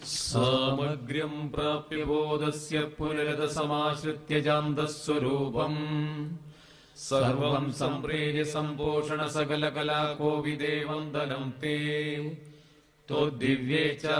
सामग्र्यम् प्राप्य बोधस्य पुनरदसमाश्रित्य जान्तस्वरूपम् सर्वम् सम्प्रेर्य सम्पोषण सकलकला कोविदेवम् धनम् ते त्वद्दिव्ये च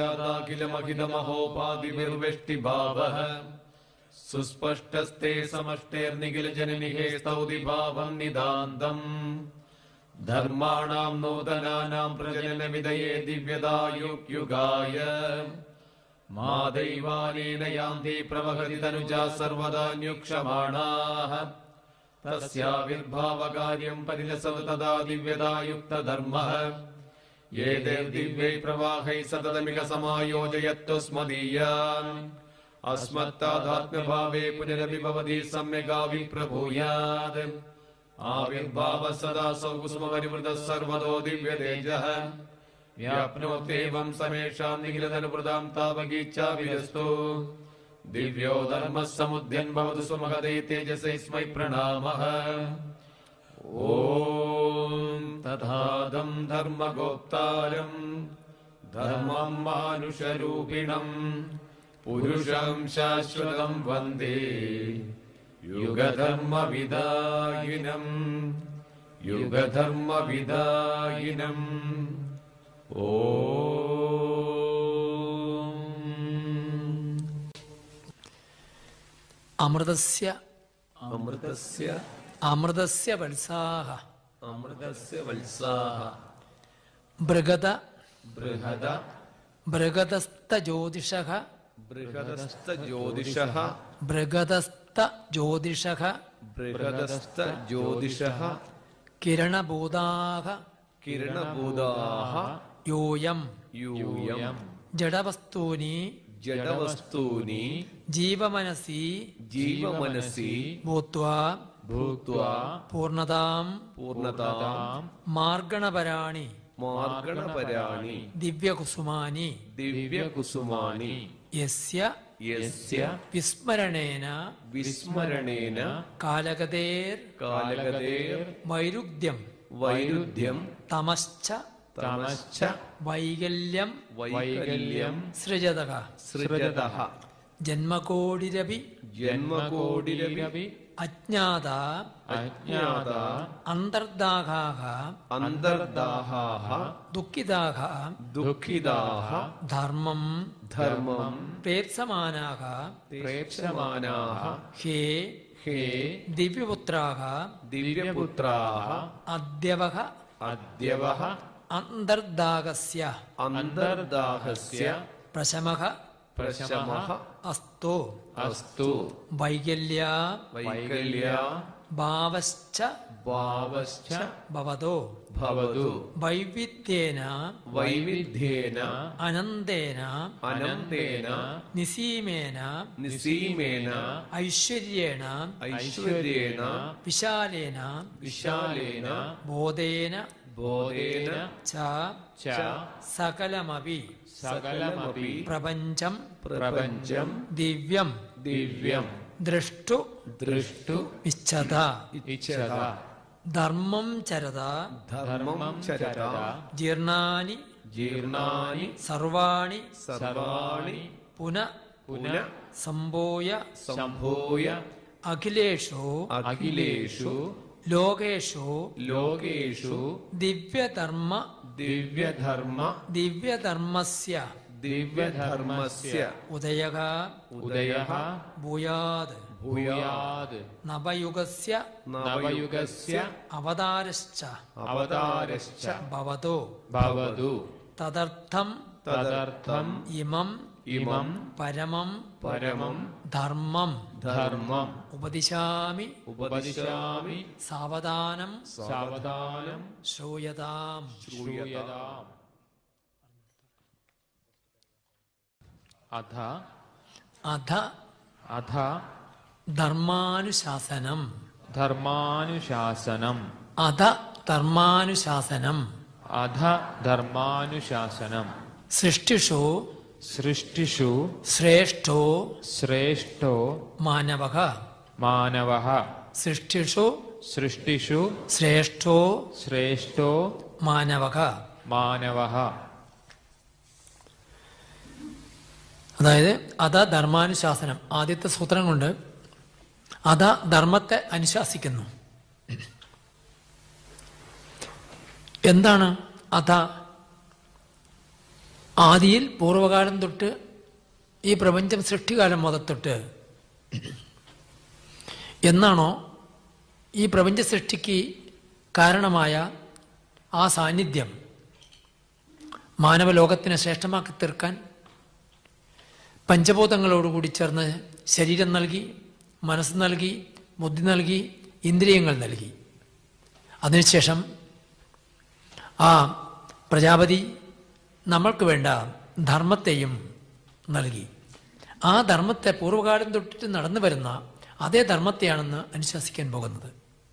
प्रजाताखिलमखिलमहोपाधिभिर्वेष्टिभावः सुस्पष्टस्ते समष्टेर्निखिलजननिहे स्तौतिभावम् निदान्तम् धर्माणाम् नूतनानाम् प्रजननविधये दिव्यदायुक्युगाय मा दैवानेन यान्ति प्रवहति तनुजा सर्वदा न्युक्षमाणाः तस्याविर्भावकार्यम् परिलसव तदा दिव्यदायुक्तधर्मः ये दिव्यै प्रवाहै सततमिह समायोजयत्तु स्मदीयान् अस्मत्तादात्म्यभावे पुनरपि भवति सम्यगाविप्रभूयात् आविर्भावः सदा सौ कुसुमपरिवृतः सर्वतो दिव्यतेजः व्याप्नोत्येवम् समेषाम् निखिलधनुपृताम् तावगीच्छा विरस्तु दिव्यो धर्मः समुद्यन् भवतु सुमहदे तेजसे स्मै प्रणामः ॐ तथादम् धर्मगोप्तारम् धर्मम् मानुषरूपिणम् पुरुषम् शाश्वतम् वन्दे युगधर्मविदायिनम् युगधर्मविदायिनम् ॐ അമൃതസ്യ अमृतस्य അമൃതസ്യ വത്സാഹ अमृतस्य वल्साः ബൃഗത बृहद ബൃഗതസ്തജ്യോതിഷ बृहदस्तज्योतिषः ബൃഗതസ്തജ്യോതിഷ बृहदस्तज्योतिषः കിരണഭൂതാഹ किरणबोधाः യോയം यूयम् ജഡവസ്തൂനി जडवस्तूनि ജീവമനസി जीवमनसि ഭൂത്വാ भूत्वा പൂർണതാം पूर्णताम् മാർഗണപരാണി मार्गणपराणि ദിവ്യകുസുമാനി दिव्यकुसुमानि യസ്യ यस्य വിസ്മരണേന विस्मरणेन കാലഗതേർ कालगतेर् വൈരുദ്ധ്യം वैरुध्यम् തമശ്ച तमश्च വൈകല്യം वैकल्यम् സൃജതക सृजतः ജന്മകോടിരപി जन्मकोटिरपि അജ്ഞാത अज्ञाता അന്തർദാഹാഹ अन्तर्दाहाः ദുഃഖിതാഹ दुःखिदाः ധർമ്മം धर्मम् പ്രേപ്സമാനാഹ प्रेक्षमाणाः ഹേ हे ദിവ്യപുത്രാഹ दिव्यपुत्राः അദ്യവഹ अद्यवः അന്തർദാഹസ്യ अन्तर्दाहस्य പ്രശമഃ प्रशमः അസ്തു अस्तु വൈകല്യ वैकल्या ഭാവശ്ച भावश्च ഭവതോ भवतु വൈവിധ്യേന वैविध्येन അനന്തേന अनन्तेन നിസീമേന निसीमेन ഐശ്വര്യേണ ऐश्वर्येण വിശാലേന विशालेन ബോധേന बोधेन ച च സകലമപി सकलमपि പ്രപഞ്ചം प्रपञ्चम् ദിവ്യം दिव्यम् ദൃഷ്ടു दृष्टु ഇച്ഛത इच्छता ധർമ്മം ചരത धर्मम् चरता ജീർണാനി जीर्णानि സർവാണി सर्वाणि പുന पुनः സംഭൂയ सम्भूय അഖിലേഷു अखिलेषु ലോകേഷു लोकेषु ദിവ്യധർമ്മ दिव्यधर्म ദിവ്യധർമ്മസ്യ दिव्यधर्मस्य ഉദയഃ उदयः ഭൂയാത് भूयात् നവയുഗസ്യ नवयुगस्य അവതാരശ്ച अवतारश्च ഭവതോ भवतु തദർത്ഥം तदर्थम् ഇമം इमम् പരമം परमम् ധർമ്മം धर्मम् ഉപദിശാമി उपदिशामि സാവധാനം सावधानम् ശ്രൂയതാം श्रूयताम् अथ അധ अथ ധർമാനുശാസനം धर्मानुशासनम् അധ ധർമാനുശാസനം अध धर्मानुशासनम् സൃഷ്ടിഷു सृष्टिषु ശ്രേഷ്ഠോ श्रेष्ठो മാനവഃ मानवः സൃഷ്ടിഷു सृष्टिषु ശ്രേഷ്ഠോ श्रेष्ठो മാനവഃ मानवः അതായത് അത ധർമാനുശാസനം ആദ്യത്തെ സൂത്രം കൊണ്ട് അത ധർമ്മത്തെ അനുശാസിക്കുന്നു എന്താണ് അത ആദിയിൽ പൂർവകാലം തൊട്ട് ഈ പ്രപഞ്ചം സൃഷ്ടികാലം മുതൽ തൊട്ട് എന്നാണോ ഈ പ്രപഞ്ച സൃഷ്ടിക്ക് കാരണമായ ആ സാന്നിധ്യം മാനവലോകത്തിനെ ശ്രേഷ്ഠമാക്കി തീർക്കാൻ പഞ്ചഭൂതങ്ങളോടുകൂടി ചേർന്ന് ശരീരം നൽകി മനസ്സ് നൽകി ബുദ്ധി നൽകി ഇന്ദ്രിയങ്ങൾ നൽകി അതിനുശേഷം ആ പ്രജാപതി നമ്മൾക്ക് വേണ്ട ധർമ്മത്തെയും നൽകി ആ ധർമ്മത്തെ പൂർവ്വകാലം തൊട്ടിട്ട് നടന്നു വരുന്ന അതേ ധർമ്മത്തെയാണെന്ന് അനുശാസിക്കാൻ പോകുന്നത്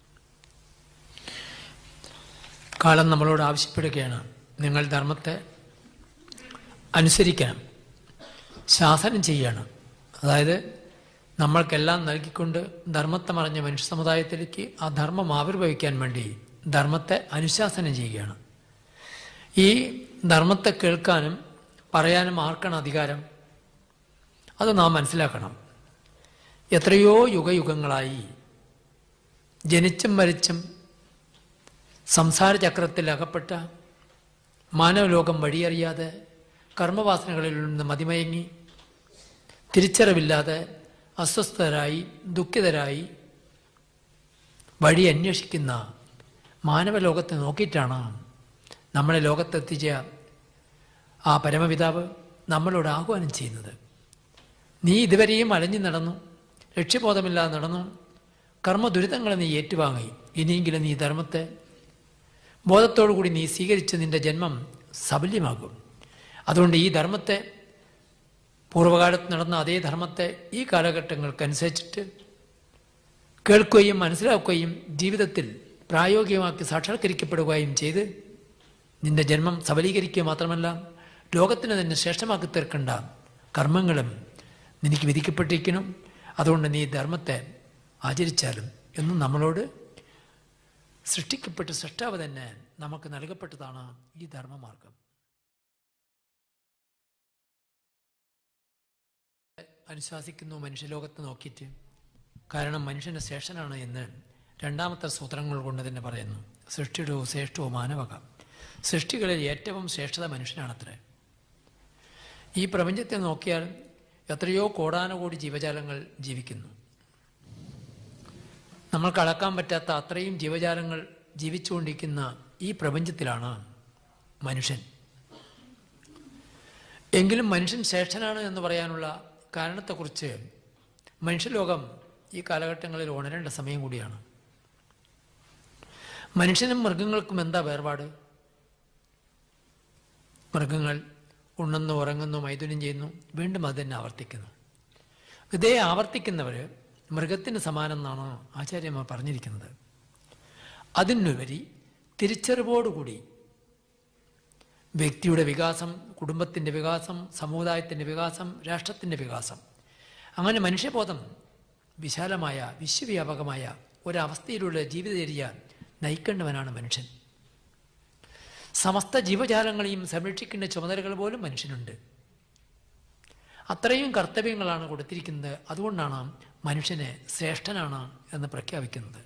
കാലം നമ്മളോട് ആവശ്യപ്പെടുകയാണ് നിങ്ങൾ ധർമ്മത്തെ അനുസരിക്കണം ശാസനം ചെയ്യണം അതായത് നമ്മൾക്കെല്ലാം നൽകിക്കൊണ്ട് ധർമ്മത്തെ മറഞ്ഞ മനുഷ്യ സമുദായത്തിലേക്ക് ആ ധർമ്മം ആവിർഭവിക്കാൻ വേണ്ടി ധർമ്മത്തെ അനുശാസനം ചെയ്യുകയാണ് ഈ ധർമ്മത്തെ കേൾക്കാനും പറയാനും ആർക്കാണ് അധികാരം അത് നാം മനസ്സിലാക്കണം എത്രയോ യുഗയുഗങ്ങളായി ജനിച്ചും മരിച്ചും സംസാര ചക്രത്തിൽ അകപ്പെട്ട മാനവലോകം വഴിയറിയാതെ കർമ്മവാസനകളിൽ നിന്ന് മതിമയങ്ങി തിരിച്ചറിവില്ലാതെ അസ്വസ്ഥരായി ദുഃഖിതരായി വഴി അന്വേഷിക്കുന്ന മാനവലോകത്തെ നോക്കിയിട്ടാണ് നമ്മളെ ലോകത്തെത്തിച്ച ആ പരമപിതാവ് നമ്മളോട് ആഹ്വാനം ചെയ്യുന്നത് നീ ഇതുവരെയും അലഞ്ഞു നടന്നു ലക്ഷ്യബോധമില്ലാതെ നടന്നു കർമ്മ ദുരിതങ്ങളെ നീ ഏറ്റുവാങ്ങി ഇനിയെങ്കിലും നീ ധർമ്മത്തെ ബോധത്തോടുകൂടി നീ സ്വീകരിച്ച് നിന്റെ ജന്മം സബല്യമാകും അതുകൊണ്ട് ഈ ധർമ്മത്തെ പൂർവ്വകാലത്ത് നടന്ന അതേ ധർമ്മത്തെ ഈ കാലഘട്ടങ്ങൾക്കനുസരിച്ചിട്ട് കേൾക്കുകയും മനസ്സിലാക്കുകയും ജീവിതത്തിൽ പ്രായോഗികമാക്കി സാക്ഷാത്കരിക്കപ്പെടുകയും ചെയ്ത് നിന്റെ ജന്മം സബലീകരിക്കുക മാത്രമല്ല ലോകത്തിന് തന്നെ ശ്രേഷ്ഠമാക്കി തീർക്കേണ്ട കർമ്മങ്ങളും നിനക്ക് വിധിക്കപ്പെട്ടിരിക്കണം അതുകൊണ്ട് നീ ധർമ്മത്തെ ആചരിച്ചാലും എന്നും നമ്മളോട് സൃഷ്ടിക്കപ്പെട്ട സൃഷ്ടാവ് തന്നെ നമുക്ക് നൽകപ്പെട്ടതാണ് ഈ ധർമ്മമാർഗം അനുശാസിക്കുന്നു മനുഷ്യലോകത്ത് നോക്കിയിട്ട് കാരണം മനുഷ്യൻ്റെ ശ്രേഷ്ഠനാണ് എന്ന് രണ്ടാമത്തെ സൂത്രങ്ങൾ കൊണ്ട് തന്നെ പറയുന്നു സൃഷ്ടിയുടെ ശ്രേഷ്ഠവും മാനവക സൃഷ്ടികളിൽ ഏറ്റവും ശ്രേഷ്ഠത മനുഷ്യനാണത്രേ ഈ പ്രപഞ്ചത്തെ നോക്കിയാൽ എത്രയോ കോടാനുകോടി ജീവജാലങ്ങൾ ജീവിക്കുന്നു നമ്മൾക്ക് അളക്കാൻ പറ്റാത്ത അത്രയും ജീവജാലങ്ങൾ ജീവിച്ചുകൊണ്ടിരിക്കുന്ന ഈ പ്രപഞ്ചത്തിലാണ് മനുഷ്യൻ എങ്കിലും മനുഷ്യൻ ശ്രേഷ്ഠനാണ് എന്ന് പറയാനുള്ള കാരണത്തെക്കുറിച്ച് മനുഷ്യലോകം ഈ കാലഘട്ടങ്ങളിൽ ഉണരേണ്ട സമയം കൂടിയാണ് മനുഷ്യനും മൃഗങ്ങൾക്കും എന്താ വേർപാട് മൃഗങ്ങൾ ഉണ്ണുന്നു ഉറങ്ങുന്നു മൈഥുനം ചെയ്യുന്നു വീണ്ടും അത് തന്നെ ആവർത്തിക്കുന്നു ഇതേ ആവർത്തിക്കുന്നവർ മൃഗത്തിന് സമാനം എന്നാണ് ആചാര്യന്മാർ പറഞ്ഞിരിക്കുന്നത് അതിനുപരി തിരിച്ചറിവോടുകൂടി വ്യക്തിയുടെ വികാസം കുടുംബത്തിൻ്റെ വികാസം സമുദായത്തിൻ്റെ വികാസം രാഷ്ട്രത്തിൻ്റെ വികാസം അങ്ങനെ മനുഷ്യബോധം വിശാലമായ വിശ്വവ്യാപകമായ ഒരവസ്ഥയിലുള്ള ജീവിതചര്യ നയിക്കേണ്ടവനാണ് മനുഷ്യൻ സമസ്ത ജീവജാലങ്ങളെയും സംരക്ഷിക്കേണ്ട ചുമതലകൾ പോലും മനുഷ്യനുണ്ട് അത്രയും കർത്തവ്യങ്ങളാണ് കൊടുത്തിരിക്കുന്നത് അതുകൊണ്ടാണ് മനുഷ്യനെ ശ്രേഷ്ഠനാണ് എന്ന് പ്രഖ്യാപിക്കുന്നത്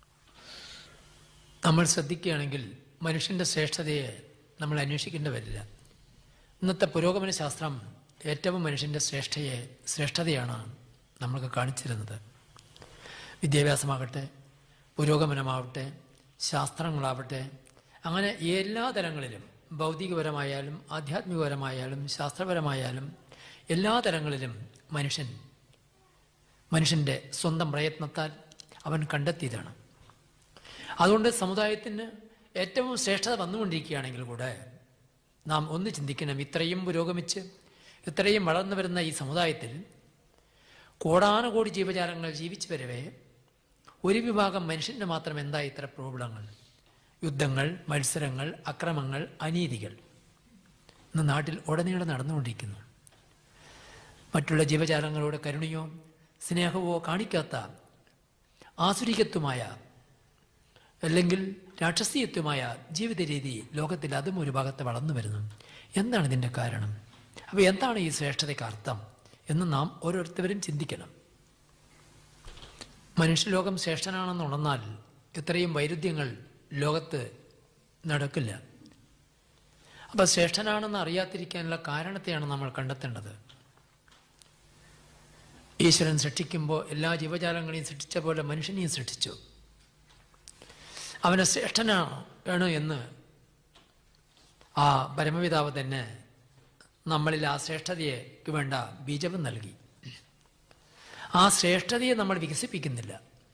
നമ്മൾ ശ്രദ്ധിക്കുകയാണെങ്കിൽ മനുഷ്യൻ്റെ ശ്രേഷ്ഠതയെ നമ്മൾ അന്വേഷിക്കേണ്ടി വരില്ല ഇന്നത്തെ പുരോഗമന ശാസ്ത്രം ഏറ്റവും മനുഷ്യൻ്റെ ശ്രേഷ്ഠയെ ശ്രേഷ്ഠതയാണ് നമ്മൾക്ക് കാണിച്ചിരുന്നത് വിദ്യാഭ്യാസമാകട്ടെ പുരോഗമനമാവട്ടെ ശാസ്ത്രങ്ങളാവട്ടെ അങ്ങനെ എല്ലാ തലങ്ങളിലും ഭൗതികപരമായാലും ആധ്യാത്മികപരമായാലും ശാസ്ത്രപരമായാലും എല്ലാ തലങ്ങളിലും മനുഷ്യൻ മനുഷ്യൻ്റെ സ്വന്തം പ്രയത്നത്താൽ അവൻ കണ്ടെത്തിയതാണ് അതുകൊണ്ട് സമുദായത്തിന് ഏറ്റവും ശ്രേഷ്ഠത വന്നുകൊണ്ടിരിക്കുകയാണെങ്കിൽ കൂടെ നാം ഒന്ന് ചിന്തിക്കണം ഇത്രയും പുരോഗമിച്ച് ഇത്രയും വളർന്നു വരുന്ന ഈ സമുദായത്തിൽ കോടാനുകോടി ജീവജാലങ്ങൾ ജീവിച്ചു വരവേ ഒരു വിഭാഗം മനുഷ്യൻ്റെ മാത്രം എന്താ ഇത്ര പ്രോബ്ലങ്ങൾ യുദ്ധങ്ങൾ മത്സരങ്ങൾ അക്രമങ്ങൾ അനീതികൾ ഇന്ന് നാട്ടിൽ ഉടനീളം നടന്നുകൊണ്ടിരിക്കുന്നു മറ്റുള്ള ജീവജാലങ്ങളോട് കരുണയോ സ്നേഹമോ കാണിക്കാത്ത ആസുരികത്വമായ അല്ലെങ്കിൽ രാക്ഷസീയത്വമായ ജീവിത രീതി ലോകത്തിൽ അതും ഒരു ഭാഗത്ത് വളർന്നു വരുന്നു എന്താണ് ഇതിൻ്റെ കാരണം അപ്പോൾ എന്താണ് ഈ ശ്രേഷ്ഠതയ്ക്ക് അർത്ഥം എന്ന് നാം ഓരോരുത്തരും ചിന്തിക്കണം മനുഷ്യലോകം ശ്രേഷ്ഠനാണെന്ന് ഉണർന്നാൽ ഇത്രയും വൈരുദ്ധ്യങ്ങൾ ലോകത്ത് നടക്കില്ല അപ്പം ശ്രേഷ്ഠനാണെന്ന് അറിയാതിരിക്കാനുള്ള കാരണത്തെയാണ് നമ്മൾ കണ്ടെത്തേണ്ടത് ഈശ്വരൻ സൃഷ്ടിക്കുമ്പോൾ എല്ലാ ജീവജാലങ്ങളെയും സൃഷ്ടിച്ച പോലെ മനുഷ്യനെയും സൃഷ്ടിച്ചു അവനെ ശ്രേഷ്ഠനാണ് ആണ് എന്ന് ആ പരമപിതാവ് തന്നെ നമ്മളിൽ ആ ശ്രേഷ്ഠതയ്ക്ക് വേണ്ട ബീജവും നൽകി ആ ശ്രേഷ്ഠതയെ നമ്മൾ വികസിപ്പിക്കുന്നില്ല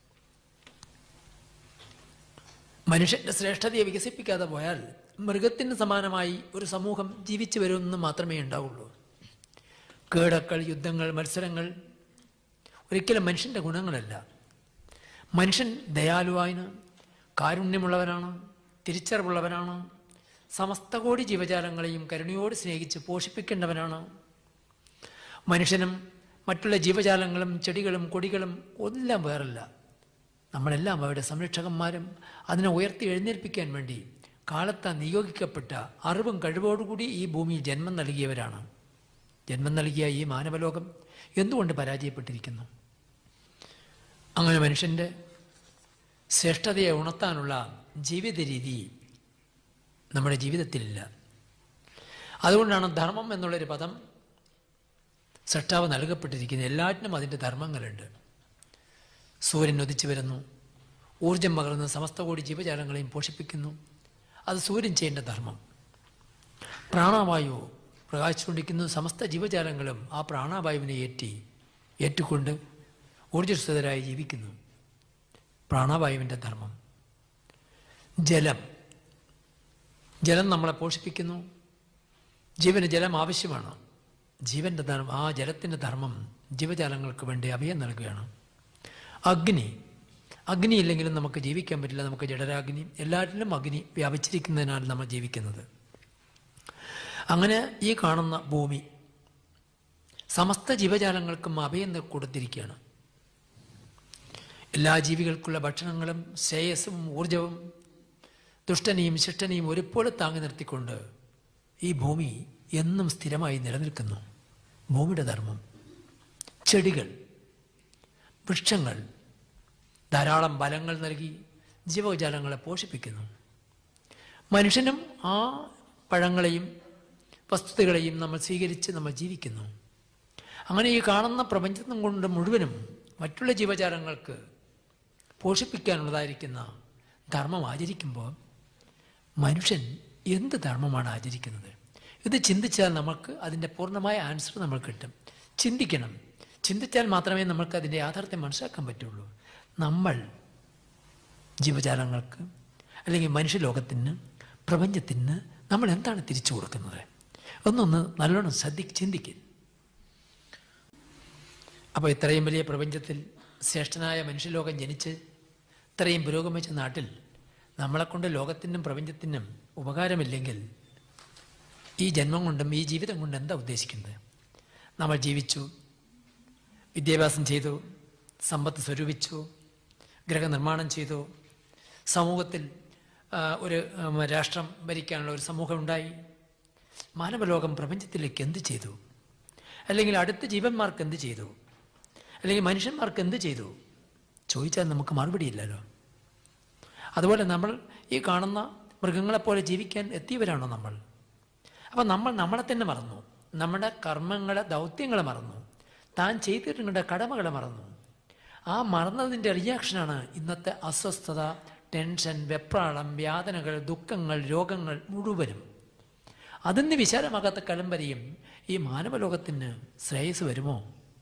മനുഷ്യന്റെ ശ്രേഷ്ഠതയെ വികസിപ്പിക്കാതെ പോയാൽ മൃഗത്തിന് സമാനമായി ഒരു സമൂഹം ജീവിച്ചു വരുമെന്ന് മാത്രമേ ഉണ്ടാവുള്ളൂ കേടക്കൾ യുദ്ധങ്ങൾ മത്സരങ്ങൾ ഒരിക്കലും മനുഷ്യന്റെ ഗുണങ്ങളല്ല മനുഷ്യൻ ദയാലുവായന് കാരുണ്യമുള്ളവനാണ് തിരിച്ചറിവുള്ളവനാണ് സമസ്ത കോടി ജീവജാലങ്ങളെയും കരുണയോട് സ്നേഹിച്ച് പോഷിപ്പിക്കേണ്ടവനാണ് മനുഷ്യനും മറ്റുള്ള ജീവജാലങ്ങളും ചെടികളും കൊടികളും എല്ലാം വേറല്ല നമ്മളെല്ലാം അവരുടെ സംരക്ഷകന്മാരും അതിനെ ഉയർത്തി എഴുന്നേൽപ്പിക്കാൻ വേണ്ടി കാലത്താൽ നിയോഗിക്കപ്പെട്ട അറിവും കഴിവോടുകൂടി ഈ ഭൂമിയിൽ ജന്മം നൽകിയവരാണ് ജന്മം നൽകിയ ഈ മാനവലോകം എന്തുകൊണ്ട് പരാജയപ്പെട്ടിരിക്കുന്നു അങ്ങനെ മനുഷ്യൻ്റെ ശ്രേഷ്ഠതയെ ഉണർത്താനുള്ള ജീവിത രീതി നമ്മുടെ ജീവിതത്തിലില്ല അതുകൊണ്ടാണ് ധർമ്മം എന്നുള്ളൊരു പദം സൃഷ്ടാവ് നൽകപ്പെട്ടിരിക്കുന്നത് എല്ലാറ്റിനും അതിൻ്റെ ധർമ്മങ്ങളുണ്ട് സൂര്യൻ ഉദിച്ചു വരുന്നു ഊർജം പകർന്ന് സമസ്ത കോടി ജീവജാലങ്ങളെയും പോഷിപ്പിക്കുന്നു അത് സൂര്യൻ ചെയ്യേണ്ട ധർമ്മം പ്രാണവായു പ്രകാശിച്ചുകൊണ്ടിരിക്കുന്നു സമസ്ത ജീവജാലങ്ങളും ആ പ്രാണവായുവിനെ ഏറ്റി ഏറ്റുകൊണ്ട് ഊർജ്ജസ്വതരായി ജീവിക്കുന്നു പ്രാണവായുവിൻ്റെ ധർമ്മം ജലം ജലം നമ്മളെ പോഷിപ്പിക്കുന്നു ജീവന് ജലം ആവശ്യമാണ് ജീവന്റെ ധർമ്മം ആ ജലത്തിൻ്റെ ധർമ്മം ജീവജാലങ്ങൾക്ക് വേണ്ടി അഭയം നൽകുകയാണ് അഗ്നി അഗ്നി ഇല്ലെങ്കിലും നമുക്ക് ജീവിക്കാൻ പറ്റില്ല നമുക്ക് ജഡരാഗ്നി എല്ലാറ്റിലും അഗ്നി വ്യാപിച്ചിരിക്കുന്നതിനാൽ നമ്മൾ ജീവിക്കുന്നത് അങ്ങനെ ഈ കാണുന്ന ഭൂമി സമസ്ത ജീവജാലങ്ങൾക്കും അഭയം കൊടുത്തിരിക്കുകയാണ് എല്ലാ ജീവികൾക്കുള്ള ഭക്ഷണങ്ങളും ശ്രേയസ്സും ഊർജവും ദുഷ്ടനെയും ശിഷ്ടനെയും ഒരുപോലെ താങ്ങി നിർത്തിക്കൊണ്ട് ഈ ഭൂമി എന്നും സ്ഥിരമായി നിലനിൽക്കുന്നു ഭൂമിയുടെ ധർമ്മം ചെടികൾ വൃക്ഷങ്ങൾ ധാരാളം ബലങ്ങൾ നൽകി ജീവജാലങ്ങളെ പോഷിപ്പിക്കുന്നു മനുഷ്യനും ആ പഴങ്ങളെയും വസ്തുതകളെയും നമ്മൾ സ്വീകരിച്ച് നമ്മൾ ജീവിക്കുന്നു അങ്ങനെ ഈ കാണുന്ന പ്രപഞ്ചം കൊണ്ട് മുഴുവനും മറ്റുള്ള ജീവജാലങ്ങൾക്ക് പോഷിപ്പിക്കാനുള്ളതായിരിക്കുന്ന ധർമ്മം ആചരിക്കുമ്പോൾ മനുഷ്യൻ എന്ത് ധർമ്മമാണ് ആചരിക്കുന്നത് ഇത് ചിന്തിച്ചാൽ നമുക്ക് അതിൻ്റെ പൂർണ്ണമായ ആൻസർ നമ്മൾ കിട്ടും ചിന്തിക്കണം ചിന്തിച്ചാൽ മാത്രമേ നമുക്ക് അതിൻ്റെ യാഥാർത്ഥ്യം മനസ്സിലാക്കാൻ പറ്റുള്ളൂ നമ്മൾ ജീവജാലങ്ങൾക്ക് അല്ലെങ്കിൽ മനുഷ്യലോകത്തിന് പ്രപഞ്ചത്തിന് നമ്മൾ എന്താണ് തിരിച്ചു കൊടുക്കുന്നത് ഒന്നൊന്ന് നല്ലോണം ശ്രദ്ധി ചിന്തിക്കും അപ്പോൾ ഇത്രയും വലിയ പ്രപഞ്ചത്തിൽ ശ്രേഷ്ഠനായ മനുഷ്യലോകം ജനിച്ച് ഇത്രയും പുരോഗമിച്ച നാട്ടിൽ നമ്മളെക്കൊണ്ട് ലോകത്തിനും പ്രപഞ്ചത്തിനും ഉപകാരമില്ലെങ്കിൽ ഈ ജന്മം കൊണ്ടും ഈ ജീവിതം കൊണ്ടും എന്താ ഉദ്ദേശിക്കുന്നത് നമ്മൾ ജീവിച്ചു വിദ്യാഭ്യാസം ചെയ്തു സമ്പത്ത് സ്വരൂപിച്ചു ഗ്രഹനിർമ്മാണം ചെയ്തു സമൂഹത്തിൽ ആ, ഒരു ഉം, രാഷ്ട്രം ഭരിക്കാനുള്ള ഒരു സമൂഹം ഉണ്ടായി മാനവലോകം പ്രപഞ്ചത്തിലേക്ക് എന്ത് ചെയ്തു അല്ലെങ്കിൽ അടുത്ത ജീവന്മാർക്ക് എന്ത് ചെയ്തു അല്ലെങ്കിൽ മനുഷ്യന്മാർക്ക് എന്ത് ചെയ്തു ചോദിച്ചാൽ നമുക്ക് മറുപടിയില്ലല്ലോ അതുപോലെ നമ്മൾ ഈ കാണുന്ന മൃഗങ്ങളെപ്പോലെ ജീവിക്കാൻ എത്തിയവരാണോ നമ്മൾ അപ്പം നമ്മൾ നമ്മളെ തന്നെ മറന്നു നമ്മുടെ കർമ്മങ്ങളെ ദൗത്യങ്ങളെ മറന്നു താൻ ചെയ്തിട്ടുള്ള കടമകളെ മറന്നു ആ മറന്നതിൻ്റെ റിയാക്ഷനാണ് ഇന്നത്തെ അസ്വസ്ഥത ടെൻഷൻ വെപ്രാളം വ്യാതനകൾ ദുഃഖങ്ങൾ രോഗങ്ങൾ മുഴുവനും അതിന് വിശാലമാകാത്ത കലമ്പരയും ഈ മാനവലോകത്തിന് ശ്രേയസ് വരുമോ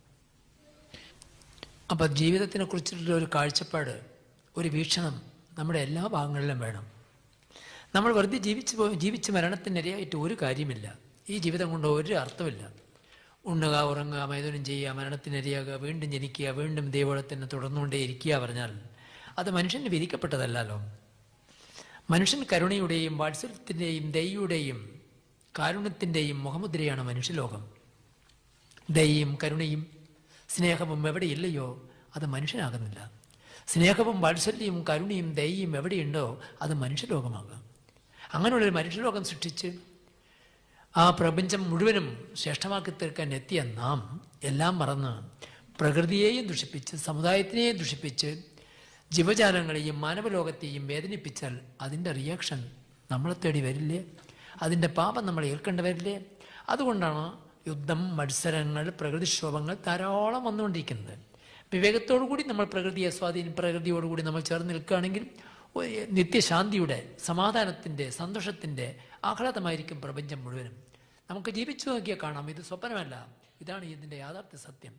അപ്പം ജീവിതത്തിനെ കുറിച്ചിട്ടുള്ള ഒരു കാഴ്ചപ്പാട് ഒരു വീക്ഷണം നമ്മുടെ എല്ലാ ഭാഗങ്ങളിലും വേണം നമ്മൾ വെറുതെ ജീവിച്ച് പോ ജീവിച്ച് മരണത്തിനിരയായിട്ട് ഒരു കാര്യമില്ല ഈ ജീവിതം കൊണ്ട് ഒരു അർത്ഥമില്ല ഉണ്ണുക ഉറങ്ങുക മൈതുനം ചെയ്യുക മരണത്തിനിരയാകുക വീണ്ടും ജനിക്കുക വീണ്ടും ദൈവത്തിന് തുടർന്നുകൊണ്ടേ ഇരിക്കുക പറഞ്ഞാൽ അത് മനുഷ്യന് വിധിക്കപ്പെട്ടതല്ലല്ലോ മനുഷ്യൻ കരുണയുടെയും വാത്സല്യത്തിൻ്റെയും ദയയുടെയും കാരുണ്യത്തിൻ്റെയും മുഖമുദ്രയാണ് മനുഷ്യലോകം ദയയും കരുണയും സ്നേഹവും എവിടെയില്ലയോ അത് മനുഷ്യനാകുന്നില്ല സ്നേഹവും വാത്സല്യവും കരുണയും ദയയും എവിടെയുണ്ടോ അത് മനുഷ്യലോകമാകാം അങ്ങനെയുള്ളൊരു മനുഷ്യലോകം സൃഷ്ടിച്ച് ആ പ്രപഞ്ചം മുഴുവനും ശ്രേഷ്ഠമാക്കി തീർക്കാൻ എത്തിയ നാം എല്ലാം മറന്ന് പ്രകൃതിയെയും ദുഷിപ്പിച്ച് സമുദായത്തിനെയും ദുഷിപ്പിച്ച് ജീവജാലങ്ങളെയും മാനവലോകത്തെയും വേദനിപ്പിച്ചാൽ അതിൻ്റെ റിയാക്ഷൻ നമ്മളെ തേടി വരില്ലേ അതിൻ്റെ പാപം നമ്മൾ ഏൽക്കേണ്ടി വരില്ലേ അതുകൊണ്ടാണ് യുദ്ധം മത്സരങ്ങൾ പ്രകൃതിക്ഷോഭങ്ങൾ ധാരാളം വന്നുകൊണ്ടിരിക്കുന്നത് വിവേകത്തോടു കൂടി നമ്മൾ പ്രകൃതിയെ സ്വാധീനം പ്രകൃതിയോടുകൂടി നമ്മൾ ചേർന്ന് നിൽക്കുകയാണെങ്കിൽ ഒരു നിത്യശാന്തിയുടെ സമാധാനത്തിൻ്റെ സന്തോഷത്തിൻ്റെ ആഹ്ലാദമായിരിക്കും പ്രപഞ്ചം മുഴുവനും നമുക്ക് ജീവിച്ചു നോക്കിയാൽ കാണാം ഇത് സ്വപ്നമല്ല ഇതാണ് ഇതിൻ്റെ യാഥാർത്ഥ്യ സത്യം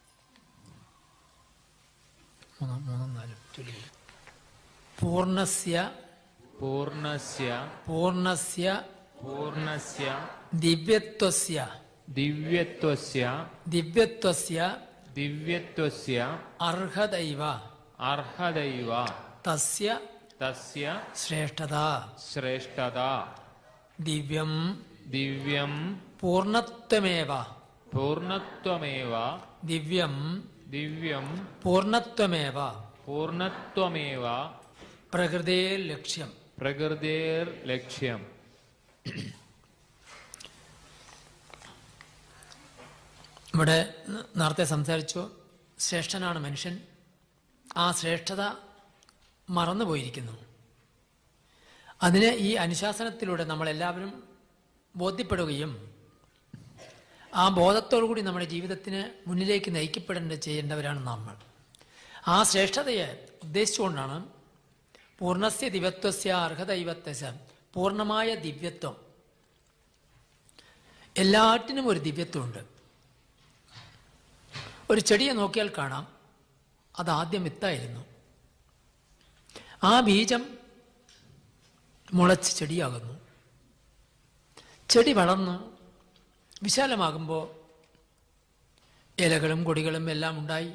മൂന്നാം മൂന്നും നാലും ചൊല്ലി പൂർണ്ണസ്യ പൂർണ്ണസ്യ പൂർണ്ണസ്യ പൂർണ്ണസ്യ ദിവ്യത്വസ്യ ദിവ്യത്വസ്യ ദിവ്യത്വസ്യ ദിവ്യത്വസ്യ അർഹതൈവ അർഹതൈവ തസ്യ തസ്യ ശ്രേഷ്ഠത ശ്രേഷ്ഠത ദിവ്യം ദിവ്യം പൂർണ്ണത്വമേവ പൂർണ്ണത്വമേവ ദിവ്യം ദിവ്യം പൂർണ്ണത്വമേവ പൂർണ്ണത്വമേവ പ്രകൃതേ ലക്ഷ്യം പ്രകൃതേർ ലക്ഷ്യം ഇവിടെ നേരത്തെ സംസാരിച്ചു ശ്രേഷ്ഠനാണ് മനുഷ്യൻ ആ ശ്രേഷ്ഠത മറന്നുപോയിരിക്കുന്നു അതിന് ഈ അനുശാസനത്തിലൂടെ നമ്മളെല്ലാവരും ബോധ്യപ്പെടുകയും ആ ബോധത്തോടുകൂടി നമ്മുടെ ജീവിതത്തിന് മുന്നിലേക്ക് നയിക്കപ്പെടേണ്ട ചെയ്യേണ്ടവരാണ് നമ്മൾ ആ ശ്രേഷ്ഠതയെ ഉദ്ദേശിച്ചുകൊണ്ടാണ് പൂർണ്ണസ്യ ദിവത്വസ്യ അർഹദൈവത്വസ്യ പൂർണ്ണമായ ദിവ്യത്വം എല്ലാറ്റിനും ഒരു ദിവ്യത്വമുണ്ട് ഒരു ചെടിയെ നോക്കിയാൽ കാണാം അത് ആദ്യം വിത്തായിരുന്നു ആ ബീജം മുളച്ച് ചെടിയാകുന്നു ചെടി വളർന്ന് വിശാലമാകുമ്പോൾ ഇലകളും കൊടികളും എല്ലാം ഉണ്ടായി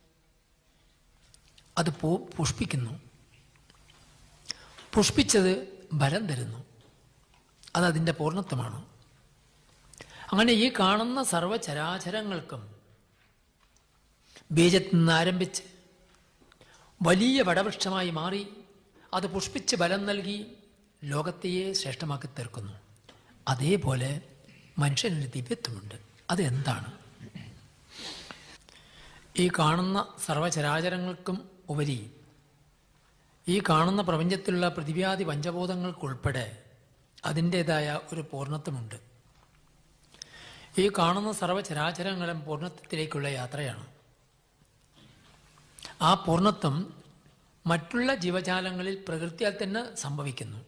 അത് പൂ പുഷ്പിക്കുന്നു പുഷ്പിച്ചത് ബലം തരുന്നു അതതിൻ്റെ പൂർണ്ണത്വമാണ് അങ്ങനെ ഈ കാണുന്ന സർവചരാചരങ്ങൾക്കും ബീജത്തിൽ നിന്ന് ആരംഭിച്ച് വലിയ വടവൃക്ഷമായി മാറി അത് പുഷ്പിച്ച് ബലം നൽകി ലോകത്തെയെ ശ്രേഷ്ഠമാക്കി തീർക്കുന്നു അതേപോലെ മനുഷ്യനൊരു ദിവ്യത്വമുണ്ട് അത് എന്താണ് ഈ കാണുന്ന സർവചരാചരങ്ങൾക്കും ഉപരി ഈ കാണുന്ന പ്രപഞ്ചത്തിലുള്ള പ്രതിവ്യാധി പഞ്ചബോധങ്ങൾക്കുൾപ്പെടെ അതിൻ്റേതായ ഒരു പൂർണ്ണത്വമുണ്ട് ഈ കാണുന്ന സർവചരാചരങ്ങളും പൂർണ്ണത്വത്തിലേക്കുള്ള യാത്രയാണ് ആ പൂർണ്ണത്വം മറ്റുള്ള ജീവജാലങ്ങളിൽ പ്രകൃതിയാൽ തന്നെ സംഭവിക്കുന്നു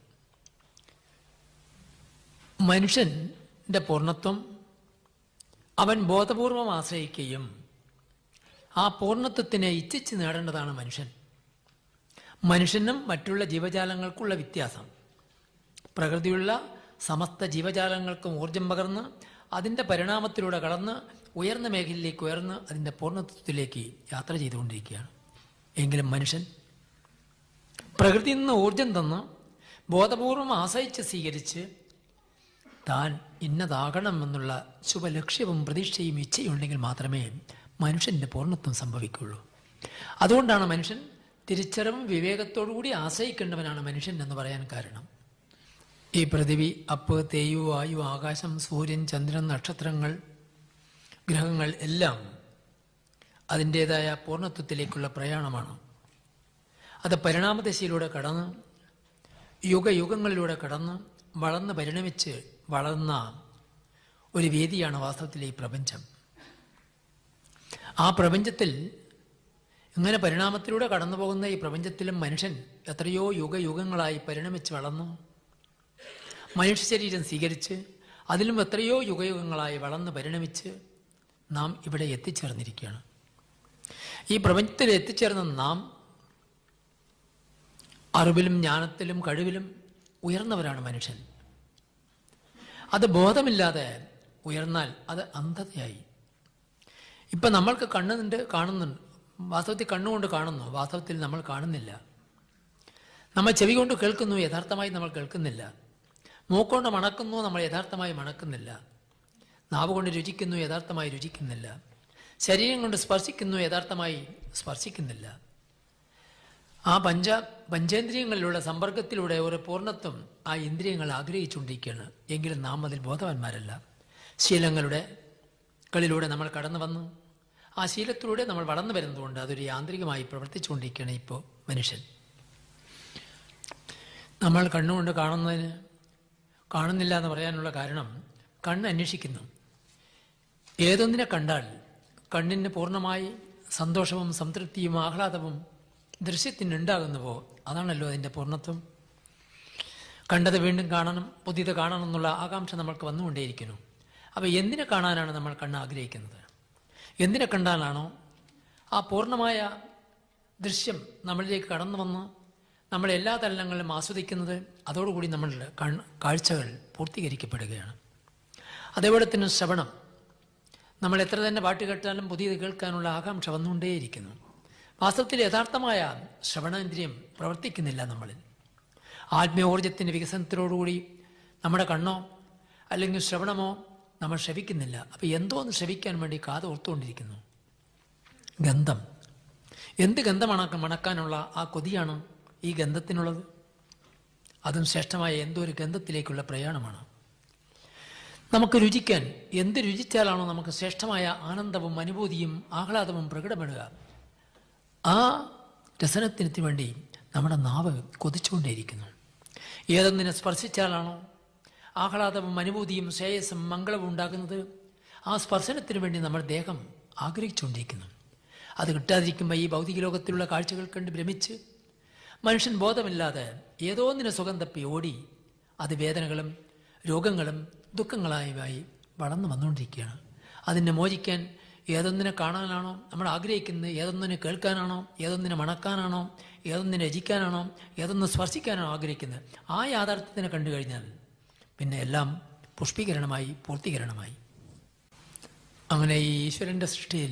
മനുഷ്യൻ്റെ പൂർണ്ണത്വം അവൻ ബോധപൂർവം ആശ്രയിക്കുകയും ആ പൂർണ്ണത്വത്തിനെ ഇച്ഛിച്ച് നേടേണ്ടതാണ് മനുഷ്യൻ മനുഷ്യനും മറ്റുള്ള ജീവജാലങ്ങൾക്കുള്ള വ്യത്യാസം പ്രകൃതിയുള്ള സമസ്ത ജീവജാലങ്ങൾക്കും ഊർജം പകർന്ന് അതിൻ്റെ പരിണാമത്തിലൂടെ കടന്ന് ഉയർന്ന മേഖലയിലേക്ക് ഉയർന്ന് അതിൻ്റെ പൂർണ്ണത്വത്തിലേക്ക് യാത്ര ചെയ്തുകൊണ്ടിരിക്കുകയാണ് എങ്കിലും മനുഷ്യൻ പ്രകൃതിയിൽ നിന്ന് ഊർജം തന്ന് ബോധപൂർവം ആശ്രയിച്ച് സ്വീകരിച്ച് താൻ ഇന്നതാകണമെന്നുള്ള ശുഭലക്ഷ്യവും പ്രതീക്ഷയും ഇച്ഛയുണ്ടെങ്കിൽ മാത്രമേ മനുഷ്യൻ്റെ പൂർണ്ണത്വം സംഭവിക്കുള്ളൂ അതുകൊണ്ടാണ് മനുഷ്യൻ തിരിച്ചറിവും വിവേകത്തോടു കൂടി ആശ്രയിക്കേണ്ടവനാണ് മനുഷ്യൻ എന്ന് പറയാൻ കാരണം ഈ പൃഥിവി അപ്പ് തേയു വായു ആകാശം സൂര്യൻ ചന്ദ്രൻ നക്ഷത്രങ്ങൾ ഗ്രഹങ്ങൾ എല്ലാം അതിൻ്റേതായ പൂർണ്ണത്വത്തിലേക്കുള്ള പ്രയാണമാണ് അത് പരിണാമദശയിലൂടെ കടന്ന് യുഗയുഗങ്ങളിലൂടെ കടന്ന് വളർന്ന് പരിണമിച്ച് വളർന്ന ഒരു വേദിയാണ് വാസ്തവത്തിൽ ഈ പ്രപഞ്ചം ആ പ്രപഞ്ചത്തിൽ ഇങ്ങനെ പരിണാമത്തിലൂടെ കടന്നു പോകുന്ന ഈ പ്രപഞ്ചത്തിലും മനുഷ്യൻ എത്രയോ യുഗയുഗങ്ങളായി പരിണമിച്ച് വളർന്നു മനുഷ്യ ശരീരം സ്വീകരിച്ച് അതിലും എത്രയോ യുഗയുഗങ്ങളായി വളർന്ന് പരിണമിച്ച് നാം ഇവിടെ എത്തിച്ചേർന്നിരിക്കുകയാണ് ഈ പ്രപഞ്ചത്തിൽ എത്തിച്ചേർന്ന നാം അറിവിലും ജ്ഞാനത്തിലും കഴിവിലും ഉയർന്നവരാണ് മനുഷ്യൻ അത് ബോധമില്ലാതെ ഉയർന്നാൽ അത് അന്ധതയായി ഇപ്പം നമ്മൾക്ക് കണ്ണുണ്ട് കാണുന്നുണ്ട് വാസ്തവത്തിൽ കണ്ണുകൊണ്ട് കാണുന്നു വാസ്തവത്തിൽ നമ്മൾ കാണുന്നില്ല നമ്മൾ ചെവി കൊണ്ട് കേൾക്കുന്നു യഥാർത്ഥമായി നമ്മൾ കേൾക്കുന്നില്ല മൂക്കൊണ്ട് മണക്കുന്നു നമ്മൾ യഥാർത്ഥമായി മണക്കുന്നില്ല നാവ് കൊണ്ട് രുചിക്കുന്നു യഥാർത്ഥമായി രുചിക്കുന്നില്ല ശരീരം കൊണ്ട് സ്പർശിക്കുന്നു യഥാർത്ഥമായി സ്പർശിക്കുന്നില്ല ആ പഞ്ച പഞ്ചേന്ദ്രിയങ്ങളിലുള്ള സമ്പർക്കത്തിലൂടെ ഒരു പൂർണ്ണത്വം ആ ഇന്ദ്രിയങ്ങൾ ആഗ്രഹിച്ചുകൊണ്ടിരിക്കുകയാണ് എങ്കിലും നാം അതിൽ ബോധവാന്മാരല്ല ശീലങ്ങളുടെ കളിലൂടെ നമ്മൾ കടന്നു വന്നു ആ ശീലത്തിലൂടെ നമ്മൾ വളർന്നു വരുന്നതുകൊണ്ട് അതൊരു യാന്ത്രികമായി പ്രവർത്തിച്ചുകൊണ്ടിരിക്കുകയാണ് ഇപ്പോൾ മനുഷ്യൻ നമ്മൾ കണ്ണുകൊണ്ട് കാണുന്നതിന് കാണുന്നില്ല എന്ന് പറയാനുള്ള കാരണം കണ്ണ് അന്വേഷിക്കുന്നു ഏതൊന്നിനെ കണ്ടാൽ കണ്ണിന് പൂർണ്ണമായി സന്തോഷവും സംതൃപ്തിയും ആഹ്ലാദവും ദൃശ്യത്തിന് ഉണ്ടാകുന്നുവോ അതാണല്ലോ അതിൻ്റെ പൂർണ്ണത്വം കണ്ടത് വീണ്ടും കാണണം പുതിയത് കാണണം എന്നുള്ള ആകാംക്ഷ നമ്മൾക്ക് വന്നുകൊണ്ടേയിരിക്കുന്നു അപ്പോൾ എന്തിനെ കാണാനാണ് നമ്മൾ കണ്ണ് ആഗ്രഹിക്കുന്നത് എന്തിനെ കണ്ടാലാണോ ആ പൂർണ്ണമായ ദൃശ്യം നമ്മളിലേക്ക് കടന്നു വന്ന് നമ്മൾ എല്ലാ തലങ്ങളിലും ആസ്വദിക്കുന്നത് അതോടുകൂടി നമ്മളുടെ കൺ കാഴ്ചകൾ പൂർത്തീകരിക്കപ്പെടുകയാണ് അതേപോലെ തന്നെ ശ്രവണം നമ്മൾ എത്ര തന്നെ പാട്ട് കേട്ടാലും പുതിയത് കേൾക്കാനുള്ള ആകാംക്ഷ വന്നുകൊണ്ടേയിരിക്കുന്നു വാസ്തവത്തിൽ യഥാർത്ഥമായ ശ്രവണേന്ദ്രിയം പ്രവർത്തിക്കുന്നില്ല നമ്മളിൽ ആത്മീയോർജത്തിൻ്റെ വികസനത്തിനോടുകൂടി നമ്മുടെ കണ്ണോ അല്ലെങ്കിൽ ശ്രവണമോ നമ്മൾ ശ്രവിക്കുന്നില്ല അപ്പോൾ എന്തോ ഒന്ന് ശ്രവിക്കാൻ വേണ്ടി കാത് ഓർത്തുകൊണ്ടിരിക്കുന്നു ഗന്ധം എന്ത് ഗന്ധം മണക്ക മണക്കാനുള്ള ആ കൊതിയാണ് ഈ ഗന്ധത്തിനുള്ളത് അതും ശ്രേഷ്ഠമായ എന്തോ ഒരു ഗന്ധത്തിലേക്കുള്ള പ്രയാണമാണ് നമുക്ക് രുചിക്കാൻ എന്ത് രുചിച്ചാലാണോ നമുക്ക് ശ്രേഷ്ഠമായ ആനന്ദവും അനുഭൂതിയും ആഹ്ലാദവും പ്രകടപ്പെടുക ആ രസനത്തിന് വേണ്ടി നമ്മുടെ നാവ് കൊതിച്ചുകൊണ്ടേയിരിക്കുന്നു ഏതൊന്നിനെ സ്പർശിച്ചാലാണോ ആഹ്ലാദവും അനുഭൂതിയും ശ്രേയസ്സും മംഗളവും ഉണ്ടാകുന്നത് ആ സ്പർശനത്തിന് വേണ്ടി നമ്മുടെ ദേഹം ആഗ്രഹിച്ചുകൊണ്ടിരിക്കുന്നു അത് കിട്ടാതിരിക്കുമ്പോൾ ഈ ഭൗതിക ലോകത്തിലുള്ള കാഴ്ചകൾ കണ്ട് ഭ്രമിച്ച് മനുഷ്യൻ ബോധമില്ലാതെ ഏതോ ഒന്നിനെ സുഖം തപ്പി ഓടി അത് വേദനകളും രോഗങ്ങളും ദുഃഖങ്ങളായി വളർന്നു വന്നുകൊണ്ടിരിക്കുകയാണ് അതിനെ മോചിക്കാൻ ഏതൊന്നിനെ കാണാനാണോ നമ്മൾ ആഗ്രഹിക്കുന്നത് ഏതൊന്നിനെ കേൾക്കാനാണോ ഏതൊന്നിനെ മണക്കാനാണോ ഏതൊന്നിനെ രചിക്കാനാണോ ഏതൊന്ന് സ്പർശിക്കാനാണോ ആഗ്രഹിക്കുന്നത് ആ യാഥാർത്ഥ്യത്തിനെ കണ്ടു കഴിഞ്ഞാൽ പിന്നെ എല്ലാം പുഷ്പീകരണമായി പൂർത്തീകരണമായി അങ്ങനെ ഈ ഈശ്വരൻ്റെ സൃഷ്ടിയിൽ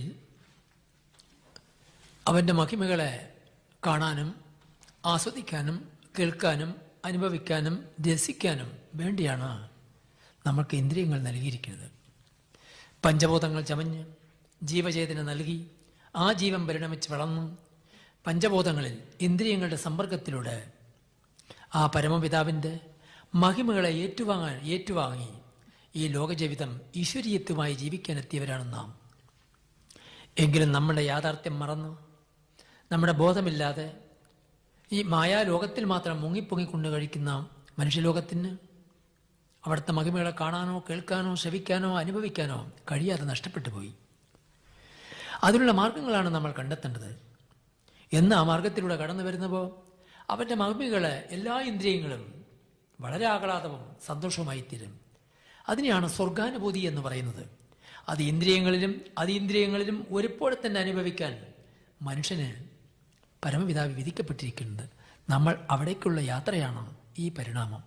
അവൻ്റെ മഹിമകളെ കാണാനും ആസ്വദിക്കാനും കേൾക്കാനും അനുഭവിക്കാനും രസിക്കാനും വേണ്ടിയാണ് നമുക്ക് ഇന്ദ്രിയങ്ങൾ നൽകിയിരിക്കുന്നത് പഞ്ചഭൂതങ്ങൾ ചമഞ്ഞ് ജീവചേതന നൽകി ആ ജീവൻ പരിണമിച്ച് വളർന്നു പഞ്ചഭൂതങ്ങളിൽ ഇന്ദ്രിയങ്ങളുടെ സമ്പർക്കത്തിലൂടെ ആ പരമപിതാവിൻ്റെ മഹിമകളെ ഏറ്റുവാങ്ങാൻ ഏറ്റുവാങ്ങി ഈ ലോകജീവിതം ഈശ്വരീയത്വമായി ജീവിക്കാനെത്തിയവരാണ് നാം എങ്കിലും നമ്മുടെ യാഥാർത്ഥ്യം മറന്ന് നമ്മുടെ ബോധമില്ലാതെ ഈ മായാലോകത്തിൽ മാത്രം മുങ്ങിപ്പൊങ്ങിക്കൊണ്ട് കഴിക്കുന്ന മനുഷ്യലോകത്തിന് അവിടുത്തെ മഹിമകളെ കാണാനോ കേൾക്കാനോ ശ്രവിക്കാനോ അനുഭവിക്കാനോ കഴിയാതെ നഷ്ടപ്പെട്ടു പോയി അതിനുള്ള മാർഗങ്ങളാണ് നമ്മൾ കണ്ടെത്തേണ്ടത് എന്ന് ആ മാർഗത്തിലൂടെ കടന്നു വരുന്നപ്പോൾ അവൻ്റെ മഹിമകളെ എല്ലാ ഇന്ദ്രിയങ്ങളും വളരെ ആഹ്ലാദവും സന്തോഷവുമായി തീരും അതിനെയാണ് സ്വർഗാനുഭൂതി എന്ന് പറയുന്നത് അത് ഇന്ദ്രിയങ്ങളിലും അതീന്ദ്രിയങ്ങളിലും ഒരുപോലെ തന്നെ അനുഭവിക്കാൻ മനുഷ്യന് പരമപിതാവ് വിധിക്കപ്പെട്ടിരിക്കുന്നത് നമ്മൾ അവിടേക്കുള്ള യാത്രയാണ് ഈ പരിണാമം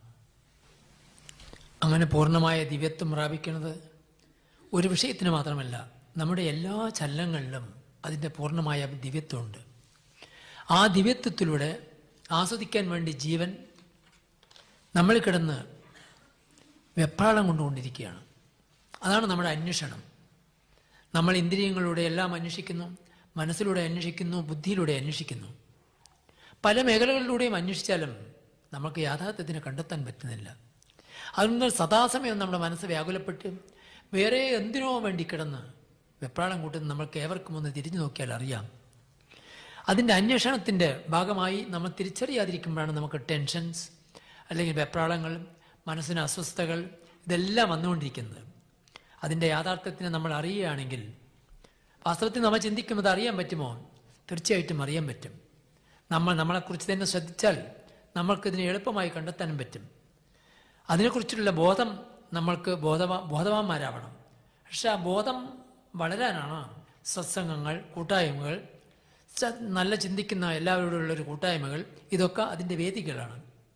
അങ്ങനെ പൂർണ്ണമായ ദിവ്യത്വം പ്രാപിക്കുന്നത് ഒരു വിഷയത്തിന് മാത്രമല്ല നമ്മുടെ എല്ലാ ചലനങ്ങളിലും അതിൻ്റെ പൂർണ്ണമായ ദിവ്യത്വമുണ്ട് ആ ദിവ്യത്വത്തിലൂടെ ആസ്വദിക്കാൻ വേണ്ടി ജീവൻ നമ്മൾ കിടന്ന് വെപ്രാളം കൊണ്ടുകൊണ്ടിരിക്കുകയാണ് അതാണ് നമ്മുടെ അന്വേഷണം നമ്മൾ ഇന്ദ്രിയങ്ങളിലൂടെ എല്ലാം അന്വേഷിക്കുന്നു മനസ്സിലൂടെ അന്വേഷിക്കുന്നു ബുദ്ധിയിലൂടെ അന്വേഷിക്കുന്നു പല മേഖലകളിലൂടെയും അന്വേഷിച്ചാലും നമുക്ക് യാഥാർത്ഥ്യത്തിന് കണ്ടെത്താൻ പറ്റുന്നില്ല അതുകൊണ്ട് സദാസമയം നമ്മുടെ മനസ്സ് വ്യാകുലപ്പെട്ട് വേറെ എന്തിനോ വേണ്ടി കിടന്ന് വെപ്രാളം കൂട്ടുന്ന നമ്മൾക്ക് ഏവർക്കും ഒന്ന് തിരിഞ്ഞു നോക്കിയാൽ അറിയാം അതിൻ്റെ അന്വേഷണത്തിൻ്റെ ഭാഗമായി നമ്മൾ തിരിച്ചറിയാതിരിക്കുമ്പോഴാണ് നമുക്ക് ടെൻഷൻസ് അല്ലെങ്കിൽ വെപ്രാളങ്ങൾ മനസ്സിന് അസ്വസ്ഥതകൾ ഇതെല്ലാം വന്നുകൊണ്ടിരിക്കുന്നത് അതിൻ്റെ യാഥാർത്ഥ്യത്തിനെ നമ്മൾ അറിയുകയാണെങ്കിൽ വാസ്തവത്തിൽ നമ്മൾ ചിന്തിക്കുമ്പോൾ അത് അറിയാൻ പറ്റുമോ തീർച്ചയായിട്ടും അറിയാൻ പറ്റും നമ്മൾ നമ്മളെക്കുറിച്ച് തന്നെ ശ്രദ്ധിച്ചാൽ നമ്മൾക്കിതിനെ എളുപ്പമായി കണ്ടെത്താനും പറ്റും അതിനെക്കുറിച്ചുള്ള ബോധം നമ്മൾക്ക് ബോധവാ ബോധവാന്മാരാവണം പക്ഷെ ആ ബോധം വളരാനാണ് സത്സംഗങ്ങൾ കൂട്ടായ്മകൾ സ- നല്ല ചിന്തിക്കുന്ന എല്ലാവരോടുള്ളൊരു കൂട്ടായ്മകൾ ഇതൊക്കെ അതിൻ്റെ വേദികളാണ്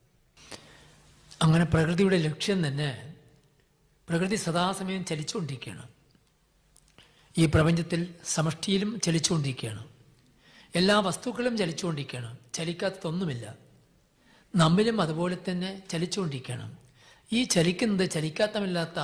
അങ്ങനെ പ്രകൃതിയുടെ ലക്ഷ്യം തന്നെ പ്രകൃതി സദാസമയം ചലിച്ചുകൊണ്ടിരിക്കുകയാണ് ഈ പ്രപഞ്ചത്തിൽ സമഷ്ടിയിലും ചലിച്ചുകൊണ്ടിരിക്കുകയാണ് എല്ലാ വസ്തുക്കളും ചലിച്ചുകൊണ്ടിരിക്കുകയാണ് ചലിക്കാത്തതൊന്നുമില്ല നമ്മിലും അതുപോലെ തന്നെ ചലിച്ചുകൊണ്ടിരിക്കുകയാണ് ഈ ചലിക്കുന്നത് ചലിക്കാത്തമില്ലാത്ത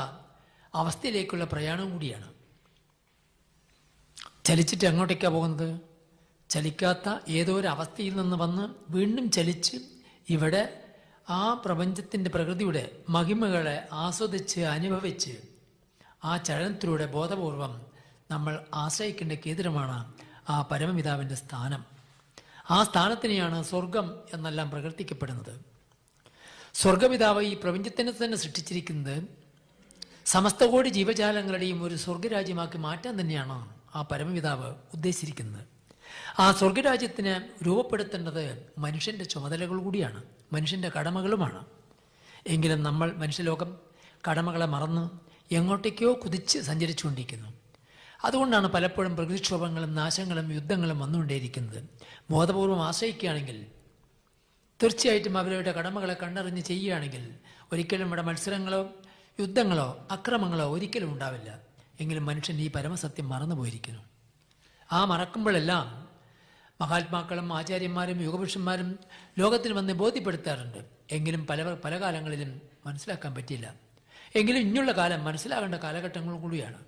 അവസ്ഥയിലേക്കുള്ള പ്രയാണം കൂടിയാണ് ചലിച്ചിട്ട് എങ്ങോട്ടേക്കാണ് പോകുന്നത് ചലിക്കാത്ത ഏതോ ഒരു അവസ്ഥയിൽ നിന്ന് വന്ന് വീണ്ടും ചലിച്ച് ഇവിടെ ആ പ്രപഞ്ചത്തിൻ്റെ പ്രകൃതിയുടെ മഹിമകളെ ആസ്വദിച്ച് അനുഭവിച്ച് ആ ചലനത്തിലൂടെ ബോധപൂർവം നമ്മൾ ആശ്രയിക്കേണ്ട കേന്ദ്രമാണ് ആ പരമപിതാവിൻ്റെ സ്ഥാനം ആ സ്ഥാനത്തിനെയാണ് സ്വർഗം എന്നെല്ലാം പ്രകീർത്തിക്കപ്പെടുന്നത് സ്വർഗപിതാവ് ഈ പ്രപഞ്ചത്തിനെ തന്നെ സൃഷ്ടിച്ചിരിക്കുന്നത് സമസ്ത കോടി ജീവജാലങ്ങളുടെയും ഒരു സ്വർഗരാജ്യമാക്കി മാറ്റാൻ തന്നെയാണ് ആ പരമപിതാവ് ഉദ്ദേശിച്ചിരിക്കുന്നത് ആ സ്വർഗരാജ്യത്തിന് രൂപപ്പെടുത്തേണ്ടത് മനുഷ്യൻ്റെ ചുമതലകൾ കൂടിയാണ് മനുഷ്യൻ്റെ കടമകളുമാണ് എങ്കിലും നമ്മൾ മനുഷ്യലോകം കടമകളെ മറന്ന് എങ്ങോട്ടേക്കോ കുതിച്ച് സഞ്ചരിച്ചുകൊണ്ടിരിക്കുന്നു അതുകൊണ്ടാണ് പലപ്പോഴും പ്രകൃതിക്ഷോഭങ്ങളും നാശങ്ങളും യുദ്ധങ്ങളും വന്നുകൊണ്ടേയിരിക്കുന്നത് ബോധപൂർവം ആശ്രയിക്കുകയാണെങ്കിൽ തീർച്ചയായിട്ടും അവരുടെ കടമകളെ കണ്ടറിഞ്ഞ് ചെയ്യുകയാണെങ്കിൽ ഒരിക്കലും ഇവിടെ മത്സരങ്ങളോ യുദ്ധങ്ങളോ അക്രമങ്ങളോ ഒരിക്കലും ഉണ്ടാവില്ല എങ്കിലും മനുഷ്യൻ ഈ പരമസത്യം മറന്നുപോയിരിക്കുന്നു ആ മറക്കുമ്പോഴെല്ലാം മഹാത്മാക്കളും ആചാര്യന്മാരും യുഗപുരുഷന്മാരും ലോകത്തിന് വന്ന് ബോധ്യപ്പെടുത്താറുണ്ട് എങ്കിലും പല പല കാലങ്ങളിലും മനസ്സിലാക്കാൻ പറ്റിയില്ല എങ്കിലും ഇനിയുള്ള കാലം മനസ്സിലാകേണ്ട കാലഘട്ടങ്ങൾ കൂടിയാണ്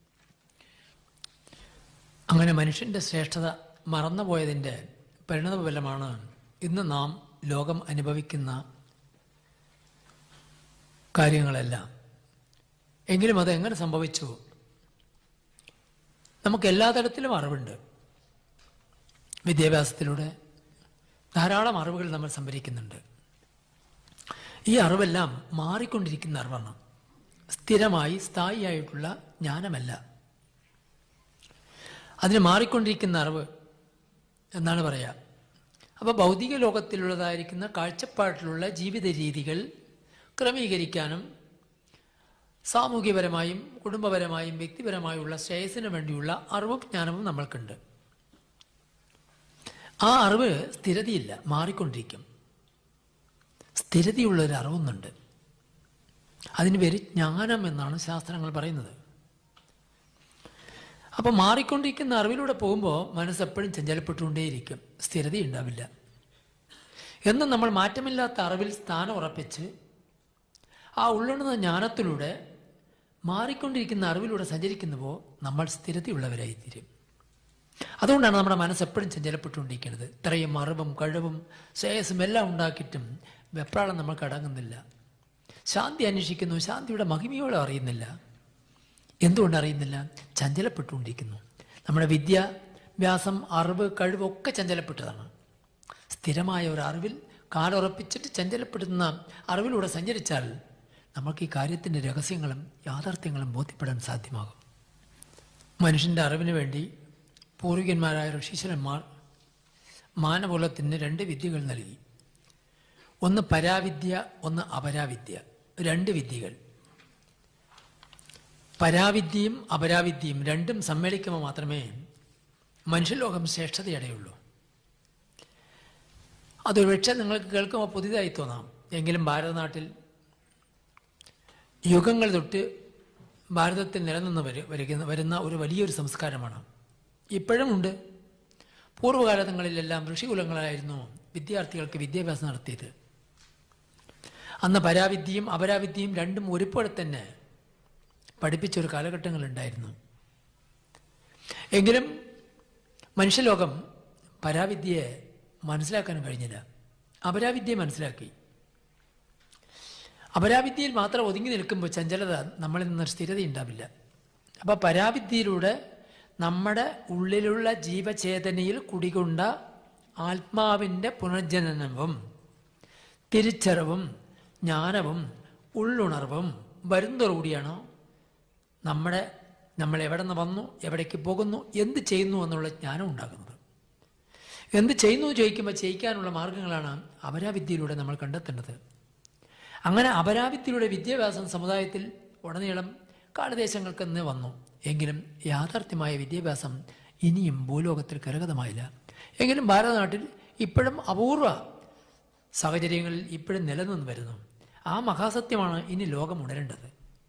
അങ്ങനെ മനുഷ്യൻ്റെ ശ്രേഷ്ഠത മറന്നുപോയതിൻ്റെ പരിണതഫലമാണ് ഇന്ന് നാം ലോകം അനുഭവിക്കുന്ന കാര്യങ്ങളെല്ലാം എങ്കിലും അത് എങ്ങനെ സംഭവിച്ചു നമുക്ക് എല്ലാ തരത്തിലും അറിവുണ്ട് വിദ്യാഭ്യാസത്തിലൂടെ ധാരാളം അറിവുകൾ നമ്മൾ സംഭരിക്കുന്നുണ്ട് ഈ അറിവെല്ലാം മാറിക്കൊണ്ടിരിക്കുന്ന അറിവാണ് സ്ഥിരമായി സ്ഥായിയായിട്ടുള്ള ജ്ഞാനമല്ല അതിന് മാറിക്കൊണ്ടിരിക്കുന്ന അറിവ് എന്നാണ് പറയുക അപ്പോൾ ഭൗതിക ലോകത്തിലുള്ളതായിരിക്കുന്ന കാഴ്ചപ്പാട്ടിലുള്ള ജീവിത രീതികൾ ക്രമീകരിക്കാനും സാമൂഹ്യപരമായും കുടുംബപരമായും വ്യക്തിപരമായുള്ള ശ്രേയസ്സിന് വേണ്ടിയുള്ള അറിവും ജ്ഞാനവും നമ്മൾക്കുണ്ട് ആ അറിവ് സ്ഥിരതയില്ല മാറിക്കൊണ്ടിരിക്കും സ്ഥിരതയുള്ള ഒരു അറിവൊന്നുണ്ട് അതിന് പേര് ജ്ഞാനം എന്നാണ് ശാസ്ത്രങ്ങൾ പറയുന്നത് അപ്പോൾ മാറിക്കൊണ്ടിരിക്കുന്ന അറിവിലൂടെ പോകുമ്പോൾ മനസ്സെപ്പോഴും ചഞ്ചലപ്പെട്ടുകൊണ്ടേയിരിക്കും സ്ഥിരത ഉണ്ടാവില്ല എന്നും നമ്മൾ മാറ്റമില്ലാത്ത അറിവിൽ സ്ഥാനം ഉറപ്പിച്ച് ആ ഉള്ളുണർന്ന ജ്ഞാനത്തിലൂടെ മാറിക്കൊണ്ടിരിക്കുന്ന അറിവിലൂടെ സഞ്ചരിക്കുന്നുവോ നമ്മൾ സ്ഥിരതയുള്ളവരായിത്തീരും അതുകൊണ്ടാണ് നമ്മുടെ മനസ്സ് എപ്പോഴും ചഞ്ചലപ്പെട്ടുകൊണ്ടിരിക്കുന്നത് ഇത്രയും അറിവും കഴിവും ശ്രേയസ്സും എല്ലാം ഉണ്ടാക്കിയിട്ടും വെപ്രാളം നമ്മൾക്ക് അടങ്ങുന്നില്ല ശാന്തി അന്വേഷിക്കുന്നു ശാന്തിയുടെ മഹിമയോളം അറിയുന്നില്ല എന്തുകൊണ്ട് അറിയുന്നില്ല ചഞ്ചലപ്പെട്ടുകൊണ്ടിരിക്കുന്നു നമ്മുടെ വിദ്യാഭ്യാസം അറിവ് കഴിവൊക്കെ ചഞ്ചലപ്പെട്ടതാണ് സ്ഥിരമായ ഒരു അറിവിൽ കാലുറപ്പിച്ചിട്ട് ചഞ്ചലപ്പെടുന്ന അറിവിലൂടെ സഞ്ചരിച്ചാൽ നമുക്ക് ഈ കാര്യത്തിൻ്റെ രഹസ്യങ്ങളും യാഥാർത്ഥ്യങ്ങളും ബോധ്യപ്പെടാൻ സാധ്യമാകും മനുഷ്യൻ്റെ അറിവിന് വേണ്ടി പൂർവികന്മാരായ ഋഷീശ്വരന്മാർ മാനകുലത്തിന് രണ്ട് വിദ്യകൾ നൽകി ഒന്ന് പരാവിദ്യ ഒന്ന് അപരാവിദ്യ രണ്ട് വിദ്യകൾ പരാവിദ്യയും അപരാവിദ്യയും രണ്ടും സമ്മേളിക്കുമ്പോൾ മാത്രമേ മനുഷ്യലോകം ശ്രേഷ്ഠതയടയുള്ളൂ അതൊരു പക്ഷേ നിങ്ങൾക്ക് കേൾക്കുമ്പോൾ പുതിയതായി തോന്നാം എങ്കിലും ഭാരതനാട്ടിൽ യുഗങ്ങൾ തൊട്ട് ഭാരതത്തിൽ നിലനിന്ന് വരു വരിക്കുന്ന വരുന്ന ഒരു വലിയൊരു സംസ്കാരമാണ് ഇപ്പോഴും ഉണ്ട് പൂർവ്വകാലങ്ങളിലെല്ലാം ഋഷികുലങ്ങളായിരുന്നു വിദ്യാർത്ഥികൾക്ക് വിദ്യാഭ്യാസം നടത്തിയത് അന്ന് പരാവിദ്യയും അപരാവിദ്യയും രണ്ടും ഒരുപോലെ തന്നെ പഠിപ്പിച്ചൊരു കാലഘട്ടങ്ങളുണ്ടായിരുന്നു എങ്കിലും മനുഷ്യലോകം പരാവിദ്യയെ മനസ്സിലാക്കാൻ കഴിഞ്ഞില്ല അപരാവിദ്യയെ മനസ്സിലാക്കി അപരാവിദ്യയിൽ മാത്രം ഒതുങ്ങി നിൽക്കുമ്പോൾ ചഞ്ചലത നമ്മളിൽ നിന്ന് സ്ഥിരത ഉണ്ടാവില്ല അപ്പോൾ പരാവിദ്യയിലൂടെ നമ്മുടെ ഉള്ളിലുള്ള ജീവചേതനയിൽ കുടികൊണ്ട ആത്മാവിൻ്റെ പുനർജനനവും തിരിച്ചറിവും ജ്ഞാനവും ഉള്ളുണർവും വരുന്നതോടുകൂടിയാണ് നമ്മുടെ നമ്മൾ എവിടെ നിന്ന് വന്നു എവിടേക്ക് പോകുന്നു എന്ത് ചെയ്യുന്നു എന്നുള്ള ജ്ഞാനം ഉണ്ടാകുന്നത് എന്ത് ചെയ്യുന്നു എന്ന് ചോദിക്കുമ്പോൾ ചെയ്യിക്കാനുള്ള മാർഗങ്ങളാണ് അപരാവിദ്യയിലൂടെ നമ്മൾ കണ്ടെത്തേണ്ടത് അങ്ങനെ അപരാവിദ്യയുടെ വിദ്യാഭ്യാസം സമുദായത്തിൽ ഉടനീളം കാലദേശങ്ങൾക്ക് തന്നെ വന്നു എങ്കിലും യാഥാർത്ഥ്യമായ വിദ്യാഭ്യാസം ഇനിയും ഭൂലോകത്തിൽ കരഗതമായില്ല എങ്കിലും ഭാരതനാട്ടിൽ ഇപ്പോഴും അപൂർവ സാഹചര്യങ്ങളിൽ ഇപ്പോഴും നിലനിന്ന് വരുന്നു ആ മഹാസത്യമാണ് ഇനി ലോകം ഉണരേണ്ടത്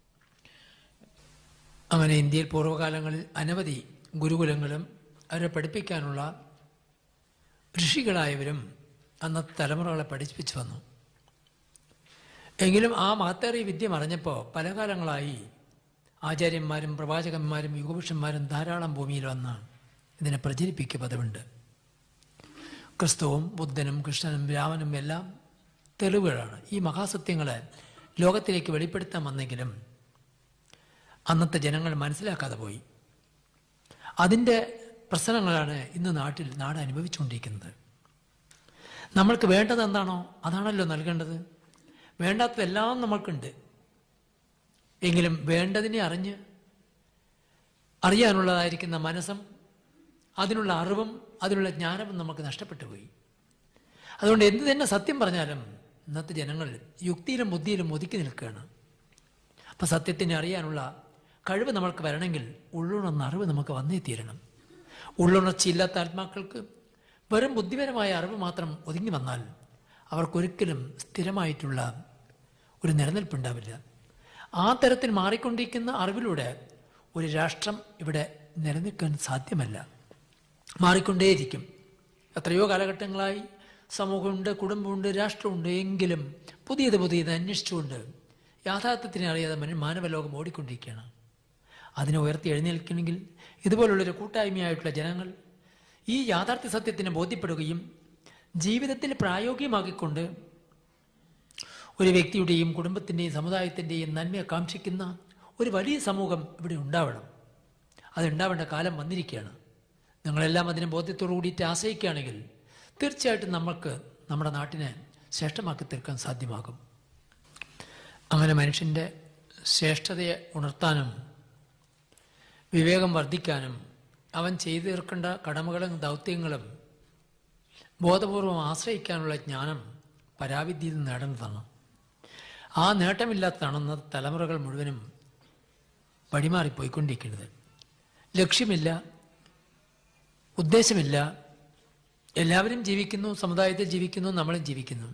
അങ്ങനെ ഇന്ത്യയിൽ പൂർവ്വകാലങ്ങളിൽ അനവധി ഗുരുകുലങ്ങളും അവരെ പഠിപ്പിക്കാനുള്ള ഋഷികളായവരും അന്നത്തെ തലമുറകളെ പഠിപ്പിച്ചു വന്നു എങ്കിലും ആ മഹത്തേറിയ വിദ്യ മറിഞ്ഞപ്പോൾ പല കാലങ്ങളായി ആചാര്യന്മാരും പ്രവാചകന്മാരും യുഗപുരുഷന്മാരും ധാരാളം ഭൂമിയിൽ വന്ന് ഇതിനെ പ്രചരിപ്പിക്കുക പതിവുണ്ട് ക്രിസ്തുവും ബുദ്ധനും കൃഷ്ണനും രാമനും എല്ലാം തെളിവുകളാണ് ഈ മഹാസത്യങ്ങളെ ലോകത്തിലേക്ക് വെളിപ്പെടുത്താൻ വന്നെങ്കിലും അന്നത്തെ ജനങ്ങൾ മനസ്സിലാക്കാതെ പോയി അതിൻ്റെ പ്രശ്നങ്ങളാണ് ഇന്ന് നാട്ടിൽ നാട് അനുഭവിച്ചുകൊണ്ടിരിക്കുന്നത് നമ്മൾക്ക് വേണ്ടത് എന്താണോ അതാണല്ലോ നൽകേണ്ടത് വേണ്ടാത്തതെല്ലാം നമ്മൾക്കുണ്ട് എങ്കിലും വേണ്ടതിനെ അറിഞ്ഞ് അറിയാനുള്ളതായിരിക്കുന്ന മനസ്സും അതിനുള്ള അറിവും അതിനുള്ള ജ്ഞാനവും നമുക്ക് നഷ്ടപ്പെട്ടു പോയി അതുകൊണ്ട് എന്ത് തന്നെ സത്യം പറഞ്ഞാലും ഇന്നത്തെ ജനങ്ങൾ യുക്തിയിലും ബുദ്ധിയിലും ഒതുക്കി നിൽക്കുകയാണ് അപ്പം സത്യത്തിനെ അറിയാനുള്ള കഴിവ് നമ്മൾക്ക് വരണമെങ്കിൽ ഉള്ളുണർന്ന അറിവ് നമുക്ക് വന്നേ തീരണം ഉള്ളുണർച്ചയില്ലാത്ത ആത്മാക്കൾക്ക് വെറും ബുദ്ധിപരമായ അറിവ് മാത്രം ഒതുങ്ങി വന്നാൽ അവർക്കൊരിക്കലും സ്ഥിരമായിട്ടുള്ള ഒരു നിലനിൽപ്പുണ്ടാവില്ല ആ തരത്തിൽ മാറിക്കൊണ്ടിരിക്കുന്ന അറിവിലൂടെ ഒരു രാഷ്ട്രം ഇവിടെ നിലനിൽക്കാൻ സാധ്യമല്ല മാറിക്കൊണ്ടേയിരിക്കും എത്രയോ കാലഘട്ടങ്ങളായി സമൂഹമുണ്ട് കുടുംബമുണ്ട് രാഷ്ട്രമുണ്ട് എങ്കിലും പുതിയത് പുതിയത് അന്വേഷിച്ചുകൊണ്ട് യാഥാർത്ഥ്യത്തിനെ അറിയാതെ മന- മാനവലോകം ഓടിക്കൊണ്ടിരിക്കുകയാണ് അതിനെ ഉയർത്തി എഴുന്നേൽക്കണമെങ്കിൽ ഇതുപോലുള്ളൊരു കൂട്ടായ്മയായിട്ടുള്ള ജനങ്ങൾ ഈ യാഥാർത്ഥ്യ സത്യത്തിനെ ബോധ്യപ്പെടുകയും ജീവിതത്തിൽ പ്രായോഗികമാക്കിക്കൊണ്ട് ഒരു വ്യക്തിയുടെയും കുടുംബത്തിൻ്റെയും സമുദായത്തിൻ്റെയും നന്മയെ കാക്ഷിക്കുന്ന ഒരു വലിയ സമൂഹം ഇവിടെ ഉണ്ടാവണം അതുണ്ടാവേണ്ട കാലം വന്നിരിക്കുകയാണ് നിങ്ങളെല്ലാം അതിനെ ബോധ്യത്തോടു കൂടിയിട്ട് ആശ്രയിക്കുകയാണെങ്കിൽ തീർച്ചയായിട്ടും നമ്മൾക്ക് നമ്മുടെ നാട്ടിനെ ശ്രേഷ്ഠമാക്കി തീർക്കാൻ സാധ്യമാകും അങ്ങനെ മനുഷ്യൻ്റെ ശ്രേഷ്ഠതയെ ഉണർത്താനും വിവേകം വർദ്ധിക്കാനും അവൻ ചെയ്തു തീർക്കേണ്ട കടമകളും ദൗത്യങ്ങളും ബോധപൂർവം ആശ്രയിക്കാനുള്ള ജ്ഞാനം പരാവിദ്യയിൽ നിന്ന് നേടേണ്ടതാണ് ആ നേട്ടമില്ലാത്തതാണ് ഇന്ന് തലമുറകൾ മുഴുവനും വഴിമാറിപ്പോയിക്കൊണ്ടിരിക്കുന്നത് ലക്ഷ്യമില്ല ഉദ്ദേശമില്ല എല്ലാവരും ജീവിക്കുന്നു സമുദായത്തിൽ ജീവിക്കുന്നു നമ്മളും ജീവിക്കുന്നു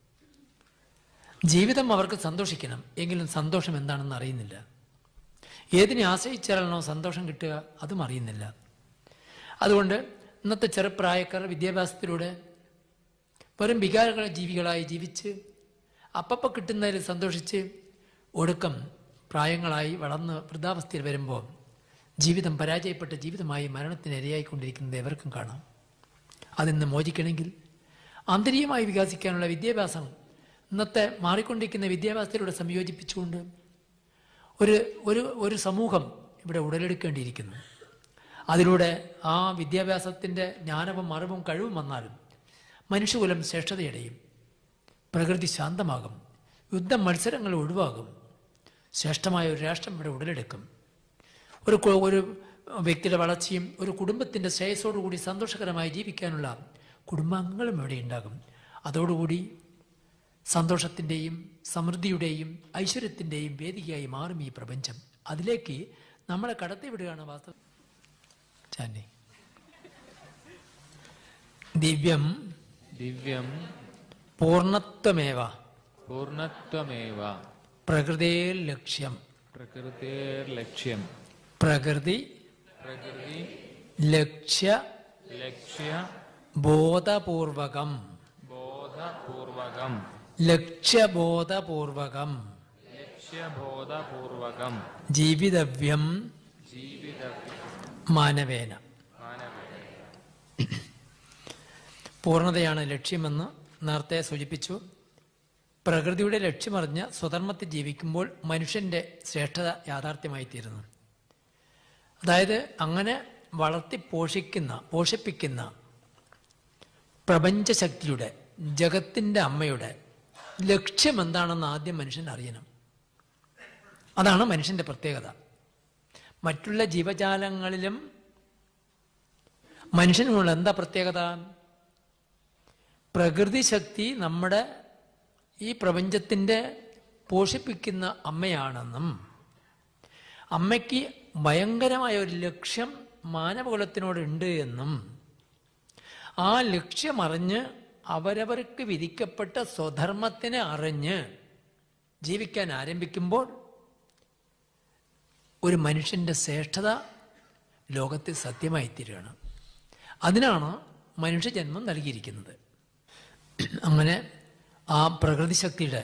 ജീവിതം അവർക്ക് സന്തോഷിക്കണം എങ്കിലും സന്തോഷം എന്താണെന്ന് അറിയുന്നില്ല ഏതിനെ ആശ്രയിച്ചാലാണോ സന്തോഷം കിട്ടുക അതും അറിയുന്നില്ല അതുകൊണ്ട് ഇന്നത്തെ ചെറുപ്രായക്കാർ വിദ്യാഭ്യാസത്തിലൂടെ വെറും വികാരങ്ങളെ ജീവികളായി ജീവിച്ച് അപ്പപ്പ കിട്ടുന്നതിൽ സന്തോഷിച്ച് ഒടുക്കം പ്രായങ്ങളായി വളർന്ന് വൃദ്ധാവസ്ഥയിൽ വരുമ്പോൾ ജീവിതം പരാജയപ്പെട്ട ജീവിതമായി മരണത്തിന് ഇരയായിക്കൊണ്ടിരിക്കുന്നത് എവർക്കും കാണാം അതിന്ന് മോചിക്കണമെങ്കിൽ ആന്തരികമായി വികസിക്കാനുള്ള വിദ്യാഭ്യാസം ഇന്നത്തെ മാറിക്കൊണ്ടിരിക്കുന്ന വിദ്യാഭ്യാസത്തിലൂടെ സംയോജിപ്പിച്ചുകൊണ്ട് ഒരു ഒരു ഒരു സമൂഹം ഇവിടെ ഉടലെടുക്കേണ്ടിയിരിക്കുന്നു അതിലൂടെ ആ വിദ്യാഭ്യാസത്തിൻ്റെ ജ്ഞാനവും അറിവും കഴിവും വന്നാലും മനുഷ്യകുലം ശ്രേഷ്ഠതയടയും പ്രകൃതി ശാന്തമാകും യുദ്ധ മത്സരങ്ങൾ ഒഴിവാകും ശ്രേഷ്ഠമായ ഒരു രാഷ്ട്രം ഇവിടെ ഉടലെടുക്കും ഒരു കു- ഒരു വ്യക്തിയുടെ വളർച്ചയും ഒരു കുടുംബത്തിൻ്റെ ശ്രേയസ്സോടുകൂടി സന്തോഷകരമായി ജീവിക്കാനുള്ള കുടുംബാംഗങ്ങളും ഇവിടെ ഉണ്ടാകും അതോടുകൂടി സന്തോഷത്തിൻ്റെയും സമൃദ്ധിയുടെയും ഐശ്വര്യത്തിൻ്റെയും വേദികയായി മാറും ഈ പ്രപഞ്ചം അതിലേക്ക് നമ്മളെ കടത്തിവിടുകയാണ് വാസ്തവ ചാണ്ടി ദിവ്യം ദിവ്യം പൂർണ്ണത്വമേവ പൂർണ്ണത്വമേവ പ്രകൃതേർ ലക്ഷ്യം പ്രകൃതേർലക്ഷ്യം പ്രകൃതി പ്രകൃതി ലക്ഷ്യ ലക്ഷ്യ ബോധപൂർവകം ബോധപൂർവകം ലക്ഷ്യബോധപൂർവകം ലക്ഷ്യബോധപൂർവകം ജീവിതവ്യം ജീവിത മാനവേന പൂർണ്ണതയാണ് ലക്ഷ്യമെന്ന് നേരത്തെ സൂചിപ്പിച്ചു പ്രകൃതിയുടെ ലക്ഷ്യമറിഞ്ഞ് സ്വധർമ്മത്തിൽ ജീവിക്കുമ്പോൾ മനുഷ്യൻ്റെ ശ്രേഷ്ഠത യാഥാർത്ഥ്യമായി തീരുന്നു അതായത് അങ്ങനെ വളർത്തി പോഷിക്കുന്ന പോഷിപ്പിക്കുന്ന പ്രപഞ്ചശക്തിയുടെ ജഗത്തിൻ്റെ അമ്മയുടെ ലക്ഷ്യം എന്താണെന്ന് ആദ്യം മനുഷ്യൻ അറിയണം അതാണ് മനുഷ്യൻ്റെ പ്രത്യേകത മറ്റുള്ള ജീവജാലങ്ങളിലും മനുഷ്യനുള്ള എന്താ പ്രത്യേകത പ്രകൃതി ശക്തി നമ്മുടെ ഈ പ്രപഞ്ചത്തിൻ്റെ പോഷിപ്പിക്കുന്ന അമ്മയാണെന്നും അമ്മയ്ക്ക് ഭയങ്കരമായ ഒരു ലക്ഷ്യം മാനവകുലത്തിനോടുണ്ട് എന്നും ആ ലക്ഷ്യമറിഞ്ഞ് അവരവർക്ക് വിധിക്കപ്പെട്ട സ്വധർമ്മത്തിനെ അറിഞ്ഞ് ജീവിക്കാൻ ആരംഭിക്കുമ്പോൾ ഒരു മനുഷ്യൻ്റെ ശ്രേഷ്ഠത ലോകത്തിൽ സത്യമായി തീരുകയാണ് അതിനാണ് മനുഷ്യജന്മം നൽകിയിരിക്കുന്നത് അങ്ങനെ ആ പ്രകൃതി ശക്തിയുടെ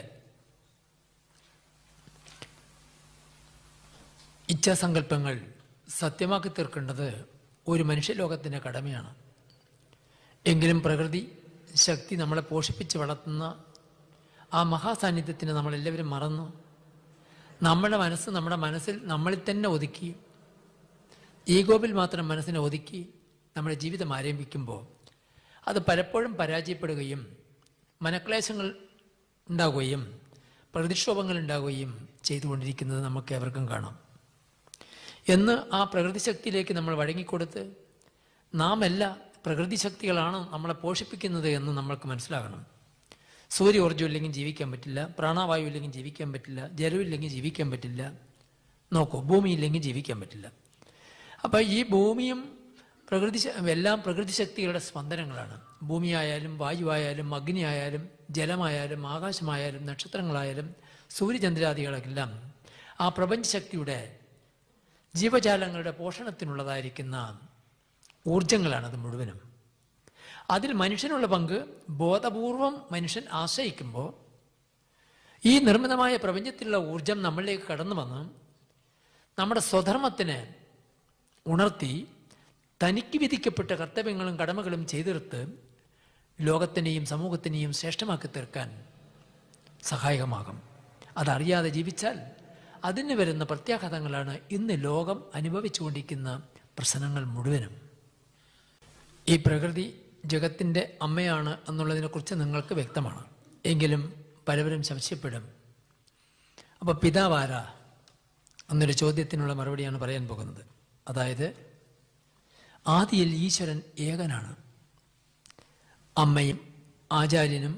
ഇച്ഛാസങ്കല്പങ്ങൾ സത്യമാക്കി തീർക്കേണ്ടത് ഒരു മനുഷ്യലോകത്തിൻ്റെ കടമയാണ് എങ്കിലും പ്രകൃതി ശക്തി നമ്മളെ പോഷിപ്പിച്ച് വളർത്തുന്ന ആ മഹാസാന്നിധ്യത്തിന് നമ്മളെല്ലാവരും മറന്നു നമ്മുടെ മനസ്സ് നമ്മുടെ മനസ്സിൽ നമ്മളിൽ തന്നെ ഒതുക്കി ഈഗോവിൽ മാത്രം മനസ്സിനെ ഒതുക്കി നമ്മുടെ ജീവിതം ആരംഭിക്കുമ്പോൾ അത് പലപ്പോഴും പരാജയപ്പെടുകയും മനക്ലേശങ്ങൾ ഉണ്ടാവുകയും പ്രതിക്ഷോഭങ്ങൾ ഉണ്ടാവുകയും ചെയ്തുകൊണ്ടിരിക്കുന്നത് നമുക്ക് എവർക്കും കാണാം എന്ന് ആ പ്രകൃതി ശക്തിയിലേക്ക് നമ്മൾ വഴങ്ങിക്കൊടുത്ത് നാം എല്ലാ പ്രകൃതി ശക്തികളാണ് നമ്മളെ പോഷിപ്പിക്കുന്നത് എന്ന് നമ്മൾക്ക് മനസ്സിലാകണം സൂര്യോർജ്ജം ഇല്ലെങ്കിൽ ജീവിക്കാൻ പറ്റില്ല പ്രാണവായു ഇല്ലെങ്കിൽ ജീവിക്കാൻ പറ്റില്ല ജലമില്ലെങ്കിൽ ജീവിക്കാൻ പറ്റില്ല നോക്കൂ ഭൂമി ഇല്ലെങ്കിൽ ജീവിക്കാൻ പറ്റില്ല അപ്പോൾ ഈ ഭൂമിയും പ്രകൃതി ശ- എല്ലാം പ്രകൃതി ശക്തികളുടെ സ്പന്ദനങ്ങളാണ് ഭൂമിയായാലും വായുവായാലും അഗ്നിയായാലും ജലമായാലും ആകാശമായാലും നക്ഷത്രങ്ങളായാലും സൂര്യചന്ദ്രാദികളെല്ലാം ആ പ്രപഞ്ചശക്തിയുടെ ജീവജാലങ്ങളുടെ പോഷണത്തിനുള്ളതായിരിക്കുന്ന ഊർജങ്ങളാണത് മുഴുവനും അതിൽ മനുഷ്യനുള്ള പങ്ക് ബോധപൂർവം മനുഷ്യൻ ആശ്രയിക്കുമ്പോൾ ഈ നിർമ്മിതമായ പ്രപഞ്ചത്തിലുള്ള ഊർജം നമ്മളിലേക്ക് കടന്നു വന്ന് നമ്മുടെ സ്വധർമ്മത്തിന് ഉണർത്തി തനിക്ക് വിധിക്കപ്പെട്ട കർത്തവ്യങ്ങളും കടമകളും ചെയ്തെടുത്ത് ലോകത്തിനെയും സമൂഹത്തിനെയും ശ്രേഷ്ഠമാക്കി തീർക്കാൻ സഹായകമാകും അതറിയാതെ ജീവിച്ചാൽ അതിന് വരുന്ന പ്രത്യാഘാതങ്ങളാണ് ഇന്ന് ലോകം അനുഭവിച്ചുകൊണ്ടിരിക്കുന്ന പ്രശ്നങ്ങൾ മുഴുവനും ഈ പ്രകൃതി ജഗത്തിൻ്റെ അമ്മയാണ് എന്നുള്ളതിനെക്കുറിച്ച് നിങ്ങൾക്ക് വ്യക്തമാണ് എങ്കിലും പലവരും സംശയപ്പെടും അപ്പോൾ പിതാവാരാ എന്നൊരു ചോദ്യത്തിനുള്ള മറുപടിയാണ് പറയാൻ പോകുന്നത് അതായത് ആദിയിൽ ഈശ്വരൻ ഏകനാണ് അമ്മയും ആചാര്യനും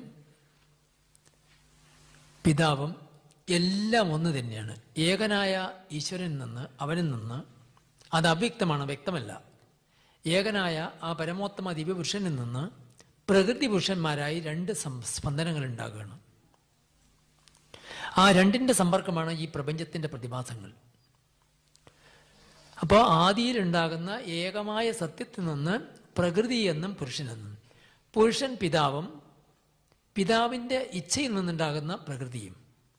പിതാവും എല്ലാം ഒന്ന് തന്നെയാണ് ഏകനായ ഈശ്വരനിൽ നിന്ന് അവനിൽ നിന്ന് അത് അവ്യക്തമാണ് വ്യക്തമല്ല ഏകനായ ആ പരമോത്തമ ദിവ്യപുരുഷനിൽ നിന്ന് പ്രകൃതി പുരുഷന്മാരായി രണ്ട് സം- സ്പന്ദനങ്ങൾ ഉണ്ടാകുകയാണ് ആ രണ്ടിൻ്റെ സമ്പർക്കമാണ് ഈ പ്രപഞ്ചത്തിൻ്റെ പ്രതിഭാസങ്ങൾ അപ്പോൾ ആദിയിൽ ഉണ്ടാകുന്ന ഏകമായ സത്യത്തിൽ നിന്ന് പ്രകൃതി എന്നും പുരുഷനെന്നും പുരുഷൻ പിതാവും പിതാവിൻ്റെ ഇച്ഛയിൽ നിന്നുണ്ടാകുന്ന പ്രകൃതിയും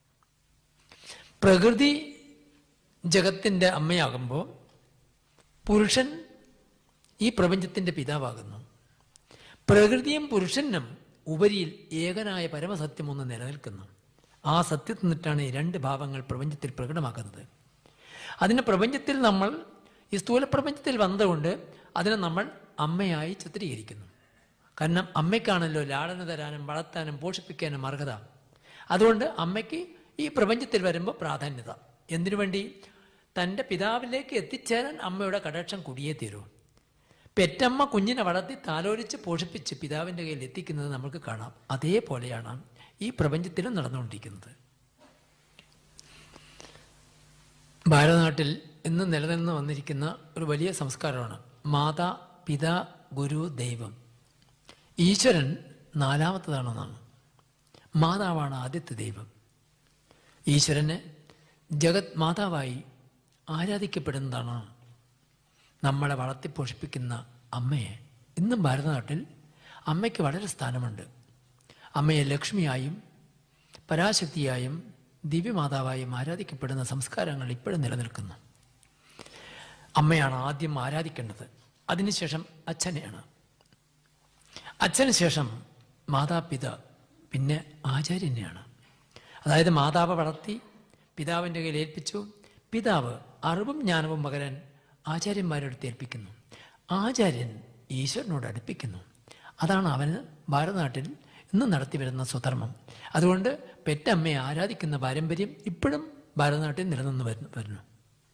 പ്രകൃതി ജഗത്തിൻ്റെ അമ്മയാകുമ്പോൾ പുരുഷൻ ഈ പ്രപഞ്ചത്തിൻ്റെ പിതാവാകുന്നു പ്രകൃതിയും പുരുഷനും ഉപരിയിൽ ഏകനായ പരമസത്യം ഒന്ന് നിലനിൽക്കുന്നു ആ സത്യത്തിൽ നിന്നിട്ടാണ് ഈ രണ്ട് ഭാവങ്ങൾ പ്രപഞ്ചത്തിൽ പ്രകടമാക്കുന്നത് അതിന് പ്രപഞ്ചത്തിൽ നമ്മൾ ഈ സ്ഥൂല പ്രപഞ്ചത്തിൽ വന്നതുകൊണ്ട് അതിനെ നമ്മൾ അമ്മയായി ചിത്രീകരിക്കുന്നു കാരണം അമ്മയ്ക്കാണല്ലോ ലാളന തരാനും വളർത്താനും പോഷിപ്പിക്കാനും അർഹത അതുകൊണ്ട് അമ്മയ്ക്ക് ഈ പ്രപഞ്ചത്തിൽ വരുമ്പോൾ പ്രാധാന്യത എന്തിനു വേണ്ടി തൻ്റെ പിതാവിലേക്ക് എത്തിച്ചേരാൻ അമ്മയുടെ കടാക്ഷം കുടിയേ തീരൂ പെറ്റമ്മ കുഞ്ഞിനെ വളർത്തി താലോലിച്ച് പോഷിപ്പിച്ച് പിതാവിൻ്റെ കയ്യിൽ എത്തിക്കുന്നത് നമുക്ക് കാണാം അതേപോലെയാണ് ഈ പ്രപഞ്ചത്തിലും നടന്നുകൊണ്ടിരിക്കുന്നത് ഭാരതനാട്ടിൽ ഇന്ന് നിലനിന്ന് വന്നിരിക്കുന്ന ഒരു വലിയ സംസ്കാരമാണ് മാതാ പിതാ ഗുരു ദൈവം ഈശ്വരൻ നാലാമത്തതാണെന്നാണ് മാതാവാണ് ആദ്യത്തെ ദൈവം ഈശ്വരനെ ജഗത് മാതാവായി ആരാധിക്കപ്പെടുന്നതാണ് നമ്മളെ വളർത്തി പോഷിപ്പിക്കുന്ന അമ്മയെ ഇന്നും ഭാരതനാട്ടിൽ അമ്മയ്ക്ക് വളരെ സ്ഥാനമുണ്ട് അമ്മയെ ലക്ഷ്മിയായും പരാശക്തിയായും ദിവ്യമാതാവായും ആരാധിക്കപ്പെടുന്ന സംസ്കാരങ്ങൾ ഇപ്പോഴും നിലനിൽക്കുന്നു അമ്മയാണ് ആദ്യം ആരാധിക്കേണ്ടത് അതിനുശേഷം അച്ഛനെയാണ് അച്ഛന് ശേഷം മാതാപിത പിന്നെ ആചാര്യനെയാണ് അതായത് മാതാവ് വളർത്തി പിതാവിൻ്റെ കയ്യിൽ ഏൽപ്പിച്ചു പിതാവ് അറിവും ജ്ഞാനവും പകരാൻ ആചാര്യന്മാരുടെ അടുത്ത് ഏൽപ്പിക്കുന്നു ആചാര്യൻ ഈശ്വരനോട് അടുപ്പിക്കുന്നു അതാണ് അവന് ഭാരതനാട്ടിൽ ഇന്ന് നടത്തി വരുന്ന സ്വധർമ്മം അതുകൊണ്ട് പെറ്റമ്മയെ ആരാധിക്കുന്ന പാരമ്പര്യം ഇപ്പോഴും ഭാരതനാട്ടിൽ നിലനിന്ന് വരുന്നു വരുന്നു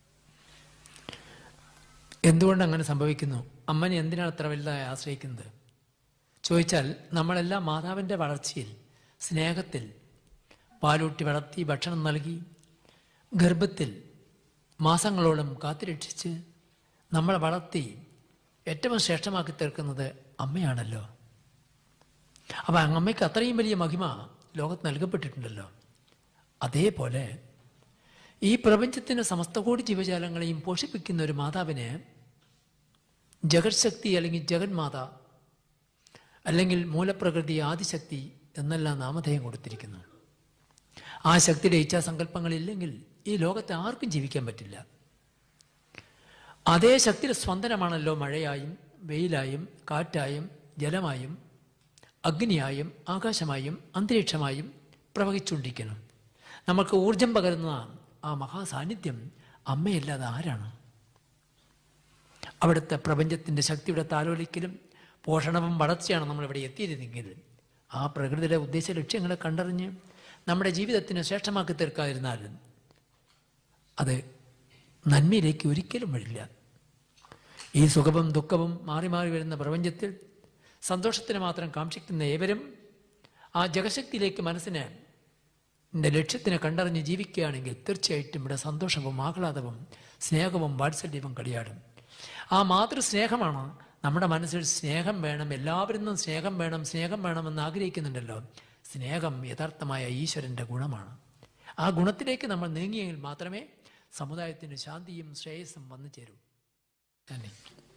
എന്തുകൊണ്ട് അങ്ങനെ സംഭവിക്കുന്നു അമ്മനെ എന്തിനാണ് അത്ര വലുതായി ആശ്രയിക്കുന്നത് ചോദിച്ചാൽ നമ്മളെല്ലാം മാതാവിൻ്റെ വളർച്ചയിൽ സ്നേഹത്തിൽ പാലൂട്ടി വളർത്തി ഭക്ഷണം നൽകി ഗർഭത്തിൽ മാസങ്ങളോളം കാത്തുരക്ഷിച്ച് നമ്മളെ വളർത്തി ഏറ്റവും ശ്രേഷ്ഠമാക്കി തീർക്കുന്നത് അമ്മയാണല്ലോ അപ്പം അമ്മയ്ക്ക് അത്രയും വലിയ മഹിമ ലോകത്ത് നൽകപ്പെട്ടിട്ടുണ്ടല്ലോ അതേപോലെ ഈ പ്രപഞ്ചത്തിന് സമസ്ത കോടി ജീവജാലങ്ങളെയും പോഷിപ്പിക്കുന്ന ഒരു മാതാവിനെ ജഗത് ശക്തി അല്ലെങ്കിൽ ജഗന്മാത അല്ലെങ്കിൽ മൂലപ്രകൃതി ആദിശക്തി എന്നെല്ലാം നാമധേയം കൊടുത്തിരിക്കുന്നു ആ ശക്തിയുടെ ഇച്ഛാസങ്കല്പങ്ങളില്ലെങ്കിൽ ഈ ലോകത്തെ ആർക്കും ജീവിക്കാൻ പറ്റില്ല അതേ ശക്തിയുടെ സ്പന്ദനമാണല്ലോ മഴയായും വെയിലായും കാറ്റായും ജലമായും അഗ്നിയായും ആകാശമായും അന്തരീക്ഷമായും പ്രവഹിച്ചുകൊണ്ടിരിക്കുന്നു നമുക്ക് ഊർജം പകരുന്ന ആ മഹാസാന്നിധ്യം അമ്മയല്ലാതെ ആരാണ് അവിടുത്തെ പ്രപഞ്ചത്തിൻ്റെ ശക്തിയുടെ താലോലിക്കലും പോഷണവും വളർച്ചയാണ് നമ്മളിവിടെ എത്തിയിരുന്നെങ്കിൽ ആ പ്രകൃതിയുടെ ഉദ്ദേശ ലക്ഷ്യങ്ങളെ കണ്ടറിഞ്ഞ് നമ്മുടെ ജീവിതത്തിന് ശ്രേഷ്ഠമാക്കി തീർക്കാതിരുന്നാൽ അത് നന്മയിലേക്ക് ഒരിക്കലും വഴില്ല ഈ സുഖവും ദുഃഖവും മാറി മാറി വരുന്ന പ്രപഞ്ചത്തിൽ സന്തോഷത്തിന് മാത്രം കാക്ഷിക്കുന്ന ഏവരും ആ ജഗശക്തിയിലേക്ക് മനസ്സിനെ എൻ്റെ ലക്ഷ്യത്തിനെ കണ്ടറിഞ്ഞ് ജീവിക്കുകയാണെങ്കിൽ തീർച്ചയായിട്ടും ഇവിടെ സന്തോഷവും ആഹ്ലാദവും സ്നേഹവും വാത്സല്യവും കളിയാടും ആ മാതൃസ്നേഹമാണ് നമ്മുടെ മനസ്സിൽ സ്നേഹം വേണം എല്ലാവരിൽ നിന്നും സ്നേഹം വേണം സ്നേഹം വേണമെന്ന് ആഗ്രഹിക്കുന്നുണ്ടല്ലോ സ്നേഹം യഥാർത്ഥമായ ഈശ്വരൻ്റെ ഗുണമാണ് ആ ഗുണത്തിലേക്ക് നമ്മൾ നീങ്ങിയെങ്കിൽ മാത്രമേ സമുദായത്തിന് ശാന്തിയും ശ്രേയസ്സും വന്നു ചേരൂ തന്നെ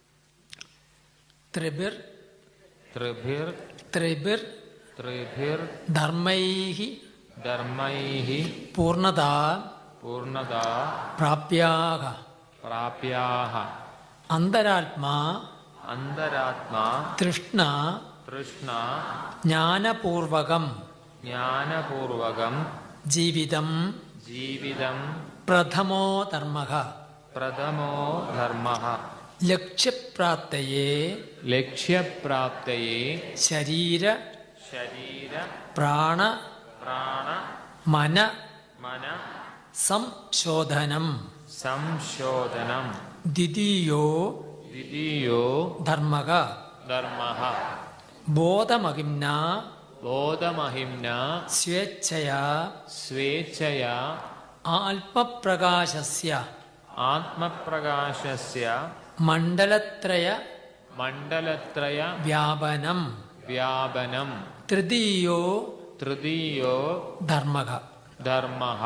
ത്രിബിർ ത്രിഭിർ ത്രിബിർ ത്രിഭിർ ധർമ്മൈഹി ധർമ്മൈः പൂർണ്ണത പൂർണ്ണതാ പ്രാപ്യാഹ പ്രാപ്യാः അന്തരാത്മാ അന്തരാത്മാ തൃഷ്ണ തൃഷ്ണ ജ്ഞാനപൂർവകം ജ്ഞാനപൂർവകം ജീവിതം ജീവിതം പ്രഥമോ ധർമ്മ പ്രഥമോ ധർമ്മः ലക്ഷ്യപ്രാപ്തയെ ലക്ഷ്യപ്രാപ്തയെ ശരീര ശരീര പ്രാണ പ്രാണ മന മന സംശോധനം സംശോധനം ദ്വിതീയോ ദ്വിതീയോ ധർമ്മക ധർമ്മः ബോധമഹിംന ബോധമഹിംന സ്വേച്ഛയാ സ്വേച്ഛയാ ആത്മപ്രകാശസ്യ ആത്മപ്രകാശസ്യ മണ്ഡലത്രയ മണ്ഡലത്രയ വ്യാപനം വ്യാപനം തൃതീയോ തൃതീയോ ധർമ്മക ധർമ്മഃ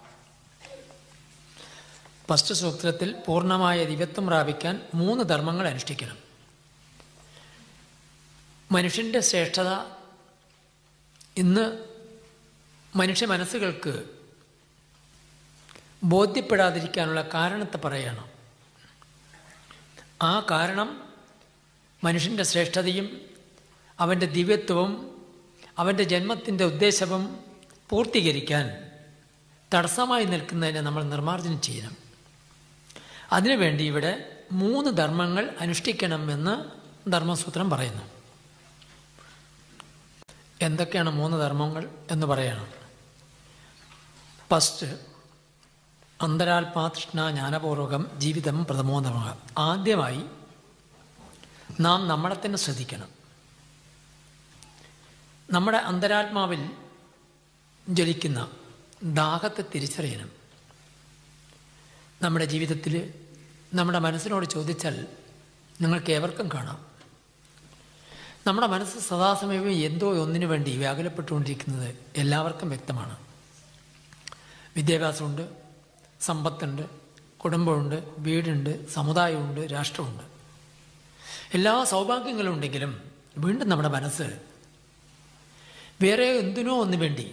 ഫസ്റ്റ് സൂത്രത്തിൽ പൂർണ്ണമായ ദിവ്യത്വം പ്രാപിക്കാൻ മൂന്ന് ധർമ്മങ്ങൾ അനുഷ്ഠിക്കണം മനുഷ്യൻ്റെ ശ്രേഷ്ഠത ഇന്ന് മനുഷ്യ മനസ്സുകൾക്ക് ബോധ്യപ്പെടാതിരിക്കാനുള്ള കാരണത്തെ പറയണം ആ കാരണം മനുഷ്യൻ്റെ ശ്രേഷ്ഠതയും അവൻ്റെ ദിവ്യത്വവും അവൻ്റെ ജന്മത്തിൻ്റെ ഉദ്ദേശവും പൂർത്തീകരിക്കാൻ തടസ്സമായി നിൽക്കുന്നതിനെ നമ്മൾ നിർമ്മാർജ്ജനം ചെയ്യണം അതിനുവേണ്ടി ഇവിടെ മൂന്ന് ധർമ്മങ്ങൾ അനുഷ്ഠിക്കണമെന്ന് ധർമ്മസൂത്രം പറയുന്നു എന്തൊക്കെയാണ് മൂന്ന് ധർമ്മങ്ങൾ എന്ന് പറയണം ഫസ്റ്റ് അന്തരാത്മാതൃഷ്ണ ജ്ഞാനപൂർവകം ജീവിതം പ്രഥമോധർമ്മ ആദ്യമായി നാം നമ്മളെ തന്നെ ശ്രദ്ധിക്കണം നമ്മുടെ അന്തരാത്മാവിൽ ജ്വലിക്കുന്ന ദാഹത്തെ തിരിച്ചറിയണം നമ്മുടെ ജീവിതത്തിൽ നമ്മുടെ മനസ്സിനോട് ചോദിച്ചാൽ നിങ്ങൾക്ക് ഏവർക്കും കാണാം നമ്മുടെ മനസ്സ് സദാസമയവും എന്തോ ഒന്നിനു വേണ്ടി വ്യാകുലപ്പെട്ടുകൊണ്ടിരിക്കുന്നത് എല്ലാവർക്കും വ്യക്തമാണ് വിദ്യാഭ്യാസമുണ്ട് സമ്പത്തുണ്ട് കുടുംബമുണ്ട് വീടുണ്ട് സമുദായമുണ്ട് രാഷ്ട്രമുണ്ട് എല്ലാ സൗഭാഗ്യങ്ങളും ഉണ്ടെങ്കിലും വീണ്ടും നമ്മുടെ മനസ്സ് വേറെ എന്തിനോ ഒന്നു വേണ്ടി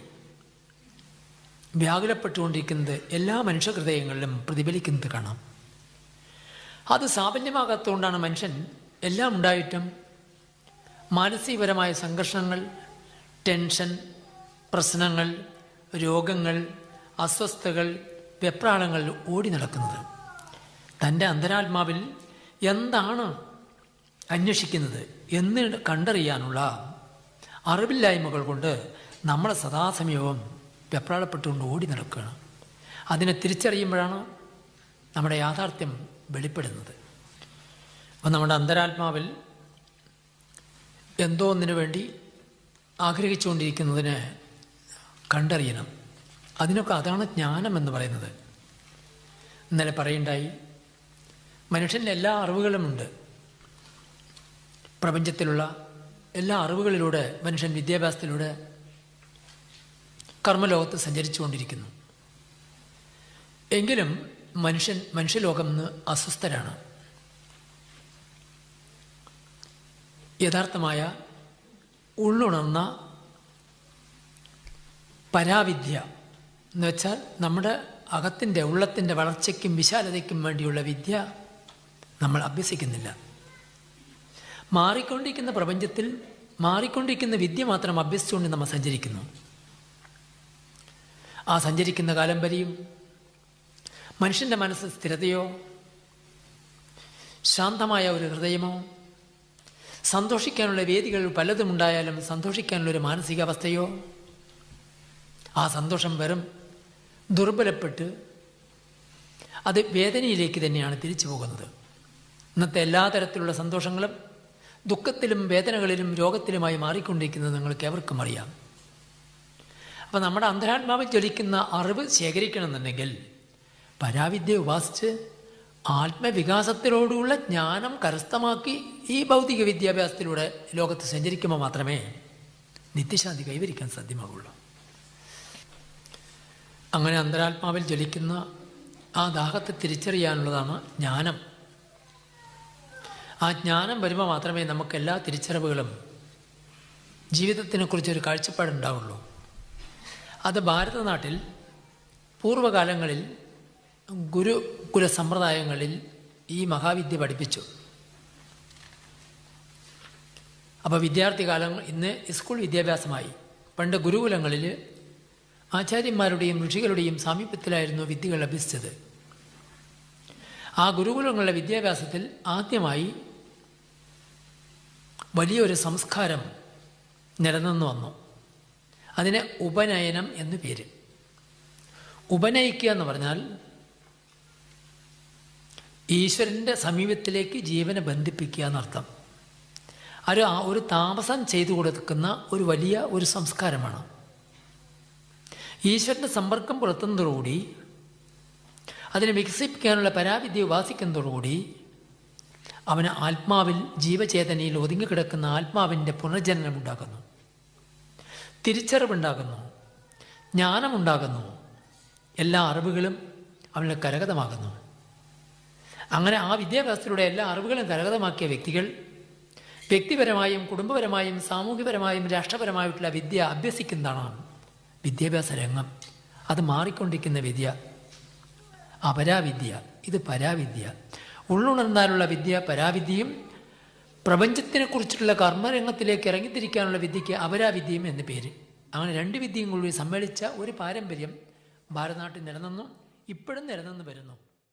വ്യാകുലപ്പെട്ടുകൊണ്ടിരിക്കുന്നത് എല്ലാ മനുഷ്യഹൃദയങ്ങളിലും പ്രതിഫലിക്കുന്നത് കാണാം അത് സാഫല്യമാകാത്തതുകൊണ്ടാണ് മനുഷ്യൻ എല്ലാം ഉണ്ടായിട്ടും മാനസികപരമായ സംഘർഷങ്ങൾ ടെൻഷൻ പ്രശ്നങ്ങൾ രോഗങ്ങൾ അസ്വസ്ഥതകൾ വെപ്രാളങ്ങൾ ഓടി നടക്കുന്നത് തൻ്റെ അന്തരാത്മാവിൽ എന്താണ് അന്വേഷിക്കുന്നത് എന്ന് കണ്ടറിയാനുള്ള അറിവില്ലായ്മകൾ കൊണ്ട് നമ്മൾ സദാസമയവും വെപ്രാളപ്പെട്ടുകൊണ്ട് ഓടി നടക്കുകയാണ് അതിനെ തിരിച്ചറിയുമ്പോഴാണ് നമ്മുടെ യാഥാർത്ഥ്യം വെളിപ്പെടുന്നത് അപ്പം നമ്മുടെ അന്തരാത്മാവിൽ എന്തോ ഒന്നിനു വേണ്ടി ആഗ്രഹിച്ചുകൊണ്ടിരിക്കുന്നതിന് കണ്ടറിയണം അതിനൊക്കെ അതാണ് ജ്ഞാനം എന്ന് പറയുന്നത് ഇന്നലെ പറയണ്ടായി മനുഷ്യൻ്റെ എല്ലാ അറിവുകളുമുണ്ട് പ്രപഞ്ചത്തിലുള്ള എല്ലാ അറിവുകളിലൂടെ മനുഷ്യൻ വിദ്യാഭ്യാസത്തിലൂടെ കർമ്മലോകത്ത് സഞ്ചരിച്ചുകൊണ്ടിരിക്കുന്നു എങ്കിലും മനുഷ്യൻ മനുഷ്യലോകം ഇന്ന് അസ്വസ്ഥരാണ് യഥാർത്ഥമായ ഉള്ളുണർന്ന പരാവിദ്യ എന്ന് വെച്ചാൽ നമ്മുടെ അകത്തിൻ്റെ ഉള്ളത്തിൻ്റെ വളർച്ചയ്ക്കും വിശാലതയ്ക്കും വേണ്ടിയുള്ള വിദ്യ നമ്മൾ അഭ്യസിക്കുന്നില്ല മാറിക്കൊണ്ടിരിക്കുന്ന പ്രപഞ്ചത്തിൽ മാറിക്കൊണ്ടിരിക്കുന്ന വിദ്യ മാത്രം അഭ്യസിച്ചുകൊണ്ട് നമ്മൾ സഞ്ചരിക്കുന്നു ആ സഞ്ചരിക്കുന്ന കാലം വരെയും മനുഷ്യൻ്റെ മനസ്സ് സ്ഥിരതയോ ശാന്തമായ ഒരു ഹൃദയമോ സന്തോഷിക്കാനുള്ള വേദികൾ പലതും ഉണ്ടായാലും സന്തോഷിക്കാനുള്ള ഒരു മാനസികാവസ്ഥയോ ആ സന്തോഷം വെറും ദുർബലപ്പെട്ട് അത് വേദനയിലേക്ക് തന്നെയാണ് തിരിച്ചു പോകുന്നത് ഇന്നത്തെ എല്ലാ തരത്തിലുള്ള സന്തോഷങ്ങളും ദുഃഖത്തിലും വേദനകളിലും രോഗത്തിലുമായി മാറിക്കൊണ്ടിരിക്കുന്നത് നിങ്ങൾക്ക് എവർക്കും അറിയാം അപ്പം നമ്മുടെ അന്തരാത്മാവിൽ ജ്വലിക്കുന്ന അറിവ് ശേഖരിക്കണമെന്നുണ്ടെങ്കിൽ പരാവിദ്യ ഉപാസിച്ച് ആത്മവികാസത്തിലോടുള്ള ജ്ഞാനം കരസ്ഥമാക്കി ഈ ഭൗതിക വിദ്യാഭ്യാസത്തിലൂടെ ലോകത്ത് സഞ്ചരിക്കുമ്പോൾ മാത്രമേ നിത്യശാന്തി കൈവരിക്കാൻ സാധ്യമാകുള്ളൂ അങ്ങനെ അന്തരാത്മാവിൽ ജ്വലിക്കുന്ന ആ ദാഹത്തെ തിരിച്ചറിയാനുള്ളതാണ് ജ്ഞാനം ആ ജ്ഞാനം വരുമ്പോൾ മാത്രമേ നമുക്ക് എല്ലാ തിരിച്ചറിവുകളും ജീവിതത്തിനെക്കുറിച്ചൊരു കാഴ്ചപ്പാടുണ്ടാവുള്ളൂ അത് ഭാരതനാട്ടിൽ പൂർവ്വകാലങ്ങളിൽ ഗുരുകുല സമ്പ്രദായങ്ങളിൽ ഈ മഹാവിദ്യ പഠിപ്പിച്ചു അപ്പോൾ വിദ്യാർത്ഥി കാലം ഇന്ന് സ്കൂൾ വിദ്യാഭ്യാസമായി പണ്ട് ഗുരുകുലങ്ങളിൽ ആചാര്യന്മാരുടെയും ഋഷികളുടെയും സാമീപ്യത്തിലായിരുന്നു വിദ്യകൾ അഭ്യസിച്ചത് ആ ഗുരുകുലങ്ങളുടെ വിദ്യാഭ്യാസത്തിൽ ആദ്യമായി വലിയൊരു സംസ്കാരം നിലനിന്നു വന്നു അതിന് ഉപനയനം എന്നു പേര് ഉപനയിക്കുക എന്ന് പറഞ്ഞാൽ ഈശ്വരൻ്റെ സമീപത്തിലേക്ക് ജീവനെ ബന്ധിപ്പിക്കുക എന്നർത്ഥം ഒരു ഒരു താമസം ചെയ്തു കൊടുക്കുന്ന ഒരു വലിയ ഒരു സംസ്കാരമാണ് ഈശ്വരൻ്റെ സമ്പർക്കം പുലർത്തുന്നതോടുകൂടി അതിനെ വികസിപ്പിക്കാനുള്ള പരാവിദ്യ ഉപാസിക്കുന്നതോടുകൂടി അവന് ആത്മാവിൽ ജീവചേതനയിൽ ഒതുങ്ങിക്കിടക്കുന്ന ആത്മാവിൻ്റെ പുനർജനനം ഉണ്ടാകുന്നു തിരിച്ചറിവുണ്ടാകുന്നു ജ്ഞാനമുണ്ടാകുന്നു എല്ലാ അറിവുകളും അവന് കരഗതമാകുന്നു അങ്ങനെ ആ വിദ്യാഭ്യാസത്തിലൂടെ എല്ലാ അറിവുകളും കരഗതമാക്കിയ വ്യക്തികൾ വ്യക്തിപരമായും കുടുംബപരമായും സാമൂഹ്യപരമായും രാഷ്ട്രപരമായിട്ടുള്ള വിദ്യ അഭ്യസിക്കുന്നതാണ് വിദ്യാഭ്യാസ രംഗം അത് മാറിക്കൊണ്ടിരിക്കുന്ന വിദ്യ അപരാവിദ്യ ഇത് പരാവിദ്യ ഉള്ളുണർന്നാലുള്ള വിദ്യ പരാവിദ്യയും പ്രപഞ്ചത്തിനെക്കുറിച്ചുള്ള കർമ്മരംഗത്തിലേക്ക് ഇറങ്ങിത്തിരിക്കാനുള്ള വിദ്യയ്ക്ക് അപരാവിദ്യയും എന്ന പേര് അങ്ങനെ രണ്ട് വിദ്യയും കൂടി സമ്മേളിച്ച ഒരു പാരമ്പര്യം ഭാരതനാട്ടിൽ നിലനിന്നു ഇപ്പോഴും നിലനിന്ന് വരുന്നു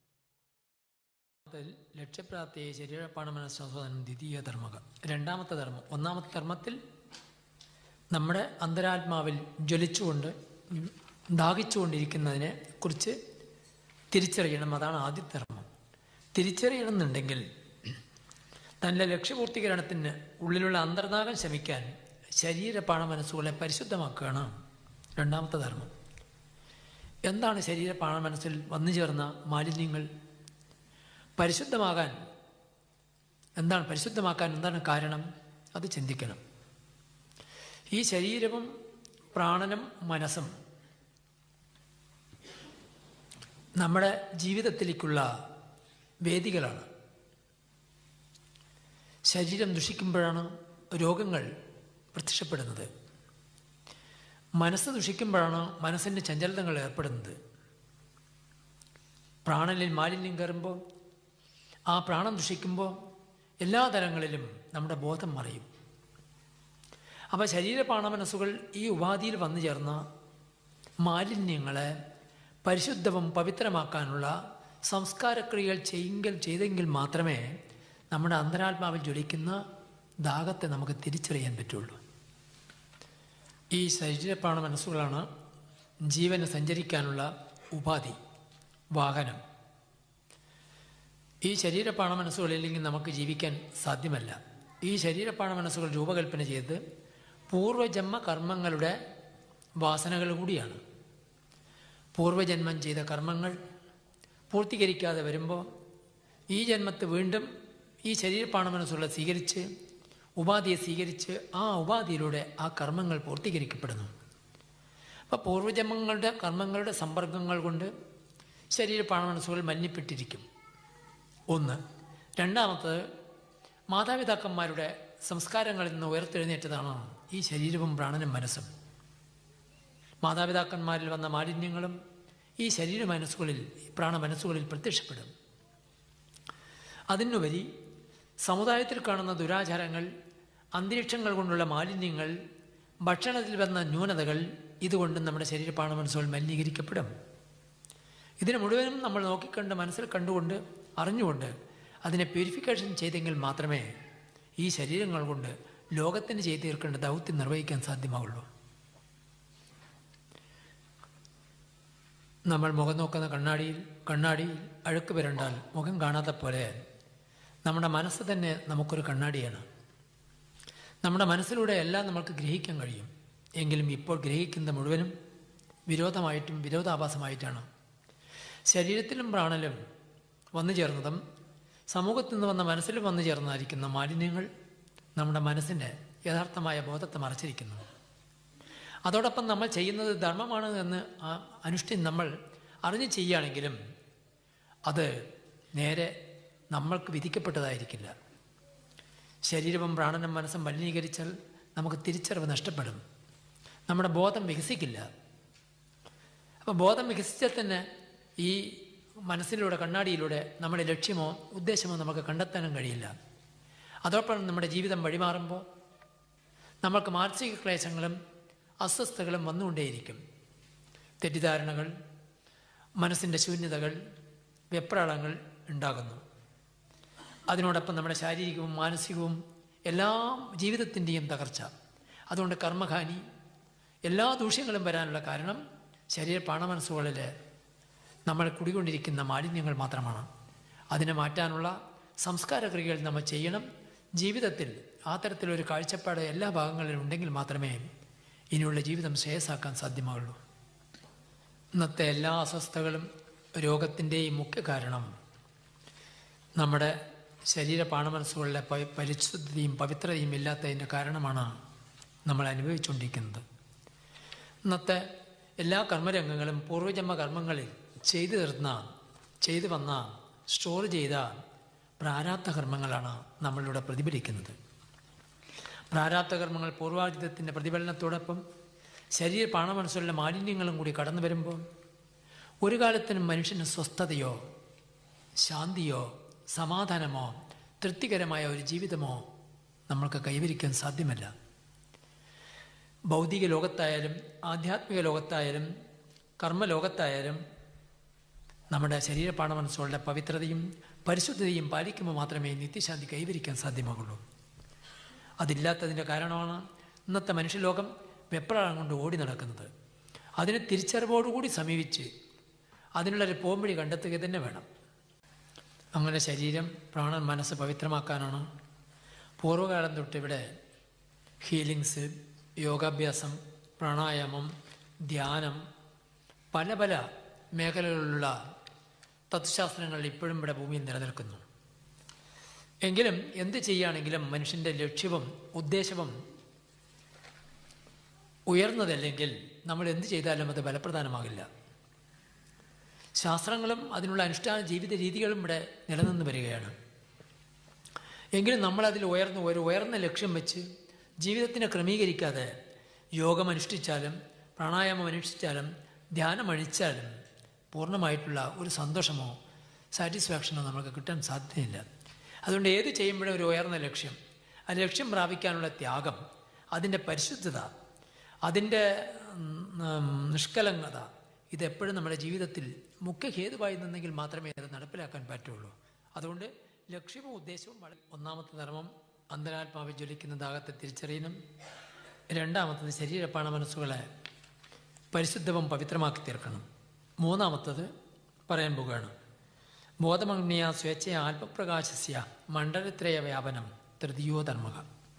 ലക്ഷ്യപ്രാപ്തിയെ ശരീരപ്പാണ മനസ്സാസ്വാദനം ദ്വിതീയ ധർമ്മക രണ്ടാമത്തെ ധർമ്മം ഒന്നാമത്തെ ധർമ്മത്തിൽ നമ്മുടെ അന്തരാത്മാവിൽ ജ്വലിച്ചുകൊണ്ട് ദാഹിച്ചുകൊണ്ടിരിക്കുന്നതിനെ കുറിച്ച് തിരിച്ചറിയണം അതാണ് ആദ്യത്തെ ധർമ്മം തിരിച്ചറിയണം എന്നുണ്ടെങ്കിൽ തൻ്റെ ലക്ഷ്യപൂർത്തീകരണത്തിന് ഉള്ളിലുള്ള അന്തർദാഹം ശമിക്കാൻ ശരീരപാണ മനസ്സുകളെ പരിശുദ്ധമാക്കുകയാണ് രണ്ടാമത്തെ ധർമ്മം എന്താണ് ശരീരപാണ മനസ്സിൽ വന്നു ചേർന്ന മാലിന്യങ്ങൾ പരിശുദ്ധമാകാൻ എന്താണ് പരിശുദ്ധമാക്കാൻ എന്താണ് കാരണം അത് ചിന്തിക്കണം ഈ ശരീരവും പ്രാണനും മനസ്സും നമ്മുടെ ജീവിതത്തിലേക്കുള്ള വേദികളാണ് ശരീരം ദുഷിക്കുമ്പോഴാണ് രോഗങ്ങൾ പ്രത്യക്ഷപ്പെടുന്നത് മനസ്സ് ദുഷിക്കുമ്പോഴാണ് മനസ്സിൻ്റെ ചഞ്ചലതകൾ ഏർപ്പെടുന്നത് പ്രാണനിൽ മാലിന്യം കയറുമ്പോൾ ആ പ്രാണം ദുഷിക്കുമ്പോൾ എല്ലാ തലങ്ങളിലും നമ്മുടെ ബോധം മറയും അപ്പോൾ ശരീരപാണ മനസ്സുകൾ ഈ ഉപാധിയിൽ വന്നു ചേർന്ന മാലിന്യങ്ങളെ പരിശുദ്ധവും പവിത്രമാക്കാനുള്ള സംസ്കാരക്രിയകൾ ചെയ്യെങ്കിൽ ചെയ്തെങ്കിൽ മാത്രമേ നമ്മുടെ അന്തരാത്മാവിൽ ജ്വലിക്കുന്ന ദാഹത്തെ നമുക്ക് തിരിച്ചറിയാൻ പറ്റുള്ളൂ ഈ ശരീരപ്രാണ മനസ്സുകളാണ് ജീവന് സഞ്ചരിക്കാനുള്ള ഉപാധി വാഹനം ഈ ശരീരപ്പാണ മനസ്സുകളില്ലെങ്കിൽ നമുക്ക് ജീവിക്കാൻ സാധ്യമല്ല ഈ ശരീരപ്പാണ മനസ്സുകൾ രൂപകൽപ്പന ചെയ്ത് പൂർവജന്മ കർമ്മങ്ങളുടെ വാസനകൾ കൂടിയാണ് പൂർവജന്മം ചെയ്ത കർമ്മങ്ങൾ പൂർത്തീകരിക്കാതെ വരുമ്പോൾ ഈ ജന്മത്ത് വീണ്ടും ഈ ശരീരപ്പാണ മനസ്സുകളെ സ്വീകരിച്ച് ഉപാധിയെ സ്വീകരിച്ച് ആ ഉപാധിയിലൂടെ ആ കർമ്മങ്ങൾ പൂർത്തീകരിക്കപ്പെടുന്നു അപ്പോൾ പൂർവജന്മങ്ങളുടെ കർമ്മങ്ങളുടെ സമ്പർക്കങ്ങൾ കൊണ്ട് ശരീരപ്പാണ മനസ്സുകൾ മലിനപ്പെട്ടിരിക്കും ഒന്ന് രണ്ടാമത്തത് മാതാപിതാക്കന്മാരുടെ സംസ്കാരങ്ങളിൽ നിന്ന് ഉയർത്തെഴുന്നേറ്റതാണ് ഈ ശരീരവും പ്രാണനും മനസ്സും മാതാപിതാക്കന്മാരിൽ വന്ന മാലിന്യങ്ങളും ഈ ശരീര മനസ്സുകളിൽ പ്രാണ മനസ്സുകളിൽ പ്രത്യക്ഷപ്പെടും അതിനുപരി സമുദായത്തിൽ കാണുന്ന ദുരാചാരങ്ങൾ അന്തരീക്ഷങ്ങൾ കൊണ്ടുള്ള മാലിന്യങ്ങൾ ഭക്ഷണത്തിൽ വന്ന ന്യൂനതകൾ ഇതുകൊണ്ട് നമ്മുടെ ശരീരപാണ മനസ്സുകൾ മലിനീകരിക്കപ്പെടും ഇതിനെ മുഴുവനും നമ്മൾ നോക്കിക്കണ്ട് മനസ്സിൽ കണ്ടുകൊണ്ട് അറിഞ്ഞുകൊണ്ട് അതിനെ പ്യൂരിഫിക്കേഷൻ ചെയ്തെങ്കിൽ മാത്രമേ ഈ ശരീരങ്ങൾ കൊണ്ട് ലോകത്തിന് ചെയ്തു തീർക്കേണ്ട ദൗത്യം നിർവഹിക്കാൻ സാധ്യമാവുള്ളൂ നമ്മൾ മുഖം നോക്കുന്ന കണ്ണാടിയിൽ കണ്ണാടിയിൽ അഴുക്ക് പുരണ്ടാൽ മുഖം കാണാത്ത പോലെ നമ്മുടെ മനസ്സ് തന്നെ നമുക്കൊരു കണ്ണാടിയാണ് നമ്മുടെ മനസ്സിലൂടെ എല്ലാം നമുക്ക് ഗ്രഹിക്കാൻ കഴിയും എങ്കിലും ഇപ്പോൾ ഗ്രഹിക്കുന്ന മുഴുവനും വിരോധമായിട്ടും വിരോധാഭാസമായിട്ടാണ് ശരീരത്തിലും പ്രാണലും വന്നു ചേർന്നതും സമൂഹത്തിൽ നിന്ന് വന്ന മനസ്സിൽ വന്നു ചേർന്നതായിരിക്കുന്ന മാലിന്യങ്ങൾ നമ്മുടെ മനസ്സിൻ്റെ യഥാർത്ഥമായ ബോധത്തെ മറച്ചിരിക്കുന്നു അതോടൊപ്പം നമ്മൾ ചെയ്യുന്നത് ധർമ്മമാണ് എന്ന് ആ അനുഷ്ഠിൻ നമ്മൾ അറിഞ്ഞ് ചെയ്യുകയാണെങ്കിലും അത് നേരെ നമ്മൾക്ക് വിധിക്കപ്പെട്ടതായിരിക്കില്ല ശരീരവും പ്രാണനും മനസ്സും മലിനീകരിച്ചാൽ നമുക്ക് തിരിച്ചറിവ് നഷ്ടപ്പെടും നമ്മുടെ ബോധം വികസിക്കില്ല അപ്പോൾ ബോധം വികസിച്ചാൽ തന്നെ ഈ മനസ്സിലൂടെ കണ്ണാടിയിലൂടെ നമ്മുടെ ലക്ഷ്യമോ ഉദ്ദേശമോ നമുക്ക് കണ്ടെത്താനും കഴിയില്ല അതോടൊപ്പം നമ്മുടെ ജീവിതം വഴിമാറുമ്പോൾ നമ്മൾക്ക് മാനസിക ക്ലേശങ്ങളും അസ്വസ്ഥതകളും വന്നുകൊണ്ടേയിരിക്കും തെറ്റിദ്ധാരണകൾ മനസ്സിൻ്റെ ശൂന്യതകൾ വെപ്രാളങ്ങൾ ഉണ്ടാകുന്നു അതിനോടൊപ്പം നമ്മുടെ ശാരീരികവും മാനസികവും എല്ലാ ജീവിതത്തിൻ്റെയും തകർച്ച അതുകൊണ്ട് കർമ്മഹാനി എല്ലാ ദൂഷ്യങ്ങളും വരാനുള്ള കാരണം ശരീര പാണമനസ്സുകളിൽ നമ്മൾ കുടികൊണ്ടിരിക്കുന്ന മാലിന്യങ്ങൾ മാത്രമാണ് അതിനെ മാറ്റാനുള്ള സംസ്കാര ക്രിയകൾ നമ്മൾ ചെയ്യണം ജീവിതത്തിൽ ആ തരത്തിലൊരു കാഴ്ചപ്പാട് എല്ലാ ഭാഗങ്ങളിലും ഉണ്ടെങ്കിൽ മാത്രമേ ഇനിയുള്ള ജീവിതം ശ്രേയസ്സാക്കാൻ സാധ്യമാവുള്ളൂ ഇന്നത്തെ എല്ലാ അസ്വസ്ഥതകളും രോഗത്തിൻ്റെയും മുഖ്യ കാരണം നമ്മുടെ ശരീര പാണമനസ്സുകളിലെ പ- പരിശുദ്ധിയും പവിത്രതയും ഇല്ലാത്തതിൻ്റെ കാരണമാണ് നമ്മൾ അനുഭവിച്ചുകൊണ്ടിരിക്കുന്നത് ഇന്നത്തെ എല്ലാ കർമ്മരംഗങ്ങളും പൂർവജന്മ കർമ്മങ്ങളിൽ ചെയ്തു തീർന്ന ചെയ്തു വന്ന സ്റ്റോർ ചെയ്ത പ്രാരാബ്ധ കർമ്മങ്ങളാണ് നമ്മളിവിടെ പ്രതിഫലിക്കുന്നത് പ്രാരാബ്ധ കർമ്മങ്ങൾ പൂർവാജിതത്തിൻ്റെ പ്രതിഫലനത്തോടൊപ്പം ശരീര പാണമനസ്സുള്ള മാലിന്യങ്ങളും കൂടി കടന്നു വരുമ്പോൾ ഒരു കാലത്തിനും മനുഷ്യന് സ്വസ്ഥതയോ ശാന്തിയോ സമാധാനമോ തൃപ്തികരമായ ഒരു ജീവിതമോ നമ്മൾക്ക് കൈവരിക്കാൻ സാധ്യമല്ല ഭൗതിക ലോകത്തായാലും ആധ്യാത്മിക ലോകത്തായാലും കർമ്മലോകത്തായാലും നമ്മുടെ ശരീരപാണ മനസ്സുകളുടെ പവിത്രതയും പരിശുദ്ധതയും പാലിക്കുമ്പോൾ മാത്രമേ നിത്യശാന്തി കൈവരിക്കാൻ സാധ്യമാകുള്ളൂ അതില്ലാത്തതിൻ്റെ കാരണമാണ് ഇന്നത്തെ മനുഷ്യലോകം വെപ്രാളം കൊണ്ട് ഓടി നടക്കുന്നത് അതിനെ തിരിച്ചറിവോടുകൂടി സമീപിച്ച് അതിനുള്ളൊരു പോംവഴി കണ്ടെത്തുക തന്നെ വേണം അങ്ങനെ ശരീരം പ്രാണൻ മനസ്സ് പവിത്രമാക്കാനാണ് പൂർവ്വകാലം തൊട്ട് ഇവിടെ ഹീലിങ്സ് യോഗാഭ്യാസം പ്രാണായാമം ധ്യാനം പല പല മേഖലകളിലുള്ള തത്വശാസ്ത്രങ്ങൾ ഇപ്പോഴും ഇവിടെ ഭൂമിയിൽ നിലനിൽക്കുന്നു എങ്കിലും എന്ത് ചെയ്യുകയാണെങ്കിലും മനുഷ്യൻ്റെ ലക്ഷ്യവും ഉദ്ദേശവും ഉയർന്നതല്ലെങ്കിൽ നമ്മൾ എന്ത് ചെയ്താലും അത് ഫലപ്രധാനമാകില്ല ശാസ്ത്രങ്ങളും അതിനുള്ള അനുഷ്ഠാന ജീവിത രീതികളും ഇവിടെ നിലനിന്ന് വരികയാണ് എങ്കിലും നമ്മളതിൽ ഉയർന്ന ഒരു ഉയർന്ന ലക്ഷ്യം വെച്ച് ജീവിതത്തിനെ ക്രമീകരിക്കാതെ യോഗം അനുഷ്ഠിച്ചാലും പ്രാണായാമം അനുഷ്ഠിച്ചാലും ധ്യാനം അഴിച്ചാലും പൂർണ്ണമായിട്ടുള്ള ഒരു സന്തോഷമോ സാറ്റിസ്ഫാക്ഷനോ നമുക്ക് കിട്ടാൻ സാധ്യതയില്ല അതുകൊണ്ട് ഏത് ചെയ്യുമ്പോഴും ഒരു ഉയർന്ന ലക്ഷ്യം ആ ലക്ഷ്യം പ്രാപിക്കാനുള്ള ത്യാഗം അതിൻ്റെ പരിശുദ്ധത അതിൻ്റെ ഉം, നിഷ്കലങ്കത ഇതെപ്പോഴും നമ്മുടെ ജീവിതത്തിൽ മുഖ്യ ഹേതുവായി നിന്നെങ്കിൽ മാത്രമേ അത് നടപ്പിലാക്കാൻ പറ്റുള്ളൂ അതുകൊണ്ട് ലക്ഷ്യവും ഉദ്ദേശവും വളരെ ഒന്നാമത്തെ ധർമ്മം അന്തരാത്മാവിൽ ജ്വലിക്കുന്ന ദാഹത്തെ തിരിച്ചറിയണം രണ്ടാമത്തത് ശരീരപ്പാണ മനസ്സുകളെ പരിശുദ്ധവും പവിത്രമാക്കി തീർക്കണം മൂന്നാമത്തത് പറയാൻ പോകുകയാണ് ബോധമഗ്നിയ സ്വേച്ഛ ആത്മപ്രകാശസ്യ മണ്ഡലത്രയ വ്യാപനം തൃതീയോ ധർമ്മ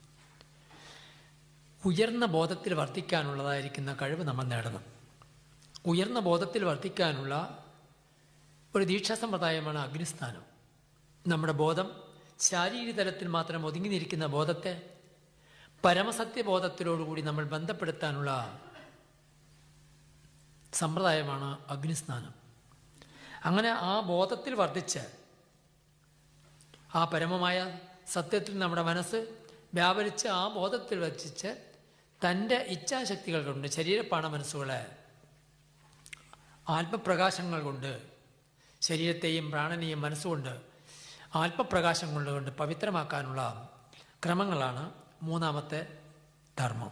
ഉയർന്ന ബോധത്തിൽ വർദ്ധിക്കാനുള്ളതായിരിക്കുന്ന കഴിവ് നമ്മൾ നേടണം ഉയർന്ന ബോധത്തിൽ വർദ്ധിക്കാനുള്ള ഒരു ദീക്ഷാ സമ്പ്രദായമാണ് അഗ്നിസ്ഥാനം നമ്മുടെ ബോധം ശാരീരിക തലത്തിൽ മാത്രം ഒതുങ്ങി നിൽക്കുന്ന ബോധത്തെ പരമസത്യബോധത്തിലോടുകൂടി നമ്മൾ ബന്ധപ്പെടുത്താനുള്ള സമ്പ്രദായമാണ് അഗ്നിസ്നാനം അങ്ങനെ ആ ബോധത്തിൽ വർദ്ധിച്ച് ആ പരമമായ സത്യത്തിൽ നമ്മുടെ മനസ്സ് വ്യാപരിച്ച് ആ ബോധത്തിൽ വച്ചിച്ച് തൻ്റെ ഇച്ഛാശക്തികൾ കൊണ്ട് ശരീരപ്പാണ മനസ്സുകളെ ആത്മപ്രകാശങ്ങൾ കൊണ്ട് ശരീരത്തെയും പ്രാണനെയും മനസ്സുകൊണ്ട് ആത്മപ്രകാശം കൊണ്ടുകൊണ്ട് പവിത്രമാക്കാനുള്ള ക്രമങ്ങളാണ് മൂന്നാമത്തെ ധർമ്മം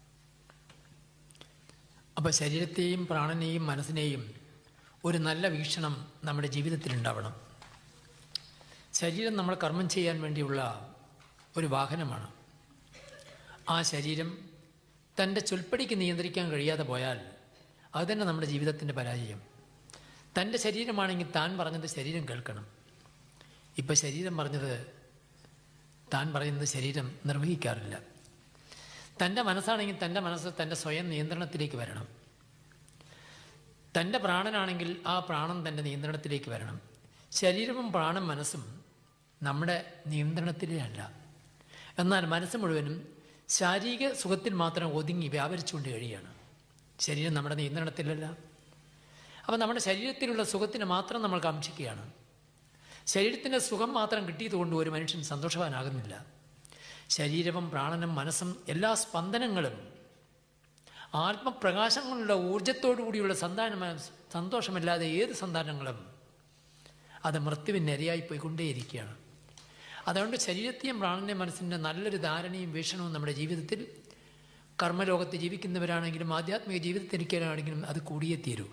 അപ്പോൾ ശരീരത്തെയും പ്രാണനെയും മനസ്സിനെയും ഒരു നല്ല വീക്ഷണം നമ്മുടെ ജീവിതത്തിൽ ഉണ്ടാവണം ശരീരം നമ്മൾ കർമ്മം ചെയ്യാൻ വേണ്ടിയുള്ള ഒരു വാഹനമാണ് ആ ശരീരം തൻ്റെ ചൊൽപ്പടിക്ക് നിയന്ത്രിക്കാൻ കഴിയാതെ പോയാൽ അത് തന്നെ നമ്മുടെ ജീവിതത്തിൻ്റെ പരാജയം തൻ്റെ ശരീരമാണെങ്കിൽ താൻ പറഞ്ഞത് ശരീരം കേൾക്കണം ഇപ്പം ശരീരം പറഞ്ഞത് താൻ പറയുന്നത് ശരീരം നിർവഹിക്കാറില്ല തൻ്റെ മനസ്സാണെങ്കിൽ തൻ്റെ മനസ്സ് തൻ്റെ സ്വയം നിയന്ത്രണത്തിലേക്ക് വരണം തൻ്റെ പ്രാണനാണെങ്കിൽ ആ പ്രാണൻ തൻ്റെ നിയന്ത്രണത്തിലേക്ക് വരണം ശരീരവും പ്രാണൻ മനസ്സും നമ്മുടെ നിയന്ത്രണത്തിലേ അല്ല എന്നാൽ മനസ്സ് മുഴുവനും ശാരീരിക സുഖത്തിൽ മാത്രം ഒതുങ്ങി വ്യാപരിച്ചുകൊണ്ട് കഴിയുകയാണ് ശരീരം നമ്മുടെ നിയന്ത്രണത്തിലല്ല അപ്പം നമ്മുടെ ശരീരത്തിലുള്ള സുഖത്തിന് മാത്രം നമ്മൾ കാക്ഷിക്കുകയാണ് ശരീരത്തിൻ്റെ സുഖം മാത്രം കിട്ടിയതുകൊണ്ട് ഒരു മനുഷ്യൻ സന്തോഷവാനാകുന്നില്ല ശരീരവും പ്രാണനും മനസ്സും എല്ലാ സ്പന്ദനങ്ങളും ആത്മപ്രകാശങ്ങളുടെ ഊർജത്തോടു കൂടിയുള്ള സന്താന സന്തോഷമില്ലാതെ ഏത് സന്താനങ്ങളും അത് മൃത്യുവിന് ഇരയായി പോയിക്കൊണ്ടേയിരിക്കുകയാണ് അതുകൊണ്ട് ശരീരത്തെയും പ്രാണനെയും മനസ്സിൻ്റെ നല്ലൊരു ധാരണയും വീക്ഷണവും നമ്മുടെ ജീവിതത്തിൽ കർമ്മലോകത്ത് ജീവിക്കുന്നവരാണെങ്കിലും ആധ്യാത്മിക ജീവിതത്തിരിക്കാനാണെങ്കിലും അത് കൂടിയേ തീരൂ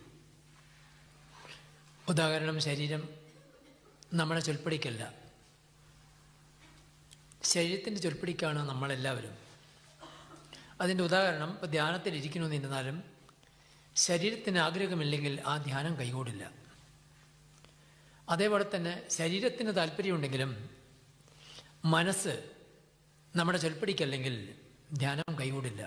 ഉദാഹരണം ശരീരം നമ്മുടെ ചൊൽപ്പടിക്കല്ല ശരീരത്തിൻ്റെ ചൊൽപ്പടിക്കാണ് നമ്മളെല്ലാവരും അതിൻ്റെ ഉദാഹരണം ഇപ്പോൾ ധ്യാനത്തിൽ ഇരിക്കണമെന്നിരുന്നാലും ശരീരത്തിന് ആഗ്രഹമില്ലെങ്കിൽ ആ ധ്യാനം കൈകൂടില്ല അതേപോലെ തന്നെ ശരീരത്തിന് താല്പര്യമുണ്ടെങ്കിലും മനസ്സ് നമ്മുടെ ചൊൽപ്പടിക്കല്ലെങ്കിൽ ധ്യാനം കൈകൂടില്ല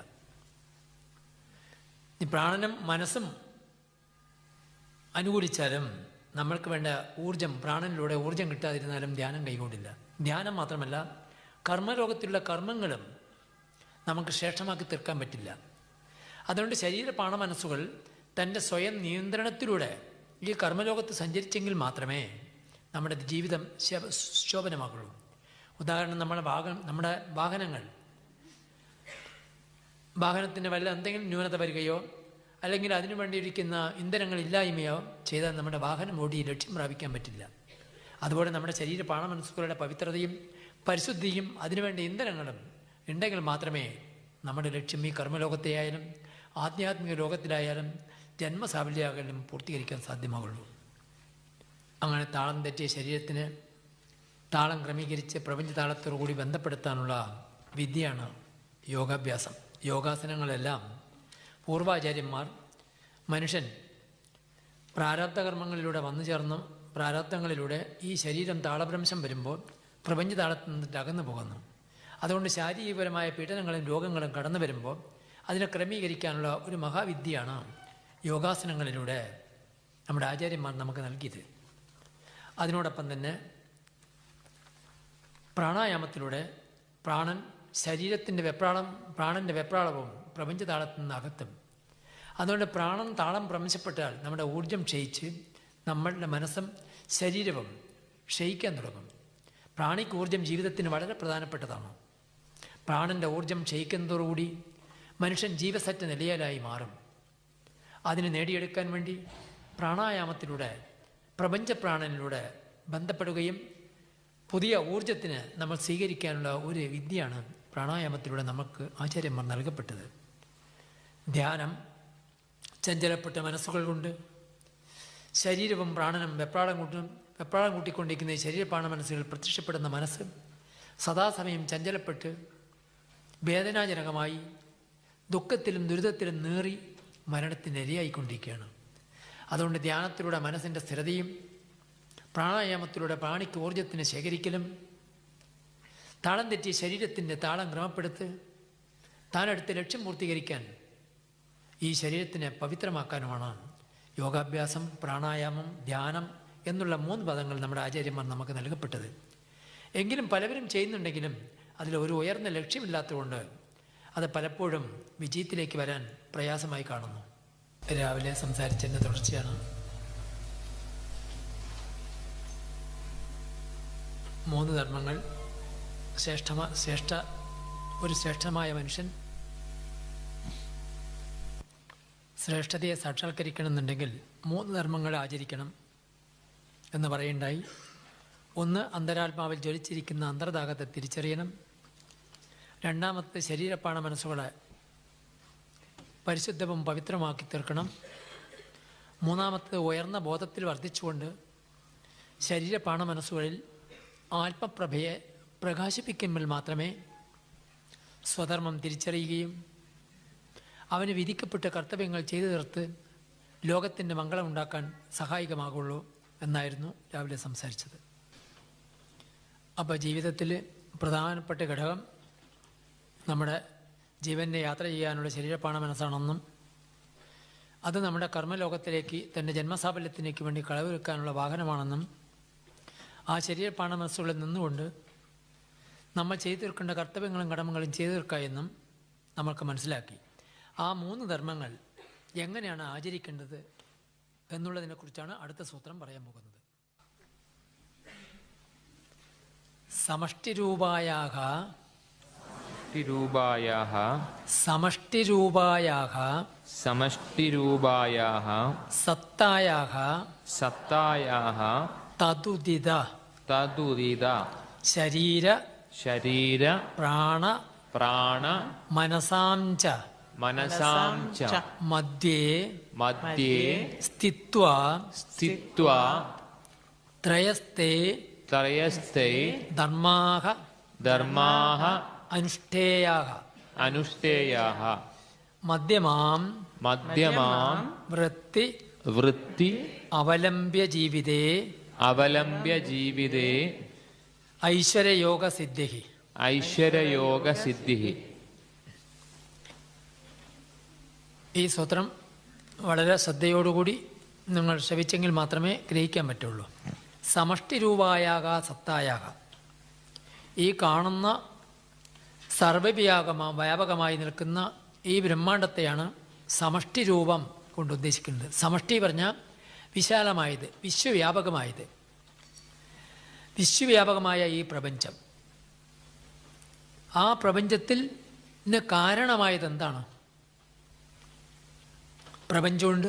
ഈ പ്രാണനും മനസ്സും അനുകൂലിച്ചാലും നമ്മൾക്ക് വേണ്ട ഊർജം പ്രാണനിലൂടെ ഊർജം കിട്ടാതിരുന്നാലും ധ്യാനം കൈകൂടില്ല ധ്യാനം മാത്രമല്ല കർമ്മലോകത്തിലുള്ള കർമ്മങ്ങളും നമുക്ക് ശ്രേഷ്ഠമാക്കി തീർക്കാൻ പറ്റില്ല അതുകൊണ്ട് ശരീര പ്രാണ മനസ്സുകൾ തൻ്റെ സ്വയം നിയന്ത്രണത്തിലൂടെ ഈ കർമ്മലോകത്ത് സഞ്ചരിച്ചെങ്കിൽ മാത്രമേ നമ്മുടെ ജീവിതം ശ- ശോഭനമാകുള്ളൂ ഉദാഹരണം നമ്മുടെ വാഹനം നമ്മുടെ വാഹനങ്ങൾ വാഹനത്തിന് വല്ല എന്തെങ്കിലും ന്യൂനത വരികയോ അല്ലെങ്കിൽ അതിനു വേണ്ടിയിരിക്കുന്ന ഇന്ധനങ്ങളില്ലായ്മയോ ചെയ്താൽ നമ്മുടെ വാഹനം ഓടി ലക്ഷ്യം പ്രാപിക്കാൻ പറ്റില്ല അതുപോലെ നമ്മുടെ ശരീര പ്രാണ മനസ്സുകളുടെ പവിത്രതയും പരിശുദ്ധിയും അതിനുവേണ്ട ഇന്ധനങ്ങളും ഉണ്ടെങ്കിൽ മാത്രമേ നമ്മുടെ ലക്ഷ്യം ഈ കർമ്മലോകത്തെയായാലും ആധ്യാത്മിക ലോകത്തിലായാലും ജന്മസാഫല്യായാലും പൂർത്തീകരിക്കാൻ സാധ്യമാകുള്ളൂ അങ്ങനെ താളം തെറ്റിയ ശരീരത്തിന് താളം ക്രമീകരിച്ച് പ്രപഞ്ച താളത്തോടുകൂടി ബന്ധപ്പെടുത്താനുള്ള വിദ്യയാണ് യോഗാഭ്യാസം യോഗാസനങ്ങളെല്ലാം പൂർവാചാര്യന്മാർ മനുഷ്യൻ പ്രാരാബ്ധകർമ്മങ്ങളിലൂടെ വന്നു ചേർന്ന് പ്രാരാബ്ധങ്ങളിലൂടെ ഈ ശരീരം താളഭ്രംശം വരുമ്പോൾ പ്രപഞ്ച താളത്തിൽ നിന്നിട്ട് അകന്നു പോകുന്നു അതുകൊണ്ട് ശാരീരികപരമായ പീഡനങ്ങളും രോഗങ്ങളും കടന്നു വരുമ്പോൾ അതിനെ ക്രമീകരിക്കാനുള്ള ഒരു മഹാവിദ്യയാണ് യോഗാസനങ്ങളിലൂടെ നമ്മുടെ ആചാര്യന്മാർ നമുക്ക് നൽകിയത് അതിനോടൊപ്പം തന്നെ പ്രാണായാമത്തിലൂടെ പ്രാണൻ ശരീരത്തിൻ്റെ വെപ്രാളം പ്രാണൻ്റെ വെപ്രാളവും പ്രപഞ്ച താളത്തിൽ നിന്ന് അകത്തും അതുകൊണ്ട് പ്രാണൻ താളം ഭ്രംശപ്പെട്ടാൽ നമ്മുടെ ഊർജം ക്ഷയിച്ച് നമ്മളുടെ മനസ്സും ശരീരവും ക്ഷയിക്കാൻ തുടങ്ങും പ്രാണിക്ക് ഊർജം ജീവിതത്തിന് വളരെ പ്രധാനപ്പെട്ടതാണ് പ്രാണൻ്റെ ഊർജം ക്ഷയിക്കുന്നതോടുകൂടി മനുഷ്യൻ ജീവസറ്റ നിലയാലായി മാറും അതിന് നേടിയെടുക്കാൻ വേണ്ടി പ്രാണായാമത്തിലൂടെ പ്രപഞ്ചപ്രാണനിലൂടെ ബന്ധപ്പെടുകയും പുതിയ ഊർജത്തിന് നമ്മൾ സ്വീകരിക്കാനുള്ള ഒരു വിദ്യയാണ് പ്രാണായാമത്തിലൂടെ നമുക്ക് ആചാര്യന്മാർ നൽകപ്പെട്ടത് ധ്യാനം ചഞ്ചലപ്പെട്ട മനസ്സുകൾ കൊണ്ട് ശരീരവും പ്രാണനും വെപ്രാളം കൂട്ടും വെപ്രാളം കൂട്ടിക്കൊണ്ടിരിക്കുന്ന ഈ ശരീരപ്രാണ മനസ്സുകൾ പ്രത്യക്ഷപ്പെടുന്ന മനസ്സ് സദാസമയം ചഞ്ചലപ്പെട്ട് വേദനാജനകമായി ദുഃഖത്തിലും ദുരിതത്തിലും നേറി മരണത്തിന് ഇരയായിക്കൊണ്ടിരിക്കുകയാണ് അതുകൊണ്ട് ധ്യാനത്തിലൂടെ മനസ്സിൻ്റെ സ്ഥിരതയും പ്രാണായാമത്തിലൂടെ പ്രാണിക്ക് ഊർജത്തിന് ശേഖരിക്കലും താളം തെറ്റിയ ശരീരത്തിൻ്റെ താളം ക്രമപ്പെടുത്ത് താനെടുത്ത് ലക്ഷ്യം പൂർത്തീകരിക്കാൻ ഈ ശരീരത്തിനെ പവിത്രമാക്കാനുമാണ് യോഗാഭ്യാസം പ്രാണായാമം ധ്യാനം എന്നുള്ള മൂന്ന് പദങ്ങൾ നമ്മുടെ ആചാര്യന്മാർ നമുക്ക് നൽകപ്പെട്ടത് എങ്കിലും പലവരും ചെയ്യുന്നുണ്ടെങ്കിലും അതിൽ ഒരു ഉയർന്ന ലക്ഷ്യമില്ലാത്തതുകൊണ്ട് അത് പലപ്പോഴും വിജയത്തിലേക്ക് വരാൻ പ്രയാസമായി കാണുന്നു രാവിലെ സംസാരിച്ചതിൻ്റെ തുടർച്ചയാണ് മൂന്ന് ധർമ്മങ്ങൾ ശ്രേഷ്ഠമാ ശ്രേഷ്ഠ ഒരു ശ്രേഷ്ഠമായ മനുഷ്യൻ ശ്രേഷ്ഠതയെ സാക്ഷാത്കരിക്കണമെന്നുണ്ടെങ്കിൽ മൂന്ന് ധർമ്മങ്ങൾ ആചരിക്കണം എന്ന് പറയുണ്ടായി ഒന്ന് അന്തരാത്മാവിൽ ജ്വലിച്ചിരിക്കുന്ന അന്തർദാഹത്തെ തിരിച്ചറിയണം രണ്ടാമത്തെ ശരീരപ്പാണ മനസ്സുകളെ പരിശുദ്ധവും പവിത്രമാക്കി തീർക്കണം മൂന്നാമത്തെ ഉയർന്ന ബോധത്തിൽ വർദ്ധിച്ചുകൊണ്ട് ശരീരപ്പാണ മനസ്സുകളിൽ ആത്മപ്രഭയെ പ്രകാശിപ്പിക്കുമ്പോൾ മാത്രമേ സ്വധർമ്മം തിരിച്ചറിയുകയും അവന് വിധിക്കപ്പെട്ട കർത്തവ്യങ്ങൾ ചെയ്തു തീർത്ത് ലോകത്തിൻ്റെ മംഗളമുണ്ടാക്കാൻ സഹായകമാകുള്ളൂ എന്നായിരുന്നു രാവിലെ സംസാരിച്ചത് അപ്പോൾ ജീവിതത്തിൽ പ്രധാനപ്പെട്ട ഘടകം നമ്മുടെ ജീവനെ യാത്ര ചെയ്യാനുള്ള ശരീരപ്പാണ മനസ്സാണെന്നും അത് നമ്മുടെ കർമ്മലോകത്തിലേക്ക് തൻ്റെ ജന്മസാഫല്യത്തിലേക്ക് വേണ്ടി കളവെടുക്കാനുള്ള വാഹനമാണെന്നും ആ ശരീരപ്പാണ മനസ്സുകളിൽ നിന്നുകൊണ്ട് നമ്മൾ ചെയ്തു തീർക്കേണ്ട കർത്തവ്യങ്ങളും കടമകളും ചെയ്തു തീർക്കുക എന്നും നമ്മൾക്ക് മനസ്സിലാക്കി ആ മൂന്ന് ധർമ്മങ്ങൾ എങ്ങനെയാണ് ആചരിക്കേണ്ടത് എന്നുള്ളതിനെക്കുറിച്ചാണ് അടുത്ത സൂത്രം പറയാൻ പോകുന്നത് സമഷ്ടിരൂപായാഹ രൂപായാഹ സമഷ്ടിരൂപായാഹ സമഷ്ടിരൂപായാഹ സത്തായാഹ സത്തായാഹ തതുദിത തദുദിത ശരീര ശരീര പ്രാണ പ്രാണ മനസാം ച മനസാം ച മധ്യേ മധ്യേ സ്ഥിത്വാ സ്ഥിത്വാ ത്രയസ്തേ ത്രയസ്ഥൈ ധർമാഹ ധർമാः അനുഷ്ഠേയാഹ അനുഷ്ഠേയാः മധ്യമാം മധ്യമാം വൃത്തി വൃത്തി അവലംബ്യ ജീവിതേ അവലംബ്യ ജീവിതേ ഐശ്വര്യയോഗ സിദ്ധി ഐശ്വര്യയോഗസിദ്ധി ഈ സൂത്രം വളരെ ശ്രദ്ധയോടുകൂടി നിങ്ങൾ ശ്രവിച്ചെങ്കിൽ മാത്രമേ ഗ്രഹിക്കാൻ പറ്റുള്ളൂ സമഷ്ടി രൂപായാക സത്തായാക ഈ കാണുന്ന സർവവ്യാപകമാ വ്യാപകമായി നിൽക്കുന്ന ഈ ബ്രഹ്മാണ്ടത്തെയാണ് സമഷ്ടി രൂപം കൊണ്ട് ഉദ്ദേശിക്കുന്നത് സമഷ്ടി പറഞ്ഞാൽ വിശാലമായത് വിശ്വവ്യാപകമായത് വിശ്വവ്യാപകമായ ഈ പ്രപഞ്ചം ആ പ്രപഞ്ചത്തിൽ കാരണമായത് എന്താണ് പ്രപഞ്ചമുണ്ട്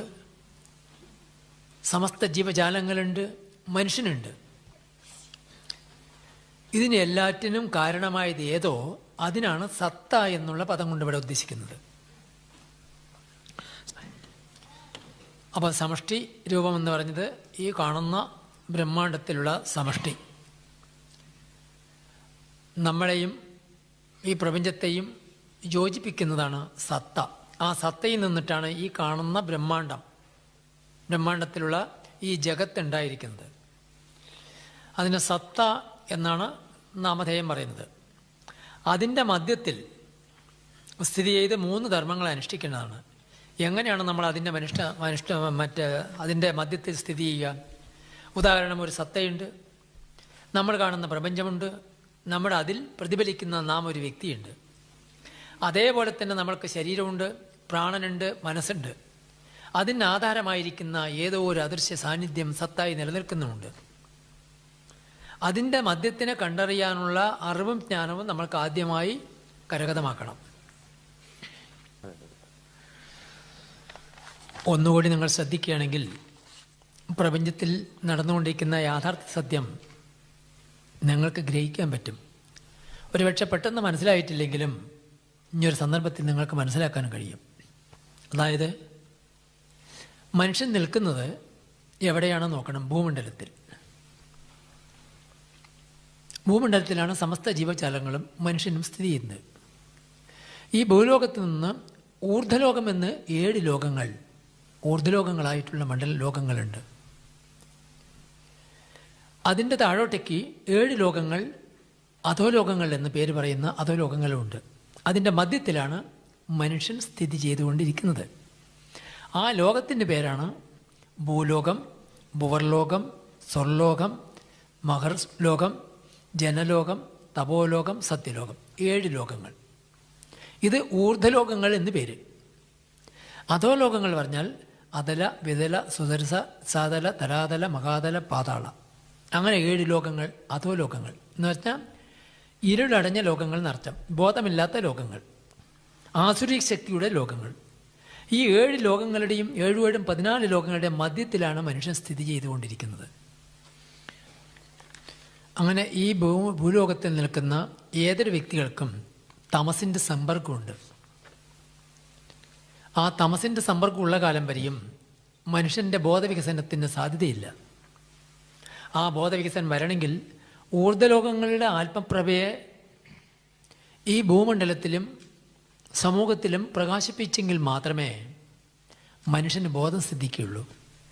സമസ്ത ജീവജാലങ്ങളുണ്ട് മനുഷ്യനുണ്ട് ഇതിന് എല്ലാറ്റിനും കാരണമായത് ഏതോ അതിനാണ് സത്ത എന്നുള്ള പദം കൊണ്ട് ഇവിടെ ഉദ്ദേശിക്കുന്നത് അപ്പോൾ സമഷ്ടി രൂപം എന്ന് പറഞ്ഞത് ഈ കാണുന്ന ബ്രഹ്മാണ്ടത്തിലുള്ള സമഷ്ടി നമ്മളെയും ഈ പ്രപഞ്ചത്തെയും യോജിപ്പിക്കുന്നതാണ് സത്ത ആ സത്തയിൽ നിന്നിട്ടാണ് ഈ കാണുന്ന ബ്രഹ്മാണ്ടം ബ്രഹ്മാണ്ടത്തിലുള്ള ഈ ജഗത്ത് ഉണ്ടായിരിക്കുന്നത് അതിന് സത്ത എന്നാണ് നാമധേയം പറയുന്നത് അതിൻ്റെ മധ്യത്തിൽ സ്ഥിതി ചെയ്ത് മൂന്ന് ധർമ്മങ്ങൾ അനുഷ്ഠിക്കേണ്ടതാണ് എങ്ങനെയാണ് നമ്മൾ അതിൻ്റെ മനുഷ്ഠ മനുഷ്ഠ മറ്റ് അതിൻ്റെ മധ്യത്തിൽ സ്ഥിതി ചെയ്യുക ഉദാഹരണം ഒരു സത്തയുണ്ട് നമ്മൾ കാണുന്ന പ്രപഞ്ചമുണ്ട് നമ്മുടെ അതിൽ പ്രതിഫലിക്കുന്ന നാം ഒരു വ്യക്തിയുണ്ട് അതേപോലെ തന്നെ നമ്മൾക്ക് ശരീരമുണ്ട് പ്രാണനുണ്ട് മനസ്സുണ്ട് അതിന് ആധാരമായിരിക്കുന്ന ഏതോ ഒരു അദൃശ്യ സാന്നിധ്യം സത്തായി നിലനിൽക്കുന്നുമുണ്ട് അതിൻ്റെ മദ്യത്തിനെ കണ്ടറിയാനുള്ള അറിവും ജ്ഞാനവും നമ്മൾക്ക് ആദ്യമായി കരഗതമാക്കണം ഒന്നുകൂടി നിങ്ങൾ ശ്രദ്ധിക്കുകയാണെങ്കിൽ പ്രപഞ്ചത്തിൽ നടന്നുകൊണ്ടിരിക്കുന്ന യാഥാർത്ഥ്യ സത്യം നിങ്ങൾക്ക് ഗ്രഹിക്കാൻ പറ്റും ഒരുപക്ഷെ പെട്ടെന്ന് മനസ്സിലായിട്ടില്ലെങ്കിലും ഇനിയൊരു സന്ദർഭത്തിൽ നിങ്ങൾക്ക് മനസ്സിലാക്കാൻ കഴിയും അതായത് മനുഷ്യൻ നിൽക്കുന്നത് എവിടെയാണ് നോക്കണം ഭൂമണ്ഡലത്തിൽ ഭൂമണ്ഡലത്തിലാണ് സമസ്ത ജീവജാലങ്ങളും മനുഷ്യനും സ്ഥിതി ചെയ്യുന്നത് ഈ ഭൂലോകത്ത് നിന്ന് ഊർധ്വലോകമെന്ന് ഏഴ് ലോകങ്ങൾ ഊർധ്വലോകങ്ങളായിട്ടുള്ള മണ്ഡല ലോകങ്ങളുണ്ട് അതിൻ്റെ താഴോട്ടേക്ക് ഏഴ് ലോകങ്ങൾ അധോലോകങ്ങൾ എന്ന് പേര് പറയുന്ന അധോലോകങ്ങളുമുണ്ട് അതിൻ്റെ മധ്യത്തിലാണ് മനുഷ്യൻ സ്ഥിതി ചെയ്തുകൊണ്ടിരിക്കുന്നത് ആ ലോകത്തിൻ്റെ പേരാണ് ഭൂലോകം ഭുവർലോകം സ്വർലോകം മഹർ ലോകം ജനലോകം തപോലോകം സത്യലോകം ഏഴ് ലോകങ്ങൾ ഇത് ഊർധ്വലോകങ്ങൾ എന്ന് പേര് അധോലോകങ്ങൾ പറഞ്ഞാൽ അതല വിതല സുദർശ സാതല തരാതല മഹാതല പാതാള അങ്ങനെ ഏഴ് ലോകങ്ങൾ അധോലോകങ്ങൾ എന്ന് പറഞ്ഞാൽ ഇരുളടഞ്ഞ ലോകങ്ങൾ എന്നർത്ഥം ബോധമില്ലാത്ത ലോകങ്ങൾ ആസുരി ശക്തിയുടെ ലോകങ്ങൾ ഈ ഏഴ് ലോകങ്ങളുടെയും ഏഴും ഏഴും പതിനാല് ലോകങ്ങളുടെയും മധ്യത്തിലാണ് മനുഷ്യൻ സ്ഥിതി ചെയ്തുകൊണ്ടിരിക്കുന്നത് അങ്ങനെ ഈ ഭൂ ഭൂലോകത്തിൽ നിൽക്കുന്ന ഏതൊരു വ്യക്തികൾക്കും തമസിൻ്റെ സമ്പർക്കമുണ്ട് ആ തമസിൻ്റെ സമ്പർക്കമുള്ള കാലം വരെയും മനുഷ്യൻ്റെ ബോധവികസനത്തിന് സാധ്യതയില്ല ആ ബോധവികസനം വരണമെങ്കിൽ ഊർധ്വലോകങ്ങളുടെ ആത്മപ്രഭയെ ഈ ഭൂമണ്ഡലത്തിലും സമൂഹത്തിലും പ്രകാശിപ്പിച്ചെങ്കിൽ മാത്രമേ മനുഷ്യന് ബോധം സിദ്ധിക്കുകയുള്ളൂ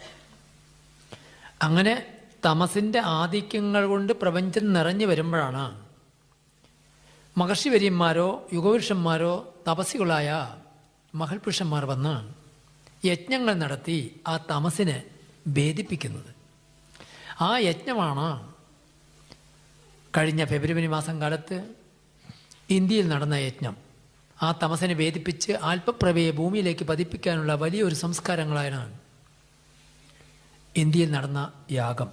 അങ്ങനെ തമസിൻ്റെ ആധിക്യങ്ങൾ കൊണ്ട് പ്രപഞ്ചം നിറഞ്ഞു വരുമ്പോഴാണ് മഹർഷിവര്യന്മാരോ യുഗപുരുഷന്മാരോ തപസ്സികളായ മഹൽപുരുഷന്മാർ വന്ന് യജ്ഞങ്ങൾ നടത്തി ആ തമസിനെ ഭേദിപ്പിക്കുന്നത് ആ യജ്ഞമാണ് കഴിഞ്ഞ ഫെബ്രുവരി മാസം കാലത്ത് ഇന്ത്യയിൽ നടന്ന യജ്ഞം ആ തമസിനെ ഭേദിപ്പിച്ച് ആൽപ്പപ്രഭയെ ഭൂമിയിലേക്ക് പതിപ്പിക്കാനുള്ള വലിയൊരു സംസ്കാരങ്ങളാണ് ഇന്ത്യയിൽ നടന്ന യാഗം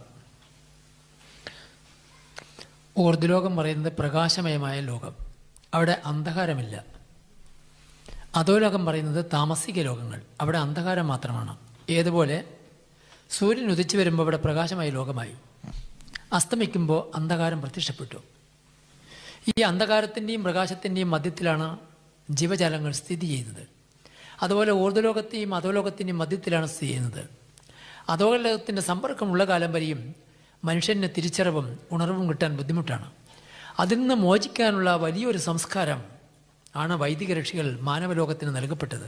ഊർധ്വലോകം പറയുന്നത് പ്രകാശമയമായ ലോകം അവിടെ അന്ധകാരമില്ല അധോലോകം പറയുന്നത് താമസിക ലോകങ്ങൾ അവിടെ അന്ധകാരം മാത്രമാണ് ഏതുപോലെ സൂര്യൻ ഉദിച്ചു വരുമ്പോൾ അവിടെ പ്രകാശമായ ലോകമായി അസ്തമിക്കുമ്പോൾ അന്ധകാരം പ്രത്യക്ഷപ്പെട്ടു ഈ അന്ധകാരത്തിൻ്റെയും പ്രകാശത്തിൻ്റെയും മധ്യത്തിലാണ് ജീവജാലങ്ങൾ സ്ഥിതി ചെയ്യുന്നത് അതുപോലെ ഊർധ്വലോകത്തെയും അധോലോകത്തിൻ്റെയും മധ്യത്തിലാണ് സ്ഥിതി ചെയ്യുന്നത് അധോലോകത്തിൻ്റെ സമ്പർക്കമുള്ള കാലം വരെയും മനുഷ്യന് തിരിച്ചറിവും ഉണർവും കിട്ടാൻ ബുദ്ധിമുട്ടാണ് അതിൽ നിന്ന് മോചിക്കാനുള്ള വലിയൊരു സംസ്കാരം ആണ് വൈദിക രക്ഷികൾ മാനവലോകത്തിന് നൽകപ്പെട്ടത്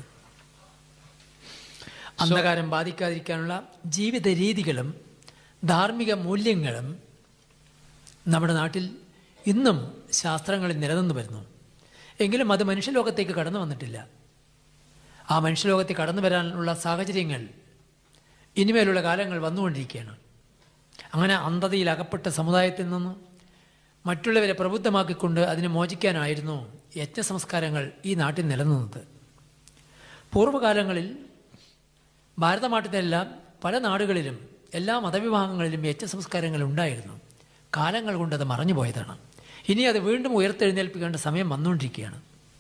അന്ധകാരം ബാധിക്കാതിരിക്കാനുള്ള ജീവിത രീതികളും ധാർമ്മിക മൂല്യങ്ങളും നമ്മുടെ നാട്ടിൽ ഇന്നും ശാസ്ത്രങ്ങളിൽ നിലനിന്ന് വരുന്നു എങ്കിലും അത് മനുഷ്യലോകത്തേക്ക് കടന്നു വന്നിട്ടില്ല ആ മനുഷ്യലോകത്തിൽ കടന്നു വരാനുള്ള സാഹചര്യങ്ങൾ ഇനിമേലുള്ള കാലങ്ങൾ വന്നുകൊണ്ടിരിക്കുകയാണ് അങ്ങനെ അന്ധതയിൽ അകപ്പെട്ട സമുദായത്തിൽ നിന്ന് മറ്റുള്ളവരെ പ്രബുദ്ധമാക്കിക്കൊണ്ട് അതിനെ മോചിക്കാനായിരുന്നു യജ്ഞ സംസ്കാരങ്ങൾ ഈ നാട്ടിൽ നിലനിന്നത് പൂർവ്വകാലങ്ങളിൽ ഭാരതനാട്ടിലെല്ലാം പല നാടുകളിലും എല്ലാ മതവിഭാഗങ്ങളിലും യജ്ഞ സംസ്കാരങ്ങൾ ഉണ്ടായിരുന്നു കാലങ്ങൾ കൊണ്ട് അത് മറഞ്ഞു പോയതാണ് ഇനി അത് വീണ്ടും ഉയർത്തെഴുന്നേൽപ്പിക്കേണ്ട സമയം വന്നുകൊണ്ടിരിക്കുകയാണ്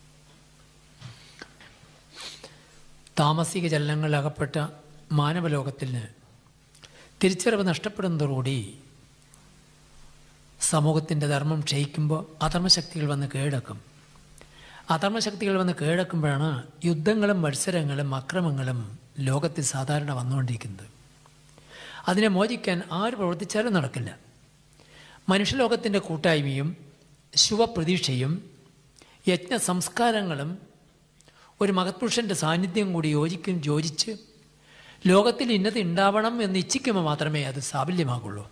താമസിക ചലനങ്ങളിൽ അകപ്പെട്ട മാനവലോകത്തിന് തിരിച്ചറിവ് നഷ്ടപ്പെടുന്നതോടുകൂടി സമൂഹത്തിൻ്റെ ധർമ്മം ക്ഷയിക്കുമ്പോൾ അധർമ്മശക്തികൾ വന്ന് കീഴടക്കും അധർമ്മശക്തികൾ വന്ന് കീഴടക്കുമ്പോഴാണ് യുദ്ധങ്ങളും മത്സരങ്ങളും അക്രമങ്ങളും ലോകത്തിൽ സാധാരണ വന്നുകൊണ്ടിരിക്കുന്നത് അതിനെ മോചിക്കാൻ ആര് പ്രവർത്തിച്ചാലും നടക്കില്ല മനുഷ്യലോകത്തിൻ്റെ കൂട്ടായ്മയും ശുഭപ്രതീക്ഷയും യജ്ഞ സംസ്കാരങ്ങളും ഒരു മഹത്പുരുഷൻ്റെ സാന്നിധ്യം കൂടി യോജിക്കും യോജിച്ച് ലോകത്തിൽ ഇന്നത് ഉണ്ടാവണം എന്ന് ഇച്ഛിക്കുമ്പോൾ മാത്രമേ അത് സാഫല്യമാകുള്ളൂ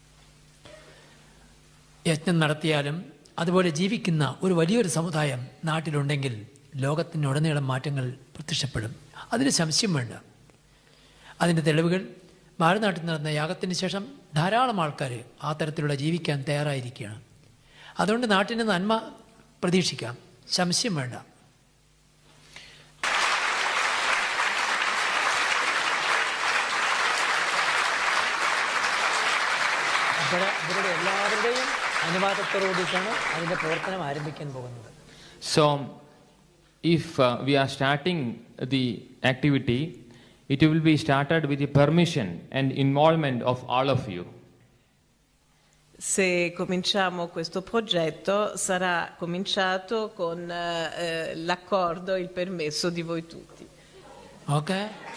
യജ്ഞം നടത്തിയാലും അതുപോലെ ജീവിക്കുന്ന ഒരു വലിയൊരു സമുദായം നാട്ടിലുണ്ടെങ്കിൽ ലോകത്തിനുടനീളം മാറ്റങ്ങൾ പ്രത്യക്ഷപ്പെടും അതിന് സംശയം വേണ്ട അതിൻ്റെ തെളിവുകൾ ഭാരതനാട്ടിൽ നടന്ന യാഗത്തിന് ശേഷം ധാരാളം ആൾക്കാർ ആ തരത്തിലുള്ള ജീവിക്കാൻ തയ്യാറായിരിക്കുകയാണ് അതുകൊണ്ട് നാട്ടിന് നന്മ പ്രതീക്ഷിക്കാം സംശയം വേണ്ട അപ്പോൾ ഇവരുടെ എല്ലാവരുടെയും അനുവാദത്തോടുകൂടിയിട്ടാണ് അതിൻ്റെ പ്രവർത്തനം ആരംഭിക്കാൻ പോകുന്നത് So, if uh, we are starting the activity, it will be started with the permission and involvement of all of you. Se cominciamo questo progetto sarà cominciato con eh, l'accordo, il permesso di voi tutti. Okay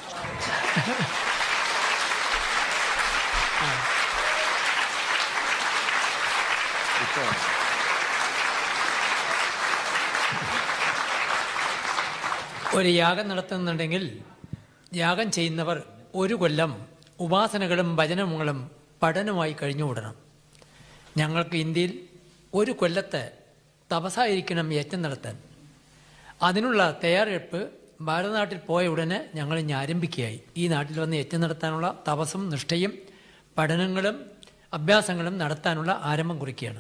ഒരു യാഗം നടത്തുന്നുണ്ടെങ്കിൽ യാഗം ചെയ്യുന്നവർ ഒരു കൊല്ലം ഉപാസനകളും ഭജനങ്ങളും പഠനമായി കഴിഞ്ഞുകൂടണം ഞങ്ങൾക്ക് ഇന്ത്യയിൽ ഒരു കൊല്ലത്തെ തപസായിരിക്കണം യജ്ഞം നടത്താൻ അതിനുള്ള തയ്യാറെടുപ്പ് ഭാരതനാട്ടിൽ പോയ ഉടനെ ഞങ്ങൾ ഇനി ആരംഭിക്കുകയായി ഈ നാട്ടിൽ വന്ന് യജ്ഞം നടത്താനുള്ള തപസ്സും നിഷ്ഠയും പഠനങ്ങളും അഭ്യാസങ്ങളും നടത്താനുള്ള ആരംഭം കുറിക്കുകയാണ്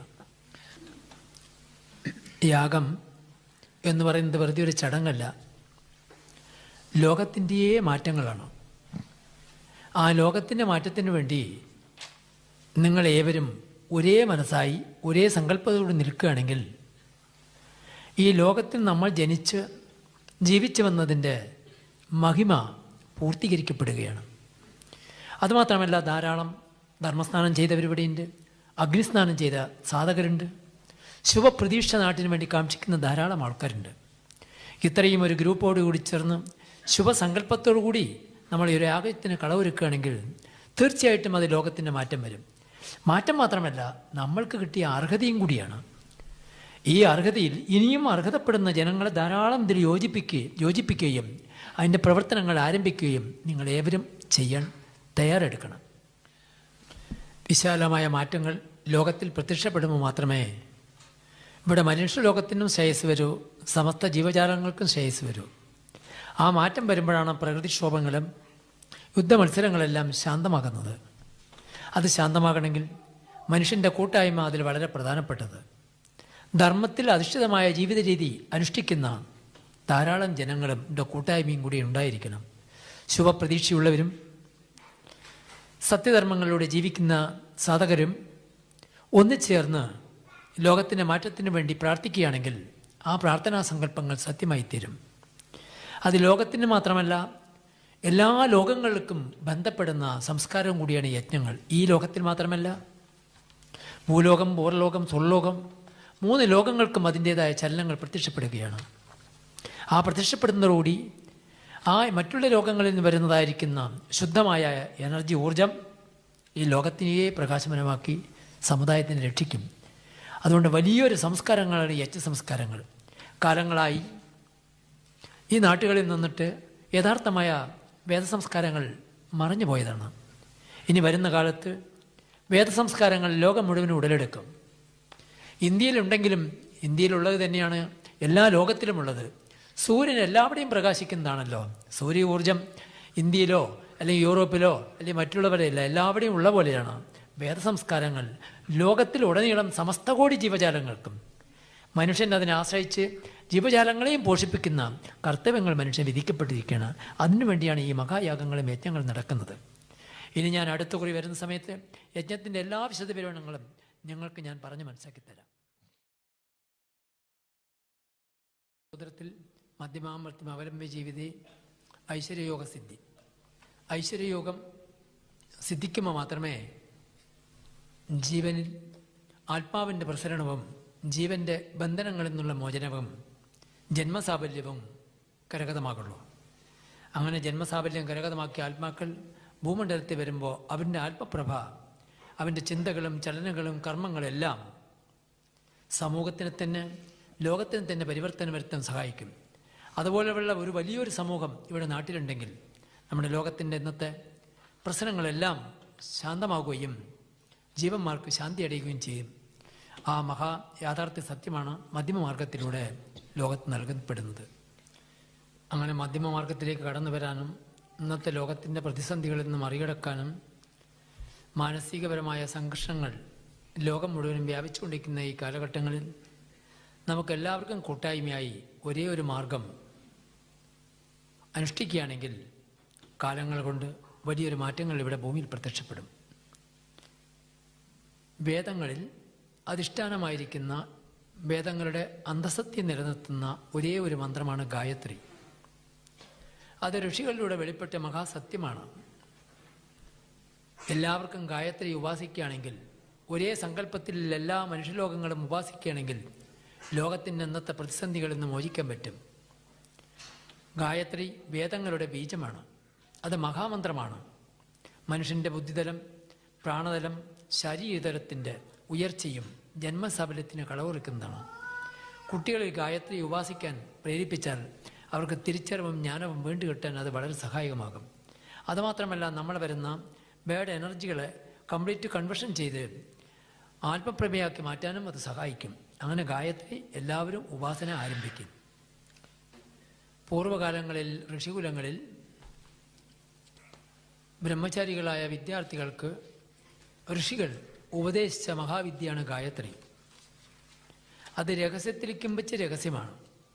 യാഗം എന്ന് പറയുന്നത് വെറുതെ ഒരു ചടങ്ങല്ല ലോകത്തിൻ്റെയേ മാറ്റങ്ങളാണ് ആ ലോകത്തിൻ്റെ മാറ്റത്തിന് വേണ്ടി നിങ്ങൾ ഏവരും ഒരേ മനസ്സായി ഒരേ സങ്കല്പത്തോട് നിൽക്കുകയാണെങ്കിൽ ഈ ലോകത്തിൽ നമ്മൾ ജനിച്ച് ജീവിച്ചു വന്നതിൻ്റെ മഹിമ പൂർത്തീകരിക്കപ്പെടുകയാണ് അതുമാത്രമല്ല ധാരാളം ധർമ്മസ്നാനം ചെയ്തവരിവിടെയുണ്ട് അഗ്നിസ്നാനം ചെയ്ത സാധകരുണ്ട് ശുഭപ്രതീക്ഷ നാട്ടിന് വേണ്ടി കാക്ഷിക്കുന്ന ധാരാളം ആൾക്കാരുണ്ട് ഇത്രയും ഒരു ഗ്രൂപ്പോട് കൂടി ചേർന്ന് ശുഭസങ്കല്പത്തോടു കൂടി നമ്മൾ ഈ ഒരു യാഗത്തിന് കളവൊരുക്കുകയാണെങ്കിൽ തീർച്ചയായിട്ടും അത് ലോകത്തിൻ്റെ മാറ്റം വരും മാറ്റം മാത്രമല്ല നമ്മൾക്ക് കിട്ടിയ അർഹതയും കൂടിയാണ് ഈ അർഹതയിൽ ഇനിയും അർഹതപ്പെടുന്ന ജനങ്ങളെ ധാരാളം ഇതിൽ യോജിപ്പിക്കുകയും യോജിപ്പിക്കുകയും അതിൻ്റെ പ്രവർത്തനങ്ങൾ ആരംഭിക്കുകയും നിങ്ങൾ ഏവരും ചെയ്യാൻ തയ്യാറെടുക്കണം വിശാലമായ മാറ്റങ്ങൾ ലോകത്തിൽ പ്രത്യക്ഷപ്പെടുമ്പോൾ മാത്രമേ ഇവിടെ മനുഷ്യലോകത്തിനും ശ്രേയസ് വരൂ സമസ്ത ജീവജാലങ്ങൾക്കും ശ്രേയസ് വരൂ ആ മാറ്റം വരുമ്പോഴാണ് പ്രകൃതിക്ഷോഭങ്ങളും യുദ്ധമത്സരങ്ങളെല്ലാം ശാന്തമാകുന്നത് അത് ശാന്തമാകണമെങ്കിൽ മനുഷ്യൻ്റെ കൂട്ടായ്മ അതിൽ വളരെ പ്രധാനപ്പെട്ടത് ധർമ്മത്തിൽ അധിഷ്ഠിതമായ ജീവിത രീതി അനുഷ്ഠിക്കുന്ന ധാരാളം ജനങ്ങളും ൻ്റെ കൂട്ടായ്മയും കൂടി ഉണ്ടായിരിക്കണം ശുഭപ്രതീക്ഷയുള്ളവരും സത്യധർമ്മങ്ങളിലൂടെ ജീവിക്കുന്ന സാധകരും ഒന്നിച്ചേർന്ന് ലോകത്തിൻ്റെ മാറ്റത്തിന് വേണ്ടി പ്രാർത്ഥിക്കുകയാണെങ്കിൽ ആ പ്രാർത്ഥനാ സങ്കല്പങ്ങൾ സത്യമായി തീരും അത് ലോകത്തിന് മാത്രമല്ല എല്ലാ ലോകങ്ങൾക്കും ബന്ധപ്പെടുന്ന സംസ്കാരവും കൂടിയാണ് യജ്ഞങ്ങൾ ഈ ലോകത്തിൽ മാത്രമല്ല ഭൂലോകം പൂർലോകം സ്വർലോകം മൂന്ന് ലോകങ്ങൾക്കും അതിൻ്റേതായ ചലനങ്ങൾ പ്രത്യക്ഷപ്പെടുകയാണ് ആ പ്രത്യക്ഷപ്പെടുന്നതോടുകൂടി ആ മറ്റുള്ള ലോകങ്ങളിൽ നിന്ന് വരുന്നതായിരിക്കുന്ന ശുദ്ധമായ എനർജി ഊർജം ഈ ലോകത്തിനെയേ പ്രകാശമനമാക്കി സമുദായത്തിനെ രക്ഷിക്കും അതുകൊണ്ട് വലിയൊരു സംസ്കാരങ്ങളാണ് ഈ യജ്ഞ സംസ്കാരങ്ങൾ കാലങ്ങളായി ഈ നാട്ടുകളിൽ നിന്നിട്ട് യഥാർത്ഥമായ വേദസംസ്കാരങ്ങൾ മറഞ്ഞു പോയതാണ് ഇനി വരുന്ന കാലത്ത് വേദസംസ്കാരങ്ങൾ ലോകം മുഴുവൻ ഉടലെടുക്കും ഇന്ത്യയിലുണ്ടെങ്കിലും ഇന്ത്യയിലുള്ളത് തന്നെയാണ് എല്ലാ ലോകത്തിലുമുള്ളത് സൂര്യൻ എല്ലാവിടെയും പ്രകാശിക്കുന്നതാണല്ലോ സൂര്യ ഊർജം ഇന്ത്യയിലോ അല്ലെങ്കിൽ യൂറോപ്പിലോ അല്ലെങ്കിൽ മറ്റുള്ളവരെയല്ല എല്ലാവിടെയും ഉള്ള പോലെയാണ് വേദസംസ്കാരങ്ങൾ ലോകത്തിലുടനീളം സമസ്ത കോടി ജീവജാലങ്ങൾക്കും മനുഷ്യൻ അതിനെ ആശ്രയിച്ച് ജീവജാലങ്ങളെയും പോഷിപ്പിക്കുന്ന കർത്തവ്യങ്ങൾ മനുഷ്യൻ വിധിക്കപ്പെട്ടിരിക്കുകയാണ് അതിനുവേണ്ടിയാണ് ഈ മഹായാഗങ്ങളും യജ്ഞങ്ങളും നടക്കുന്നത് ഇനി ഞാൻ അടുത്ത കുറി വരുന്ന സമയത്ത് യജ്ഞത്തിൻ്റെ എല്ലാ വിശദവിവരണങ്ങളും നിങ്ങൾക്ക് ഞാൻ പറഞ്ഞു മനസ്സിലാക്കി തരാം സമുദ്രത്തിൽ മധ്യമാമർത്തിം അവലംബ ജീവിതേ ഐശ്വര്യയോഗ സിദ്ധി ഐശ്വര്യയോഗം സിദ്ധിക്കുമ്പോൾ മാത്രമേ ജീവനിൽ ആത്മാവിൻ്റെ പ്രസരണവും ജീവൻ്റെ ബന്ധനങ്ങളിൽ നിന്നുള്ള മോചനവും ജന്മസാഫല്യവും കരഗതമാകുള്ളൂ അങ്ങനെ ജന്മസാഫല്യം കരഗതമാക്കിയ ആത്മാക്കൾ ഭൂമണ്ഡലത്തിൽ വരുമ്പോൾ അവൻ്റെ ആത്മപ്രഭ അവൻ്റെ ചിന്തകളും ചലനങ്ങളും കർമ്മങ്ങളെല്ലാം സമൂഹത്തിന് തന്നെ ലോകത്തിന് തന്നെ പരിവർത്തനം വരുത്താൻ സഹായിക്കും അതുപോലെയുള്ള ഒരു വലിയൊരു സമൂഹം ഇവിടെ നാട്ടിലുണ്ടെങ്കിൽ നമ്മുടെ ലോകത്തിൻ്റെ ഇന്നത്തെ പ്രശ്നങ്ങളെല്ലാം ശാന്തമാകുകയും ജീവന്മാർക്ക് ശാന്തി അടയുകയും ചെയ്യും ആ മഹാ യാഥാർത്ഥ്യ സത്യമാണ് മധ്യമമാർഗത്തിലൂടെ ലോകത്ത് നൽകപ്പെടുന്നത് അങ്ങനെ മധ്യമമാർഗത്തിലേക്ക് കടന്നു വരാനും ഇന്നത്തെ ലോകത്തിൻ്റെ പ്രതിസന്ധികളിൽ നിന്ന് മറികടക്കാനും മാനസികപരമായ സംഘർഷങ്ങൾ ലോകം മുഴുവനും വ്യാപിച്ചുകൊണ്ടിരിക്കുന്ന ഈ കാലഘട്ടങ്ങളിൽ നമുക്കെല്ലാവർക്കും കൂട്ടായ്മയായി ഒരേ ഒരു മാർഗം അനുഷ്ഠിക്കുകയാണെങ്കിൽ കാലങ്ങൾ കൊണ്ട് വലിയൊരു മാറ്റങ്ങൾ ഇവിടെ ഭൂമിയിൽ പ്രത്യക്ഷപ്പെടും വേദങ്ങളിൽ അധിഷ്ഠാനമായിരിക്കുന്ന വേദങ്ങളുടെ അന്തസത്യം നിലനിർത്തുന്ന ഒരേ ഒരു മന്ത്രമാണ് ഗായത്രി അത് ഋഷികളിലൂടെ വെളിപ്പെട്ട മഹാസത്യമാണ് എല്ലാവർക്കും ഗായത്രി ഉപാസിക്കുകയാണെങ്കിൽ ഒരേ സങ്കല്പത്തിൽ എല്ലാ മനുഷ്യലോകങ്ങളും ഉപാസിക്കുകയാണെങ്കിൽ ലോകത്തിൻ്റെ അന്നത്തെ പ്രതിസന്ധികളിൽ നിന്ന് മോചിക്കാൻ പറ്റും ഗായത്രി വേദങ്ങളുടെ ബീജമാണ് അത് മഹാമന്ത്രമാണ് മനുഷ്യൻ്റെ ബുദ്ധിതലം പ്രാണതലം ശരീരതലത്തിൻ്റെ ഉയർച്ചയും ജന്മസാഫല്യത്തിന് കളവുറിക്കുന്നതാണ് കുട്ടികളിൽ ഗായത്രി ഉപാസിക്കാൻ പ്രേരിപ്പിച്ചാൽ അവർക്ക് തിരിച്ചറിവും ജ്ഞാനവും വീണ്ടുകിട്ടാൻ അത് വളരെ സഹായകമാകും അതുമാത്രമല്ല നമ്മൾ വരുന്ന ബാഡ് എനർജികളെ കംപ്ലീറ്റ് കൺവേർഷൻ ചെയ്ത് ആത്മപ്രമയാക്കി മാറ്റാനും അത് സഹായിക്കും അങ്ങനെ ഗായത്രി എല്ലാവരും ഉപാസന ആരംഭിക്കും പൂർവ്വകാലങ്ങളിൽ ഋഷികുലങ്ങളിൽ ബ്രഹ്മചാരികളായ വിദ്യാർത്ഥികൾക്ക് ഋഷികൾ ഉപദേശിച്ച മഹാവിദ്യയാണ് ഗായത്രി അത് രഹസ്യത്തിലേക്കും വെച്ച് രഹസ്യമാണ്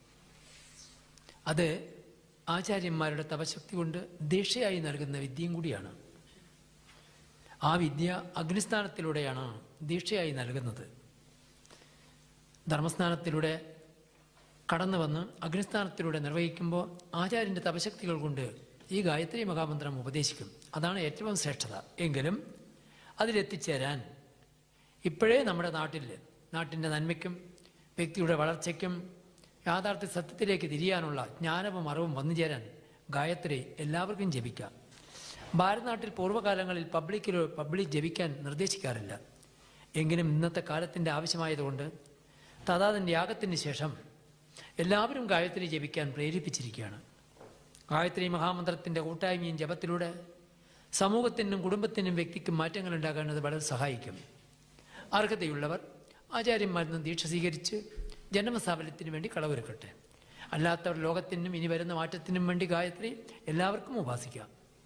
അത് ആചാര്യന്മാരുടെ തപശക്തി കൊണ്ട് ദീക്ഷയായി നൽകുന്ന വിദ്യയും കൂടിയാണ് ആ വിദ്യ അഗ്നിസ്ഥാനത്തിലൂടെയാണ് ദീക്ഷയായി നൽകുന്നത് ധർമ്മസ്ഥാനത്തിലൂടെ കടന്നു വന്ന് അഗ്നിസ്ഥാനത്തിലൂടെ നിർവഹിക്കുമ്പോൾ ആചാര്യൻ്റെ തപശക്തികൾ കൊണ്ട് ഈ ഗായത്രി മഹാമന്ത്രം ഉപദേശിക്കും അതാണ് ഏറ്റവും ശ്രേഷ്ഠത എങ്കിലും അതിലെത്തിച്ചേരാൻ ഇപ്പോഴേ നമ്മുടെ നാട്ടിൽ നാട്ടിൻ്റെ നന്മയ്ക്കും വ്യക്തിയുടെ വളർച്ചയ്ക്കും യാഥാർത്ഥ്യ സത്യത്തിലേക്ക് തിരിയാനുള്ള ജ്ഞാനവും അറിവും വന്നു ചേരാൻ ഗായത്രി എല്ലാവർക്കും ജപിക്കാം ഭാരതനാട്ടിൽ പൂർവ്വകാലങ്ങളിൽ പബ്ലിക്കിലോ പബ്ലിക് ജപിക്കാൻ നിർദ്ദേശിക്കാറില്ല എങ്കിലും ഇന്നത്തെ കാലത്തിൻ്റെ ആവശ്യമായതുകൊണ്ട് തഥാതിൻ്റെ യാഗത്തിന് ശേഷം എല്ലാവരും ഗായത്രി ജപിക്കാൻ പ്രേരിപ്പിച്ചിരിക്കുകയാണ് ഗായത്രി മഹാമന്ത്രത്തിൻ്റെ കൂട്ടായ്മയും ജപത്തിലൂടെ സമൂഹത്തിനും കുടുംബത്തിനും വ്യക്തിക്കും മാറ്റങ്ങൾ ഉണ്ടാകാൻ അത് വളരെ സഹായിക്കും അർഹതയുള്ളവർ ആചാര്യന്മാരിൽ നിന്ന് ദീക്ഷ സ്വീകരിച്ച് ജന്മസ്ഥാപനത്തിന് വേണ്ടി കളവൊരുക്കട്ടെ അല്ലാത്തവർ ലോകത്തിനും ഇനി വരുന്ന മാറ്റത്തിനും വേണ്ടി ഗായത്രി എല്ലാവർക്കും ഉപാസിക്കാം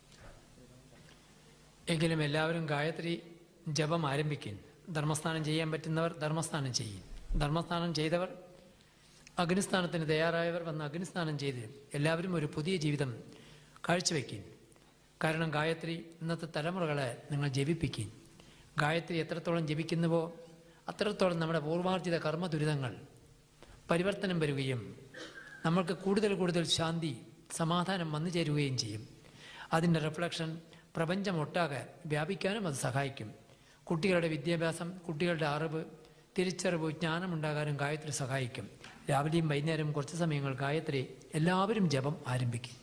എങ്കിലും എല്ലാവരും ഗായത്രി ജപം ആരംഭിക്കും ധർമ്മസ്നാനം ചെയ്യാൻ പറ്റുന്നവർ ധർമ്മസ്നാനം ചെയ്യും ധർമ്മസ്നാനം ചെയ്തവർ അഗ്നിസ്ഥാനത്തിന് തയ്യാറായവർ വന്ന് അഗ്നിസ്നാനം ചെയ്ത് എല്ലാവരും ഒരു പുതിയ ജീവിതം കാഴ്ചവെക്കും കാരണം ഗായത്രി ഇന്നത്തെ തലമുറകളെ നിങ്ങൾ ജപിപ്പിക്കും ഗായത്രി എത്രത്തോളം ജപിക്കുന്നുവോ അത്രത്തോളം നമ്മുടെ പൂർവാർജിത കർമ്മ ദുരിതങ്ങൾ പരിവർത്തനം വരികയും നമ്മൾക്ക് കൂടുതൽ കൂടുതൽ ശാന്തി സമാധാനം വന്നു ചേരുകയും ചെയ്യും അതിൻ്റെ റിഫ്ലക്ഷൻ പ്രപഞ്ചമൊട്ടാകെ വ്യാപിക്കാനും അത് സഹായിക്കും കുട്ടികളുടെ വിദ്യാഭ്യാസം കുട്ടികളുടെ അറിവ് തിരിച്ചറിവ് ജ്ഞാനം ഉണ്ടാകാനും ഗായത്രി സഹായിക്കും രാവിലെയും വൈകുന്നേരവും കുറച്ച് സമയങ്ങൾ ഗായത്രി എല്ലാവരും ജപം ആരംഭിക്കും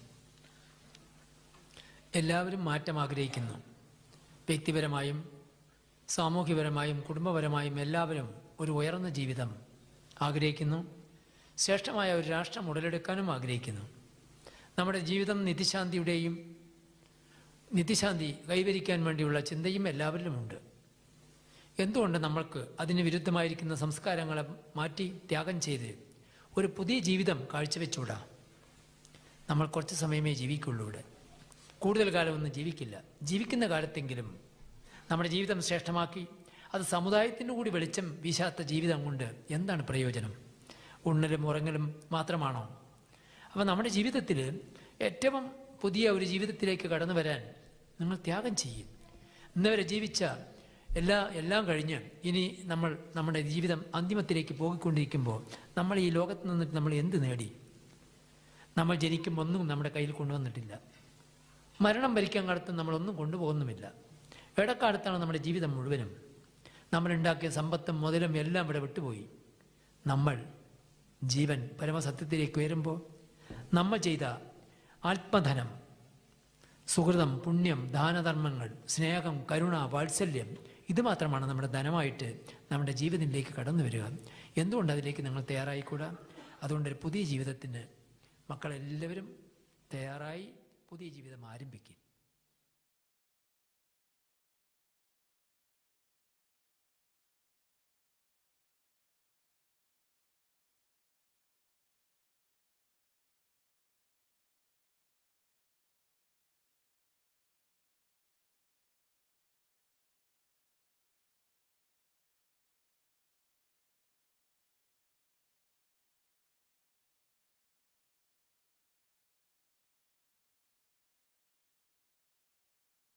എല്ലാവരും മാറ്റം ആഗ്രഹിക്കുന്നു വ്യക്തിപരമായും സാമൂഹ്യപരമായും കുടുംബപരമായും എല്ലാവരും ഒരു ഉയർന്ന ജീവിതം ആഗ്രഹിക്കുന്നു ശ്രേഷ്ഠമായ ഒരു രാഷ്ട്രം ഉടലെടുക്കാനും ആഗ്രഹിക്കുന്നു നമ്മുടെ ജീവിതം നിധിശാന്തിയുടെയും നിധിശാന്തി കൈവരിക്കാൻ വേണ്ടിയുള്ള ചിന്തയും എല്ലാവരിലുമുണ്ട് എന്തുകൊണ്ട് നമ്മൾക്ക് അതിന് വിരുദ്ധമായിരിക്കുന്ന സംസ്കാരങ്ങളെ മാറ്റി ത്യാഗം ചെയ്ത് ഒരു പുതിയ ജീവിതം കാഴ്ചവെച്ചുകൂടാ നമ്മൾ കുറച്ച് സമയമേ ജീവിക്കുള്ളൂ ഇവിടെ കൂടുതൽ കാലമൊന്നും ജീവിക്കില്ല ജീവിക്കുന്ന കാലത്തെങ്കിലും നമ്മുടെ ജീവിതം ശ്രേഷ്ഠമാക്കി അത് സമുദായത്തിൻ്റെ കൂടി വെളിച്ചം വീശാത്ത ജീവിതം കൊണ്ട് എന്താണ് പ്രയോജനം ഉണ്ണലും ഉറങ്ങലും മാത്രമാണോ അപ്പോൾ നമ്മുടെ ജീവിതത്തിൽ ഏറ്റവും പുതിയ ഒരു ജീവിതത്തിലേക്ക് കടന്നു വരാൻ നിങ്ങൾ ത്യാഗം ചെയ്യും ഇന്നവരെ ജീവിച്ച എല്ലാ എല്ലാം കഴിഞ്ഞ് ഇനി നമ്മൾ നമ്മുടെ ജീവിതം അന്തിമത്തിലേക്ക് പോയിക്കൊണ്ടിരിക്കുമ്പോൾ നമ്മൾ ഈ ലോകത്ത് നിന്നിട്ട് നമ്മൾ എന്ത് നേടി നമ്മൾ ജനിക്കുമ്പോൾ ഒന്നും നമ്മുടെ കയ്യിൽ കൊണ്ടുവന്നിട്ടില്ല മരണം ഭരിക്കാൻ കാലത്ത് നമ്മളൊന്നും കൊണ്ടുപോകുന്നുമില്ല ഇടക്കാലത്താണ് നമ്മുടെ ജീവിതം മുഴുവനും നമ്മളുണ്ടാക്കിയ സമ്പത്തും മുതലും എല്ലാം ഇവിടെ വിട്ടുപോയി നമ്മൾ ജീവൻ പരമസത്യത്തിലേക്ക് ഉയരുമ്പോൾ നമ്മൾ ചെയ്ത ആത്മധനം സുഹൃതം പുണ്യം ദാനധർമ്മങ്ങൾ സ്നേഹം കരുണ വാത്സല്യം ഇത് മാത്രമാണ് നമ്മുടെ ധനമായിട്ട് നമ്മുടെ ജീവിതത്തിലേക്ക് കടന്നു വരിക എന്തുകൊണ്ട് അതിലേക്ക് നിങ്ങൾ തയ്യാറായിക്കൂടാ അതുകൊണ്ട് ഒരു പുതിയ ജീവിതത്തിന് മക്കളെല്ലാവരും തയ്യാറായി പുതിയ ജീവിതം ആരംഭിക്കും